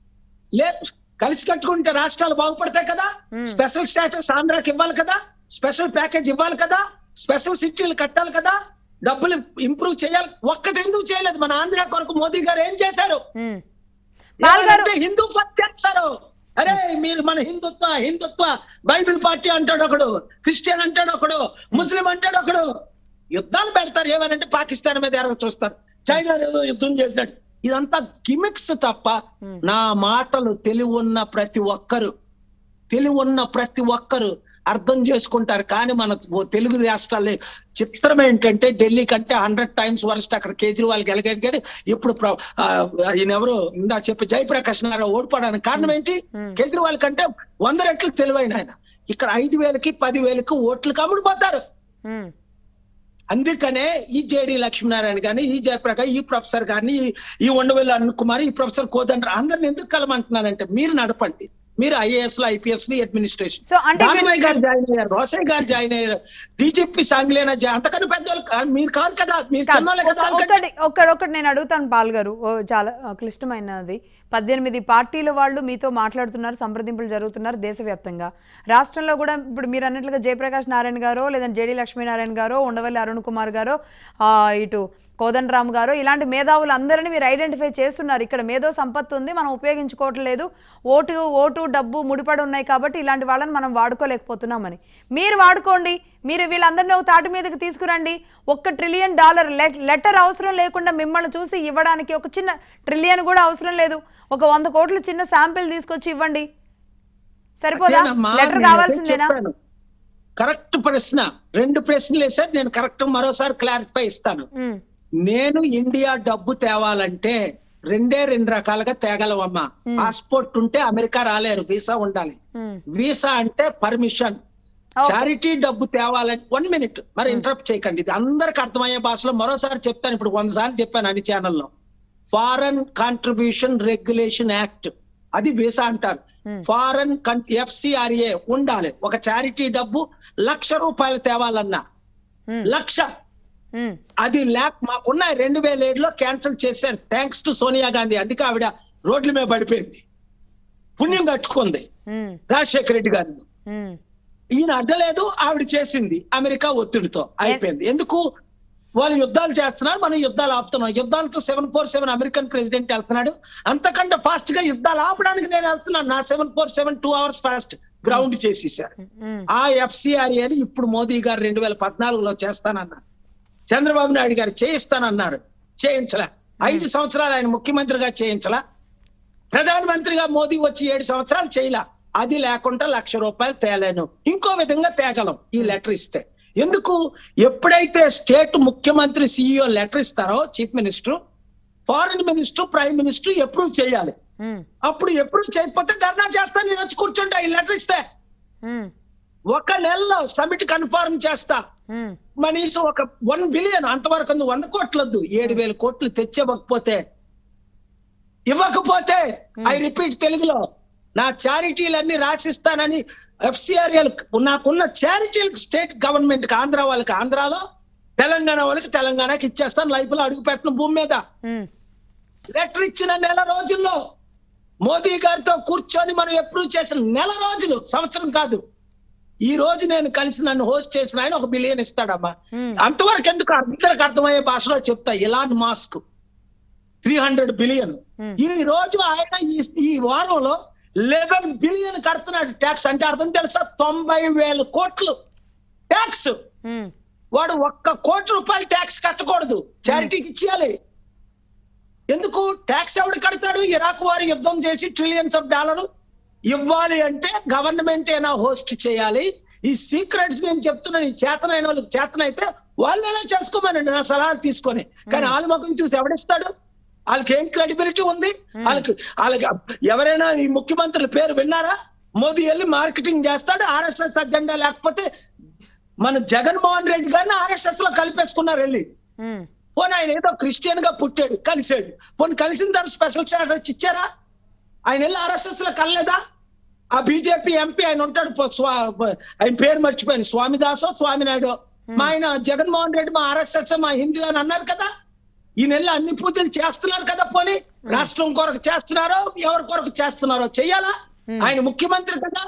లే కలిసి కట్టుకుంటే రాష్ట్రాలు బాగుపడతాయి కదా Hmm. స్పెషల్ స్టాటస్ ఆంధ్రాకి ఇవ్వాలి కదా స్పెషల్ ప్యాకేజ్ ఇవ్వాలి కదా స్పెషల్ సిటీలు కట్టాలి కదా డబ్బులు ఇంప్రూవ్ చేయాలి ఒక్కటి ఎందుకు చేయలేదు మన ఆంధ్ర కొరకు మోదీ గారు ఏం చేశారు ఉమ్. పాల్ గారు ఏమంటే హిందూ ఫస్ట్ చేస్తారు అరే మీరు మన హిందుత్వ హిందుత్వ బైబిల్ పార్టీ అంటాడు ఒకడు క్రిస్టియన్ అంటాడు ఒకడు ముస్లిం అంటాడు ఒకడు యుద్ధాలు పెడతారు ఏమనంటే పాకిస్తాన్ మీద ఎరగ చూస్తారు చైనా ఏదో యుద్ధం చేసినట్టు ఇదంతా గిమిక్స్ తప్ప నా మాటలు తెలివి ఉన్న ప్రతి ఒక్కరు తెలివి ఉన్న ప్రతి ఒక్కరు అర్థం చేసుకుంటారు కానీ మన ఓ తెలుగు రాష్ట్రాల్లో చిత్రం ఏంటంటే ఢిల్లీ కంటే హండ్రెడ్ టైమ్స్ వరస్ట్ అక్కడ కేజ్రీవాల్ గెలగాడు కానీ ఇప్పుడు ప్ర- ఆ, ఈయన ఎవరు ఇందా చెప్పి జయప్రకాష్ నారాయణ ఓడిపోవడానికి కారణం ఏంటి Hmm. కేజ్రీవాల్ కంటే వంద రెట్లు తెలివైన ఆయన ఇక్కడ ఐదు వేలకి పది వేలకి ఓట్లు కమ్ముడిపోతారు ఉమ్. అందుకనే ఈ జేడి లక్ష్మీనారాయణ గాని ఈ జయప్రకాష్ ఈ ప్రొఫెసర్ గారిని ఈ- ఈ ఉండవల్లి అరుణ్ కుమార్ ఈ ప్రొఫెసర్ కోదండ్ర అందరిని ఎందుకు కలమంటున్నానంటే మీరు నడపండి మీరు ఐఏఎస్ లో ఐపీఎస్ ని అడ్మినిస్ట్రేషన్ సో అంటే దానిమయ్య గారు జాయిన్ అయ్యారు రోసయ్య గారు జాయిన్ అయ్యారు డీజీపీ సాంగ్లేనా జా- అంతకన్నా పెద్దవాళ్ళు కా- మీరు కాదు కదా మీరు కాదు, చిన్నోళ్ళే కదా ఒక్క- ఒక్కటి ఒక్కటి ఒక్కటి నేను అడుగుతాను పాల్ గారు ఓ చాలా ఆ, క్లిష్టమైనది పద్దెనిమిది పార్టీల వాళ్ళు మీతో మాట్లాడుతున్నారు సంప్రదింపులు జరుగుతున్నారు దేశవ్యాప్తంగా రాష్ట్రంలో కూడా ఇప్పుడు మీరు అన్నట్లుగా జయప్రకాష్ నారాయణ గారో లేదా జేడి లక్ష్మీనారాయణ గారో ఉండవల్లి అరుణ్ కుమార్ గారో ఆ, ఇటు కోదండరామ్ గారు ఇలాంటి మేధావులు అందరినీ మీరు ఐడెంటిఫై చేస్తున్నారు ఇక్కడ మేధో సంపత్తి ఉంది మనం ఉపయోగించుకోవట్లేదు ఓటు ఓటు డబ్బు ముడిపడి ఉన్నాయి కాబట్టి ఇలాంటి వాళ్ళని మనం వాడుకోలేకపోతున్నామని మీరు వాడుకోండి మీరు వీళ్ళందరినీ ఒక తాటి మీదకి తీసుకురండి ఒక్క ట్రిలియన్ డాలర్ లెటర్ అవసరం లేకుండా మిమ్మల్ని చూసి ఇవ్వడానికి ఒక చిన్న ట్రిలియన్ కూడా అవసరం లేదు ఒక వంద కోట్లు చిన్న శాంపిల్ తీసుకొచ్చి ఇవ్వండి సరిపోదా అదేనమ్మా, లెటర్ నేను కావాల్సిందేనా చెప్పాను. కరెక్ట్ ప్రశ్న రెండు ప్రశ్నలు వేసారు నేను కరెక్ట్ మరోసారి క్లారిఫై ఇస్తాను ఉమ్, నేను ఇండియా డబ్బు తేవాలంటే రెండే రెండు రకాలుగా తేగలవమ్మా పాస్పోర్ట్ ఉంటే అమెరికా రాలేరు వీసా ఉండాలి ఉమ్, వీసా అంటే పర్మిషన్ Okay. చారిటీ డబ్బు తేవాలని వన్ మినిట్ మరి ఇంటరప్ట్ చేయకండి ఇది అందరికి అర్థమయ్యే భాషలో మరోసారి చెప్తాను ఇప్పుడు వంద సార్లు చెప్పాను అన్ని ఛానల్లో ఫారెన్ కాంట్రిబ్యూషన్ రెగ్యులేషన్ యాక్ట్ అది వీసా అంటారు Hmm. ఫారెన్ ఎఫ్సిఆర్ఏ ఉండాలి ఒక చారిటీ డబ్బు లక్ష రూపాయలు తేవాలన్నా ఉమ్, లక్ష ఉమ్, అది ల్యాక్ మాకున్నాయి రెండు వేల ఏడులో క్యాన్సిల్ చేశారు థ్యాంక్స్ టు సోనియా గాంధీ అందుకే ఆవిడ రోడ్ల మీద పడిపోయింది పుణ్యం కట్టుకుంది ఉమ్, రాజశేఖర రెడ్డి గారిని ఉమ్, ఈయన అడ్డలేదు ఆవిడ చేసింది అమెరికా ఒత్తిడితో అయిపోయింది ఎందుకు వాళ్ళు యుద్ధాలు చేస్తున్నారు మనం యుద్ధాలు ఆపుతున్నాం యుద్ధాలతో seven four seven American president వెళ్తున్నాడు అంతకంటే ఫాస్ట్ గా యుద్ధాలు ఆపడానికి నేను వెళ్తున్నాను నా seven four seven two hours fast ground చేసేసారు ఉమ్, ఆ ఎఫ్సిఆర్ఏని ఇప్పుడు మోదీ గారు రెండు వేల పద్నాలుగులో చేస్తానన్నారు చంద్రబాబు నాయుడు గారు చేయిస్తానన్నారు చేయించలే ఐదు సంవత్సరాలు ఆయన ముఖ్యమంత్రిగా చేయించలా ప్రధానమంత్రిగా మోదీ వచ్చి ఏడు సంవత్సరాలు చేయలా అది లేకుండా లక్ష రూపాయలు తేలేను ఇంకో విధంగా తేగలం ఈ లెటర్ ఇస్తే ఎందుకు ఎప్పుడైతే స్టేట్ ముఖ్యమంత్రి సిఇఓ లెటర్ ఇస్తారో chief minister foreign minister prime minister approve చేయాలి ఉమ్, అప్పుడు ఎప్పుడు చేయకపోతే ధర్నా చేస్తా నేను వచ్చి కూర్చుంటా ఈ లెటర్ ఇస్తే ఉమ్, ఒక నెలలో సమిట్ కన్ఫర్మ్ చేస్తా ఉమ్, కనీసం ఒక వన్ బిలియన్ అంతవరకు అందు వంద కోట్లొద్దు ఏడు వేల కోట్లు తెచ్చేవ్వకపోతే ఇవ్వకపోతే ఐ రిపీట్ తెలుగులో నా చారిటీలన్నీ రాసిస్తానని ఎఫ్సిఆర్ఎల్ నాకున్న చారిటీలకు స్టేట్ గవర్నమెంట్ కి ఆంధ్ర వాళ్ళకి ఆంధ్రాలో తెలంగాణ వాళ్ళకి తెలంగాణకి ఇచ్చేస్తాను లైఫ్ లో అడుగు పెట్టిన భూమి మీద ఉమ్, లెటర్ ఇచ్చిన నెల రోజుల్లో మోదీ గారితో కూర్చొని మనం ఎప్పుడు చేసిన నెల రోజులు సంవత్సరం కాదు ఈ రోజు నేను కలిసి నన్ను హోస్ట్ చేసిన ఆయన ఒక బిలియన్ ఇస్తాడమ్మా Hmm. అంతవరకు ఎందుకు అందరికి అర్థమయ్యే భాషలో చెప్తా Elon Musk three hundred billion Hmm. ఈ రోజు ఆయన ఈ- ఈ వారంలో లెవెన్ బిలియన్ కడుతున్నాడు ట్యాక్స్ అంటే అర్థం తెలుసా తొంభై వేల కోట్లు ట్యాక్స్ ఉమ్, వాడు ఒక్క కోటి రూపాయలు ట్యాక్స్ కట్టకూడదు చారిటీకి ఇచ్చేయాలి ఎందుకు ట్యాక్స్ ఎవడు కడతాడు ఇరాక్ వారు యుద్ధం చేసి ట్రిలియన్స్ ఆఫ్ డాలర్ ఇవ్వాలి అంటే గవర్నమెంట్ అయినా హోస్ట్ చేయాలి ఈ సీక్రెట్స్ నేను చెప్తున్నాను ఈ చేతనైన వాళ్ళకి చేతనైతే వాళ్ళైనా చేసుకోమనండి నా సలహాలు తీసుకొని కానీ వాళ్ళ ముఖం చూసి ఎవడిస్తాడు వాళ్ళకి ఏం క్రెడిబిలిటీ ఉంది వాళ్ళకి వాళ్ళకి ఎవరైనా ఈ ముఖ్యమంత్రుల పేరు విన్నారా మోదీ వెళ్ళి మార్కెటింగ్ చేస్తాడు ఆర్ఎస్ఎస్ అజెండా లేకపోతే మన జగన్మోహన్ రెడ్డి గారిని ఆర్ఎస్ఎస్ లో కలిపేసుకున్నారు వెళ్ళి ఉమ్, పోనీ ఆయన ఏదో క్రిస్టియన్ గా పుట్టాడు కలిసాడు పోనీ కలిసిన తర్వాత స్పెషల్ స్టాటస్ ఇచ్చారా ఆయన వెళ్ళి ఆర్ఎస్ఎస్ లో కలలేదా ఆ బీజేపీ ఎంపీ ఆయన ఉంటాడు పో- స్వా- ఆయన పేరు మర్చిపోయాను స్వామిదాసో స్వామినాయుడు మా ఆయన జగన్మోహన్ రెడ్డి మా ఆర్ఎస్ఎస్ మా హిందూ అని అన్నారు కదా ఈ నెల అన్ని పూజలు చేస్తున్నారు కదా పోనీ రాష్ట్రం కొరకు చేస్తున్నారో ఎవరి కొరకు చేస్తున్నారో చెయ్యాలా ఆయన ముఖ్యమంత్రి కదా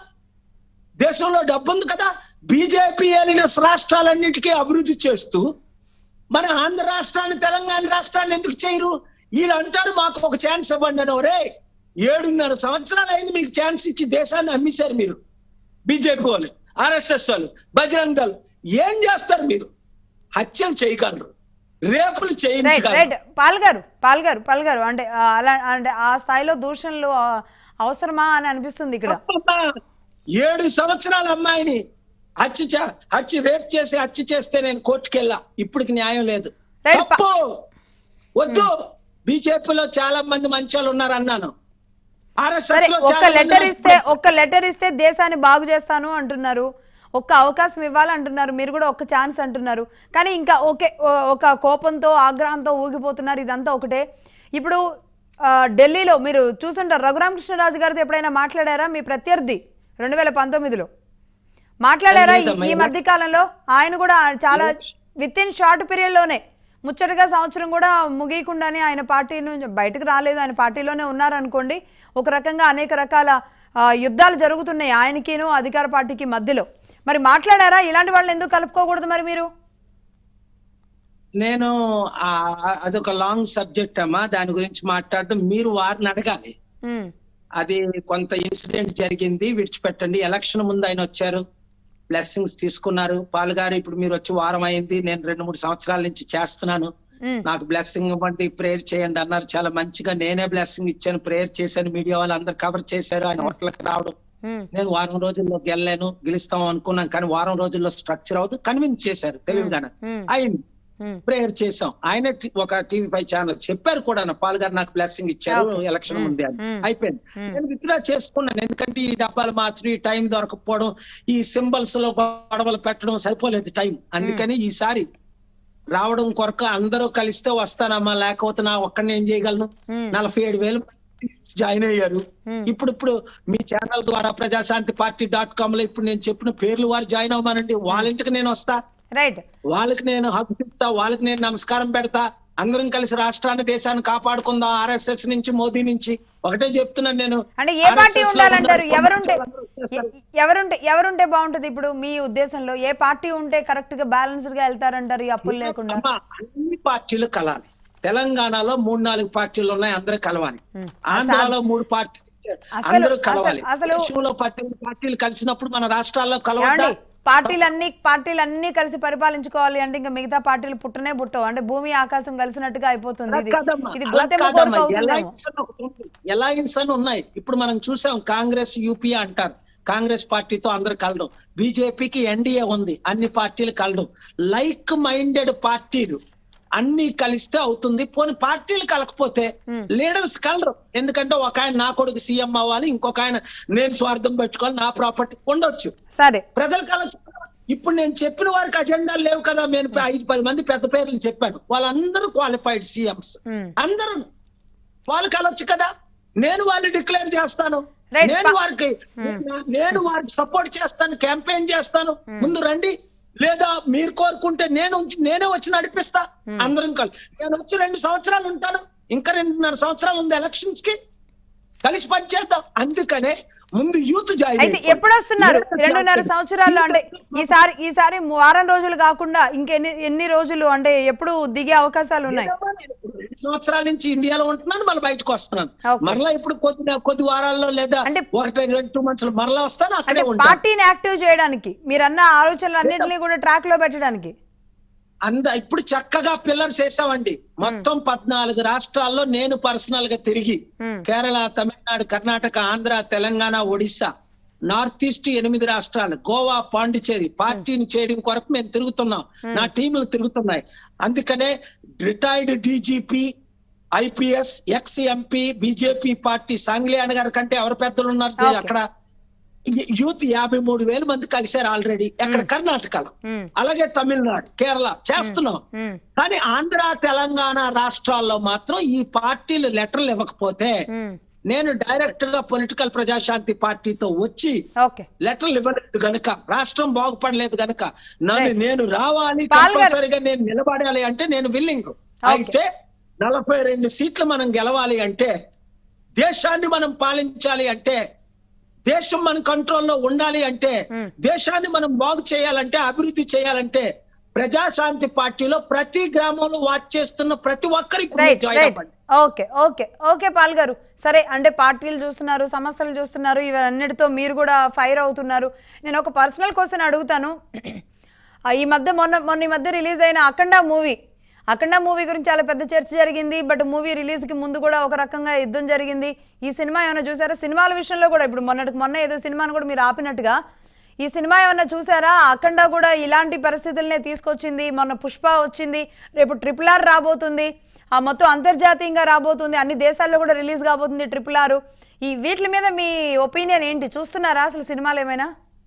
దేశంలో డబ్బు ఉంది కదా బీజేపీ ఏలిన రాష్ట్రాలన్నిటికీ అభివృద్ధి చేస్తూ మన ఆంధ్ర రాష్ట్రాన్ని తెలంగాణ రాష్ట్రాన్ని ఎందుకు చేయరు వీళ్ళు అంటారు మాకు ఒక ఛాన్స్ ఇవ్వండి అని ఒరే ఏడున్నర సంవత్సరాలు అయింది మీకు ఛాన్స్ ఇచ్చి దేశాన్ని అమ్మేశారు మీరు బీజేపీ వాళ్ళు ఆర్ఎస్ఎస్ వాళ్ళు బజరంగ్ దళ్ ఏం చేస్తారు మీరు హత్యలు చేయగలరు రేపులు రైట్ చేయించగలరు రైట్ పాల్ గారు పాల్ గారు పాల్ గారు అంటే ఆ, అలా అంటే ఆ స్థాయిలో దూషణలు ఆ, అవసరమా అని అనిపిస్తుంది ఇక్కడ అమ్మా, ఏడు సంవత్సరాల అమ్మాయిని హత్య చే- హత్య రేప్ చేసి హత్య చేస్తే నేను కోర్టుకి వెళ్ళా ఇప్పటికి న్యాయం లేదు Right, ప- తప్పు వద్దు బీజేపీలో చాలా మంది మంచోళ్ళు ఉన్నారు అన్నాను సరే ఆర్ఎస్ఎస్ లో ఒక్క చాలా మంది లెటర్ ఇస్తే మంచి- ఒక్క లెటర్ ఇస్తే దేశాన్ని బాగు చేస్తాను అంటున్నారు ఒక్క అవకాశం ఇవ్వాలంటున్నారు మీరు కూడా ఒక్క ఛాన్స్ అంటున్నారు కానీ ఇంకా ఓకే ఓ- ఒక కోపంతో ఆగ్రహంతో ఊగిపోతున్నారు ఇదంతా ఒకటే ఇప్పుడు ఆ, ఢిల్లీలో మీరు చూసుంటారు రఘురామకృష్ణరాజు గారితో ఎప్పుడైనా మాట్లాడారా మీ ప్రత్యర్థి రెండు వేల పంతొమ్మిదిలో మాట్లాడారా ఈ- లేదమ్మా, ఈ ఇలా- మధ్య కాలంలో ఆయన కూడా చాలా విత్ ఇన్ షార్ట్ పీరియడ్ లోనే ముచ్చటగా సంవత్సరం కూడా ముగియకుండానే ఆయన పార్టీ నుంచి బయటకు రాలేదు ఆయన పార్టీలోనే ఉన్నారనుకోండి ఒక రకంగా అనేక రకాల ఆ, యుద్ధాలు జరుగుతున్నాయి ఆయనకిను అధికార పార్టీకి మధ్యలో మరి మాట్లాడారా ఇలాంటి వాళ్ళని ఎందుకు కలుపుకోకూడదు మరి మీరు నేను ఆ- అదొక లాంగ్ సబ్జెక్ట్ అమ్మా దాని గురించి మాట్లాడడం మీరు వారిని అడగాలి ఉమ్, అది కొంత ఇన్సిడెంట్ జరిగింది విడిచిపెట్టండి ఎలక్షన్ ముందు ఆయన వచ్చారు బ్లెస్సింగ్స్ తీసుకున్నారు పాల్గారు ఇప్పుడు మీరు వచ్చి వారం అయింది నేను రెండు మూడు సంవత్సరాల నుంచి చేస్తున్నాను ఉమ్, నాకు బ్లెస్సింగ్ ఇవ్వండి ప్రేయర్ చేయండి అన్నారు చాలా మంచిగా నేనే బ్లెస్సింగ్ ఇచ్చాను ప్రేయర్ చేశాను మీడియా వాళ్ళు అందరు కవర్ చేశారు ఆయన హోటల్కి రావడం ఉమ్, నేను వారం రోజుల్లో గెలలేను గెలుస్తాం అనుకున్నాం కానీ వారం రోజుల్లో స్ట్రక్చర్ అవుతుంది కన్విన్స్ చేశారు తెలివిగానే ఉమ్, అయింది ఉమ్, ప్రేయర్ చేసాం ఆయన టి- ఒక టీవీ ఫైవ్ ఛానల్ చెప్పారు కూడా పాల్ గారు నాకు బ్లెస్సింగ్ ఇచ్చారు Okay. Election Mm. ముందే అని Mm. అయిపోయింది Mm. నేను విత్డ్రా చేసుకున్నాను ఎందుకంటే ఈ డబ్బాలు మార్చడం ఈ టైం దొరకపోవడం ఈ సింబల్స్ లో గొడవలు పెట్టడం సరిపోలేదు టైం అందుకని ఈసారి రావడం కొరకు అందరూ కలిస్తే వస్తానమ్మా లేకపోతే నా ఒక్కడిని ఏం చేయగలను ఉమ్, నలభై ఏడు వేలు జాయిన్ అయ్యారు ఉమ్, ఇప్పుడు ఇప్పుడు మీ ఛానల్ ద్వారా ప్రజాశాంతి పార్టీ డాట్ కామ్ లో ఇప్పుడు నేను చెప్పిన పేర్లు వారు జాయిన్ అవ్వమనండి వాళ్ళ ఇంటికి నేను వస్తా రైట్ వాళ్ళకి నేను హక్కు ఇస్తా వాళ్ళకి నేను నమస్కారం పెడతా అందరం కలిసి రాష్ట్రాన్ని దేశాన్ని కాపాడుకుందాం ఆర్ఎస్ఎస్ నుంచి మోదీ నుంచి ఒకటే చెప్తున్నాను నేను అంటే ఏ పార్టీ RSS లో ఉండాలంటారు ఉన్న ఎవరుంటే వాళ్ళందరూ వచ్చేస్తారు. ఎ- ఎవరుంటే ఎవరుంటే బాగుంటుంది ఇప్పుడు మీ ఉద్దేశంలో ఏ పార్టీ ఉంటే కరెక్ట్ గా బ్యాలెన్స్డ్ గా వెళ్తారంటారు ఈ అప్పులు లేకుండా అమ్మా, అన్ని పార్టీలు కలాలి తెలంగాణలో మూడు నాలుగు పార్టీలు ఉన్నాయి అందరూ కలవాలి ఉమ్. ఆంధ్రాలో మూడు పార్టీలు అసలు- అందరూ అసలు- కలవాలి అసలు- దేశంలో పద్దెనిమిది పార్టీలు కలిసినప్పుడు మన రాష్ట్రాల్లో కలవద్దా ఏమండి పార్టీలన్నీ పార్టీలన్నీ కలిసి పరిపాలించుకోవాలి అంటే ఇంకా మిగతా పార్టీలు పుట్టనే పుట్టవు అంటే భూమి ఆకాశం కలిసినట్టుగా అయిపోతుంది ఇది కాదమ్మా, ఇది అలా గొంతెమ్మ కాదమ్మా. కోరిక అవుతుందేమో Alliance అని ఒకటి ఉంది. Alliance అని ఉన్నాయి ఇప్పుడు మనం చూసాం కాంగ్రెస్ యూపీ అంటారు కాంగ్రెస్ పార్టీతో అందరు కలడం బీజేపీకి ఎన్డీఏ ఉంది అన్ని పార్టీలు కలడం లైక్ మైండెడ్ పార్టీలు అన్ని కలిస్తే అవుతుంది పోనీ పార్టీలు కలకపోతే Hmm. లీడర్స్ కలరు ఎందుకంటే ఒక ఆయన నా కొడుకు సీఎం అవ్వాలి ఇంకొక ఆయన నేను స్వార్థం పెట్టుకోవాలి నా ప్రాపర్టీ ఉండొచ్చు సరే ప్రజలు కలవచ్చు ఇప్పుడు నేను చెప్పిన వారికి అజెండాలు లేవు కదా నేను ఐదు పది మంది పెద్ద పేర్లు చెప్పాను వాళ్ళందరూ క్వాలిఫైడ్ సీఎంస్ ఉమ్. అందరూ వాళ్ళు కలవచ్చు కదా నేను వాళ్ళని డిక్లేర్ చేస్తాను Right. నేను ప- వారికి నేను వారికి సపోర్ట్ చేస్తాను క్యాంపెయిన్ చేస్తాను ముందు రండి లేదా మీరు కోరుకుంటే నేను ఉంచి- నేనే వచ్చి నడిపిస్తా అందరం కల్ నేను వచ్చి రెండు సంవత్సరాలు ఉంటాను ఇంకా రెండున్నర సంవత్సరాలు ఉంది ఎలక్షన్స్ కి కలిసి పనిచేద్దాం అందుకనే ముందు యూత్ జాయిన్ అయితే ఎప్పుడు వస్తున్నారు రెండున్నర సంవత్సరాల్లో అంటే ఈసారి ఈసారి వారం రోజులు కాకుండా ఇంకెన్ని ఎన్ని రోజులు అంటే ఎప్పుడు దిగే అవకాశాలు ఉన్నాయి రెండు సంవత్సరాల నుంచి ఇండియాలో ఉంటున్నాను మళ్ళీ బయటకు వస్తున్నాను Okay. మరలా ఇప్పుడు కొద్ది కొద్ది వారాల్లో లేదా అంటే- ఒకటి రెండు టూ మంత్స్ మరలా వస్తాను అంటే అక్కడే ఉంటాను పార్టీని యాక్టివ్ చేయడానికి మీరన్న ఆలోచనలు అన్నింటినీ కూడా ట్రాక్ లో పెట్టడానికి అంద ఇప్పుడు చక్కగా పిల్లర్స్ వేసామండి మొత్తం పద్నాలుగు రాష్ట్రాల్లో నేను పర్సనల్ గా తిరిగి ఉమ్. కేరళ తమిళనాడు కర్ణాటక ఆంధ్ర తెలంగాణ ఒడిశా నార్త్ ఈస్ట్ ఎనిమిది రాష్ట్రాలు గోవా పాండిచేరి పార్టీని చేయడం కొరకు మేము తిరుగుతున్నాం నా టీంలు తిరుగుతున్నాయి అందుకనే retired DGP IPS ex MP BJP party Sangliana గారి కంటే ఎవరు పెద్దలు ఉన్నారు Okay. అక్కడ యూత్ యాభై మూడు వేల మంది కలిశారు ఆల్రెడీ అక్కడ కర్ణాటకలో ఉమ్. అలాగే తమిళనాడు కేరళ చేస్తున్నాం ఉమ్. కానీ ఆంధ్ర తెలంగాణ రాష్ట్రాల్లో మాత్రం ఈ పార్టీలు లెటర్లు ఇవ్వకపోతే ఉమ్. నేను డైరెక్ట్ గా పొలిటికల్ ప్రజాశాంతి పార్టీతో వచ్చి ఓకే లెటర్లు ఇవ్వలేదు గనుక రాష్ట్రం బాగుపడలేదు గనుక నన్ను Right. నేను రావాలి పాల్ గారు- కంపల్సరిగా నేను నిలబడాలి అంటే నేను విల్లింగ్ అయితే నలభై రెండు సీట్లు మనం గెలవాలి అంటే దేశాన్ని మనం పాలించాలి అంటే దేశం మన కంట్రోల్లో ఉండాలి అంటే Hmm. దేశాన్ని మనం బాగు చేయాలంటే అభివృద్ధి చేయాలంటే ప్రజాశాంతి పార్టీలో ప్రతి గ్రామంలో వాచ్ చేస్తున్న ప్రతి ఒక్కరికి రైట్ జాయిన్ రైట్ అవ్వండి ఓకే ఓకే ఓకే పాల్ గారు సరే అంటే పార్టీలు చూస్తున్నారు సమస్యలు చూస్తున్నారు ఇవన్నిటితో మీరు కూడా ఫైర్ అవుతున్నారు నేను ఒక పర్సనల్ క్వశ్చన్ అడుగుతాను ఆ, ఈ మధ్య మొన్న మొన్న ఈ మధ్య రిలీజ్ అయిన అఖండ మూవీ అఖండ మూవీ గురించి చాలా పెద్ద చర్చ జరిగింది బట్ మూవీ రిలీజ్ కి ముందు కూడా ఒక రకంగా యుద్ధం జరిగింది ఈ సినిమా ఏమైనా చూసారా సినిమాల విషయంలో కూడా ఇప్పుడు మొన్నటికి మొన్న ఏదో సినిమాను కూడా మీరు ఆపినట్టుగా ఈ సినిమా ఏమన్నా చూసారా అఖండ కూడా ఇలాంటి పరిస్థితులనే తీసుకొచ్చింది మొన్న పుష్ప వచ్చింది రేపు ట్రిపుల్ ఆర్ రాబోతుంది ఆ మొత్తం అంతర్జాతీయంగా రాబోతుంది అన్ని దేశాల్లో కూడా రిలీజ్ కాబోతుంది ట్రిపుల్ ఆర్ ఈ వీటి మీద మీ ఒపీనియన్ ఏంటి చూస్తున్నారా అసలు సినిమాలు ఏమైనా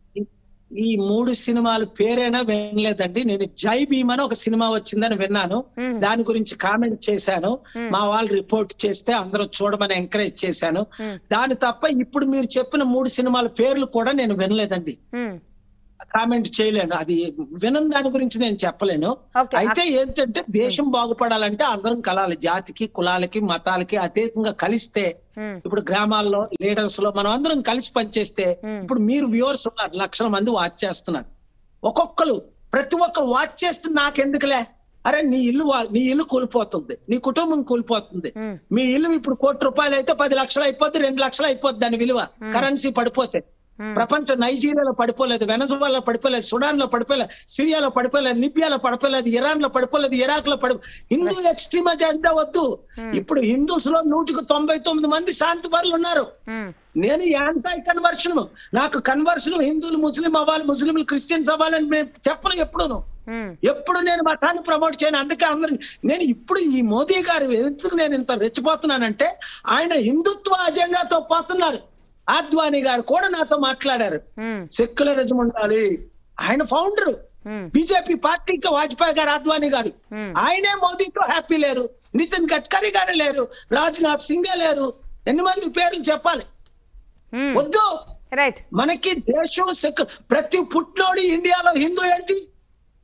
ఈ మూడు సినిమాలు పేరైనా వినలేదండి నేను జై భీమ్ అని ఒక సినిమా వచ్చిందని విన్నాను మ్మ్. దాని గురించి కామెంట్ చేశాను మా వాళ్ళు రిపోర్ట్ చేస్తే అందరూ చూడమని ఎంకరేజ్ చేశాను మ్మ్. దాని తప్ప ఇప్పుడు మీరు చెప్పిన మూడు సినిమాల పేర్లు కూడా నేను వినలేదండి ఉమ్, కామెంట్ చేయలేను అది వినని దాని గురించి నేను చెప్పలేను ఓకే అయితే ఏంటంటే దేశం బాగుపడాలంటే అందరం కలాలి జాతికి కులాలకి మతాలకి అతీతంగా కలిస్తే ఉమ్, ఇప్పుడు గ్రామాల్లో లీడర్స్ లో మనం అందరం కలిసి పనిచేస్తే Hmm. ఇప్పుడు మీరు వ్యూవర్స్ ఉన్నారు లక్షల మంది వాచ్ చేస్తున్నారు ఒక్కొక్కరు ప్రతి ఒక్కరు వాచ్ చేస్తే నాకెందుకులే అరే నీ ఇల్లు వా- నీ ఇల్లు కూలిపోతుంది నీ కుటుంబం కూలిపోతుంది ఉమ్, మీ ఇల్లు ఇప్పుడు కోటి రూపాయలు అయితే పది లక్షలు అయిపోద్ది రెండు లక్షలు అయిపోద్ది దాని విలువ కరెన్సీ పడిపోతే ఉమ్, ప్రపంచం నైజీరియాలో పడిపోలేదు వెనజువాలో పడిపోలేదు సుడాన్ లో పడిపోలేదు సిరియాలో పడిపోలేదు లిబియాలో పడిపోలేదు ఇరాన్ లో పడిపోలేదు ఇరాక్ లో పడి హిందూ ఎక్స్ట్రీమ్ అజెండా వద్దు ఇప్పుడు హిందూస్ లో నూటికి తొంభై తొమ్మిది మంది శాంతి పరులు ఉన్నారు ఉమ్, నేను యాంటై కన్వర్షన్ నాకు కన్వర్షన్ హిందువులు ముస్లిం అవ్వాలి ముస్లింలు క్రిస్టియన్స్ అవ్వాలని నేను చెప్పను ఎప్పుడును ఉమ్, ఎప్పుడు నేను మతాన్ని ప్రమోట్ చేయను అందుకే అందరు నేను ఇప్పుడు ఈ మోదీ గారు ఎందుకు నేను ఇంత రెచ్చిపోతున్నానంటే ఆయన హిందుత్వ అజెండాతో పోతున్నారు ఆద్వాని గారు కూడా నాతో మాట్లాడారు ఉమ్, సెక్యులరిజం ఉండాలి ఆయన ఫౌండర్ ఉమ్, బీజేపీ పార్టీకి వాజ్పేయి గారు ఆద్వాని గారు ఉమ్. ఆయనే మోదీతో హ్యాపీ లేరు నితిన్ గడ్కరీ గారు లేరు రాజ్నాథ్ సింగే లేరు ఎన్ని మంది పేర్లు చెప్పాలి ఉమ్, వద్దు రైట్ మనకి దేశం సెక్యు ప్రతి పుట్లోడి ఇండియాలో హిందూ ఏంటి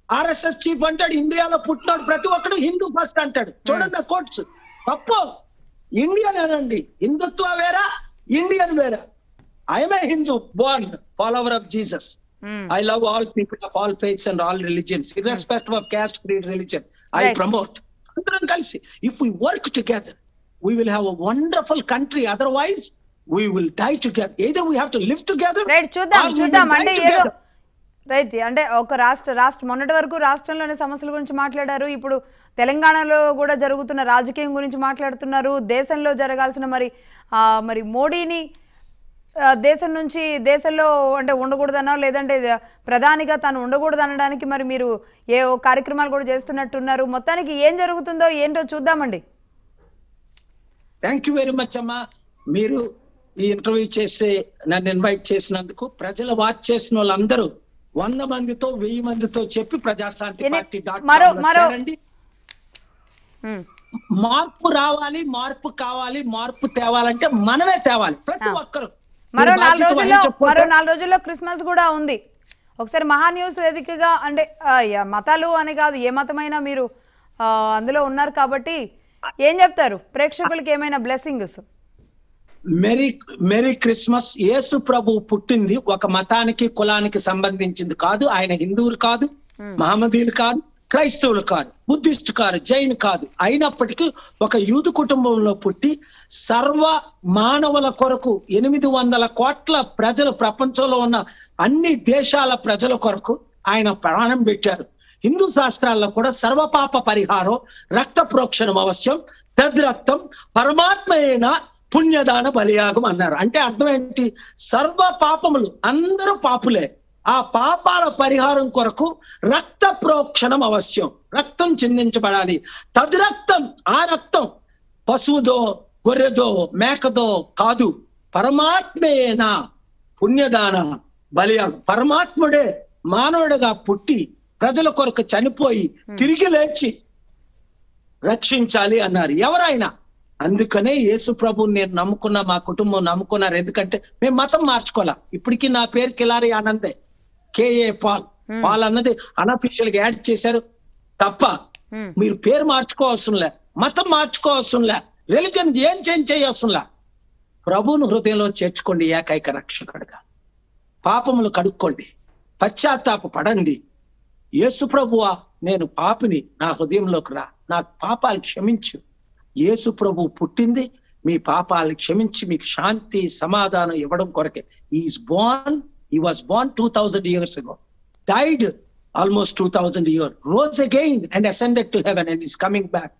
ఆర్ఎస్ఎస్ చీఫ్ అంటాడు ఇండియాలో పుట్టినాడు ప్రతి ఒక్కడు హిందూ ఫస్ట్ అంటాడు చూడండి కోట్స్ తప్పు ఇండియన్ అనండి హిందుత్వ వేరా ఇండియన్ వేరా I'm a Hindu born follower of Jesus మ్మ్. I love all people of all faiths and all religions, irrespective of caste, creed, religion. I Right. promote. అందరం కలిసి if we work together, we will have a wonderful country. Otherwise, we will die together. Either we have to live together. Right చూద్దాం or we చూద్దాం will die అంటే ఏదో together. Right అంటే ఒక రాష్ట్ర రాష్ట్ర మొన్నటి వరకు రాష్ట్రంలోని సమస్యల గురించి మాట్లాడారు ఇప్పుడు తెలంగాణలో కూడా జరుగుతున్న రాజకీయం గురించి మాట్లాడుతున్నారు దేశంలో జరగాల్సిన మరి ఆ, మరి మోడీని ఆ, దేశం నుంచి దేశంలో అంటే ఉండకూడదనో లేదంటే ప్రధానిగా తాను ఉండకూడదు అనడానికి మరి మీరు ఏ ఓ కార్యక్రమాలు కూడా చేస్తున్నట్టున్నారు మొత్తానికి ఏం జరుగుతుందో ఏంటో చూద్దామండి థ్యాంక్ యూ వెరీ మచ్ అమ్మా మీరు ఈ ఇంటర్వ్యూ చేసి నన్ను ఇన్వైట్ చేసినందుకు ప్రజలు వాచ్ చేసిన వాళ్ళందరూ వంద మందితో వెయ్యి మందితో చెప్పి ప్రజాశాంతి ఎన్ని- పార్టీ డాట్ మరో- మరో- చేరండి ఉమ్, మార్పు రావాలి మార్పు కావాలి మార్పు తేవాలంటే మనమే తేవాలి ప్రతి ఆ. ఒక్కరు మరో మీరు నాలుగు బాధ్యత రోజుల్లో వహించకపోతే మరో నాలుగు రోజుల్లో క్రిస్మస్ కూడా ఉంది ఒకసారి మహా న్యూస్ వేదికగా అంటే ఆ, యా, మతాలు అని కాదు ఏ మతమైనా మీరు ఆ, అందులో ఉన్నారు కాబట్టి ఏం చెప్తారు ప్రేక్షకులకి ఏమైనా blessings merry merry Christmas Yesu ప్రభు పుట్టింది ఒక మతానికి కులానికి సంబంధించింది కాదు ఆయన హిందువులు కాదు మహమ్మదీయులు కాదు క్రైస్తవులు కాదు బుద్ధిస్ట్ కాదు జైన్ కాదు అయినప్పటికీ ఒక యూదు కుటుంబంలో పుట్టి సర్వ మానవుల కొరకు ఎనిమిది వందల కోట్ల ప్రజలు ప్రపంచంలో ఉన్న అన్ని దేశాల ప్రజల కొరకు ఆయన ప్రాణం పెట్టారు హిందూ శాస్త్రాల్లో కూడా సర్వపాప పరిహారం రక్త ప్రోక్షణం అవశ్యం తద్రక్తం పరమాత్మ అయిన పుణ్యదాన బలియాగం అన్నారు అంటే అర్థం ఏంటి సర్వ పాపములు అందరూ పాపులే ఆ పాపాల పరిహారం కొరకు రక్త ప్రోక్షణం అవశ్యం రక్తం చిందించబడాలి తద్రక్తం ఆ రక్తం పశువుదో గొర్రెదో మేకదో కాదు పరమాత్మేన పుణ్యదాన బలియాగం పరమాత్ముడే మానవుడిగా పుట్టి ప్రజల కొరకు చనిపోయి తిరిగి లేచి రక్షించాలి అన్నారు ఎవరైనా అందుకనే యేసు ప్రభుని నేను నమ్ముకున్న మా కుటుంబం నమ్ముకున్నారు ఎందుకంటే మేము మతం మార్చుకోవాలా ఇప్పటికీ నా పేరు కిలారి ఆనందే కేఏ పాల్ పాల్ అన్నది అనఫిషియల్ గా యాడ్ చేశారు తప్ప ఉమ్, మీరు పేరు మార్చుకోవాల్సింలే మతం మార్చుకోవాల్సింలే రిలీజన్ ఏం చేంజ్ చేయవలసింలే ప్రభువును హృదయంలో చేర్చుకోండి ఏకైక రక్షకుడుగా పాపములు కడుక్కోండి పశ్చాత్తాప పడండి యేసు ప్రభువా నేను పాపిని నా హృదయంలోకి రా నా పాపాలు క్షమించు యేసు ప్రభు పుట్టింది మీ పాపాలు క్షమించి మీకు శాంతి సమాధానం ఇవ్వడం కొరకే is born he was born two thousand years ago died almost two thousand year rose again and ascended to heaven and is coming back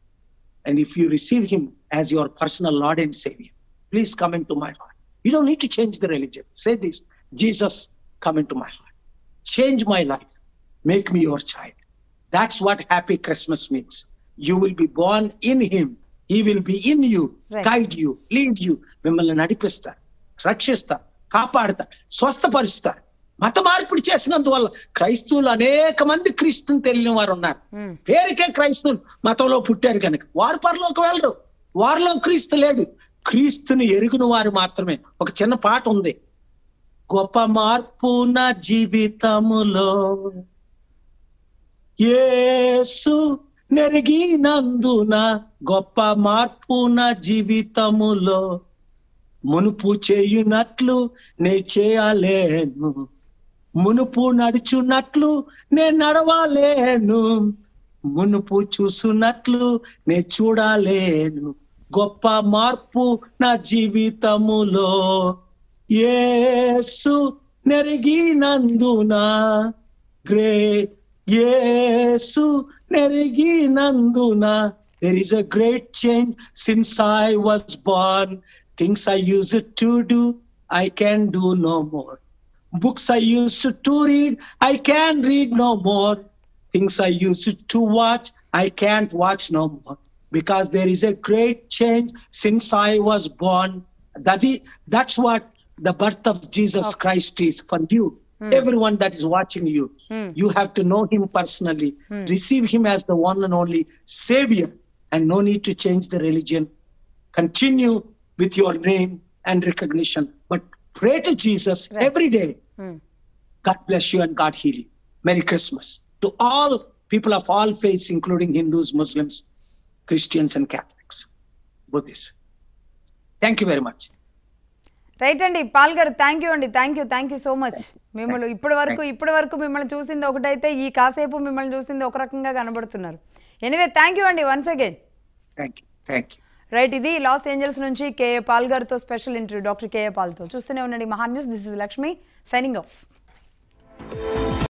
And if you receive him as your personal Lord and Savior, please come into my heart. You don't need to change the religion. Say this Jesus, come into my heart. Change my life. Make me your child. That's what happy Christmas means. You will be born in him. He will be in you, Right. guide you, lead you. మిమ్మల్ని నడిపిస్తారు రక్షిస్తారు కాపాడతారు స్వస్థపరుస్తారు మత మార్పిడి చేసినందువల్ల క్రైస్తవులు అనేక మంది క్రీస్తుని తెలియని వారు ఉన్నారు ఉమ్, పేరుకే క్రైస్తవులు మతంలో పుట్టారు కనుక వారు పరలోకి వెళ్ళరు వారిలో క్రీస్తు లేడు క్రీస్తుని ఎరుగున వారు మాత్రమే ఒక చిన్న పాట ఉంది గొప్ప మార్పు నా జీవితములో యేసు నెరిగినందున గొప్ప మార్పు నా జీవితములో మునుపు చేయునట్లు నే చేయలేను మునుపు నడుచున్నట్లు నే నడవలేను మునుపు చూసున్నట్లు నే చూడలేను గొప్ప మార్పు నా జీవితములో యేసు నెరిగినందున గ్రేట్ యేసు నెరిగినందున there is a great change since I was born. Things I used to do, I can do no more. Books I used to read, I can read no more. Things I used to watch, I can't watch no more. Because there is a great change since I was born. That is, that's what the birth of Jesus Okay. Christ is for you. Everyone that is watching you, Hmm. you have to know him personally, receive him as the one and only savior, and no need to change the religion. Continue with your name and recognition, but pray to Jesus Right. every day. Um. God bless you and God heal you. Merry Christmas. to all people of all faiths, including Hindus, Muslims, Christians, and Catholics, Buddhists. Thank you very much. Right అండి పాల్ గారు thank you అండి thank you thank you so much మిమ్మల్ని ఇప్పటి వరకు ఇప్పటి వరకు మిమ్మల్ని చూసింది ఒకటైతే ఈ కాసేపు మిమ్మల్ని చూసింది ఒక రకంగా కనబడుతున్నారు ఎనివే థ్యాంక్ యూ అండి once again Thank you. Thank you. Right ఇది లాస్ ఏంజల్స్ నుంచి కేఏ పాల్ గారితో స్పెషల్ ఇంటర్వ్యూ డాక్టర్ కేఏ పాల్తో చూస్తూనే ఉండండి Maha news this is Lakshmi signing of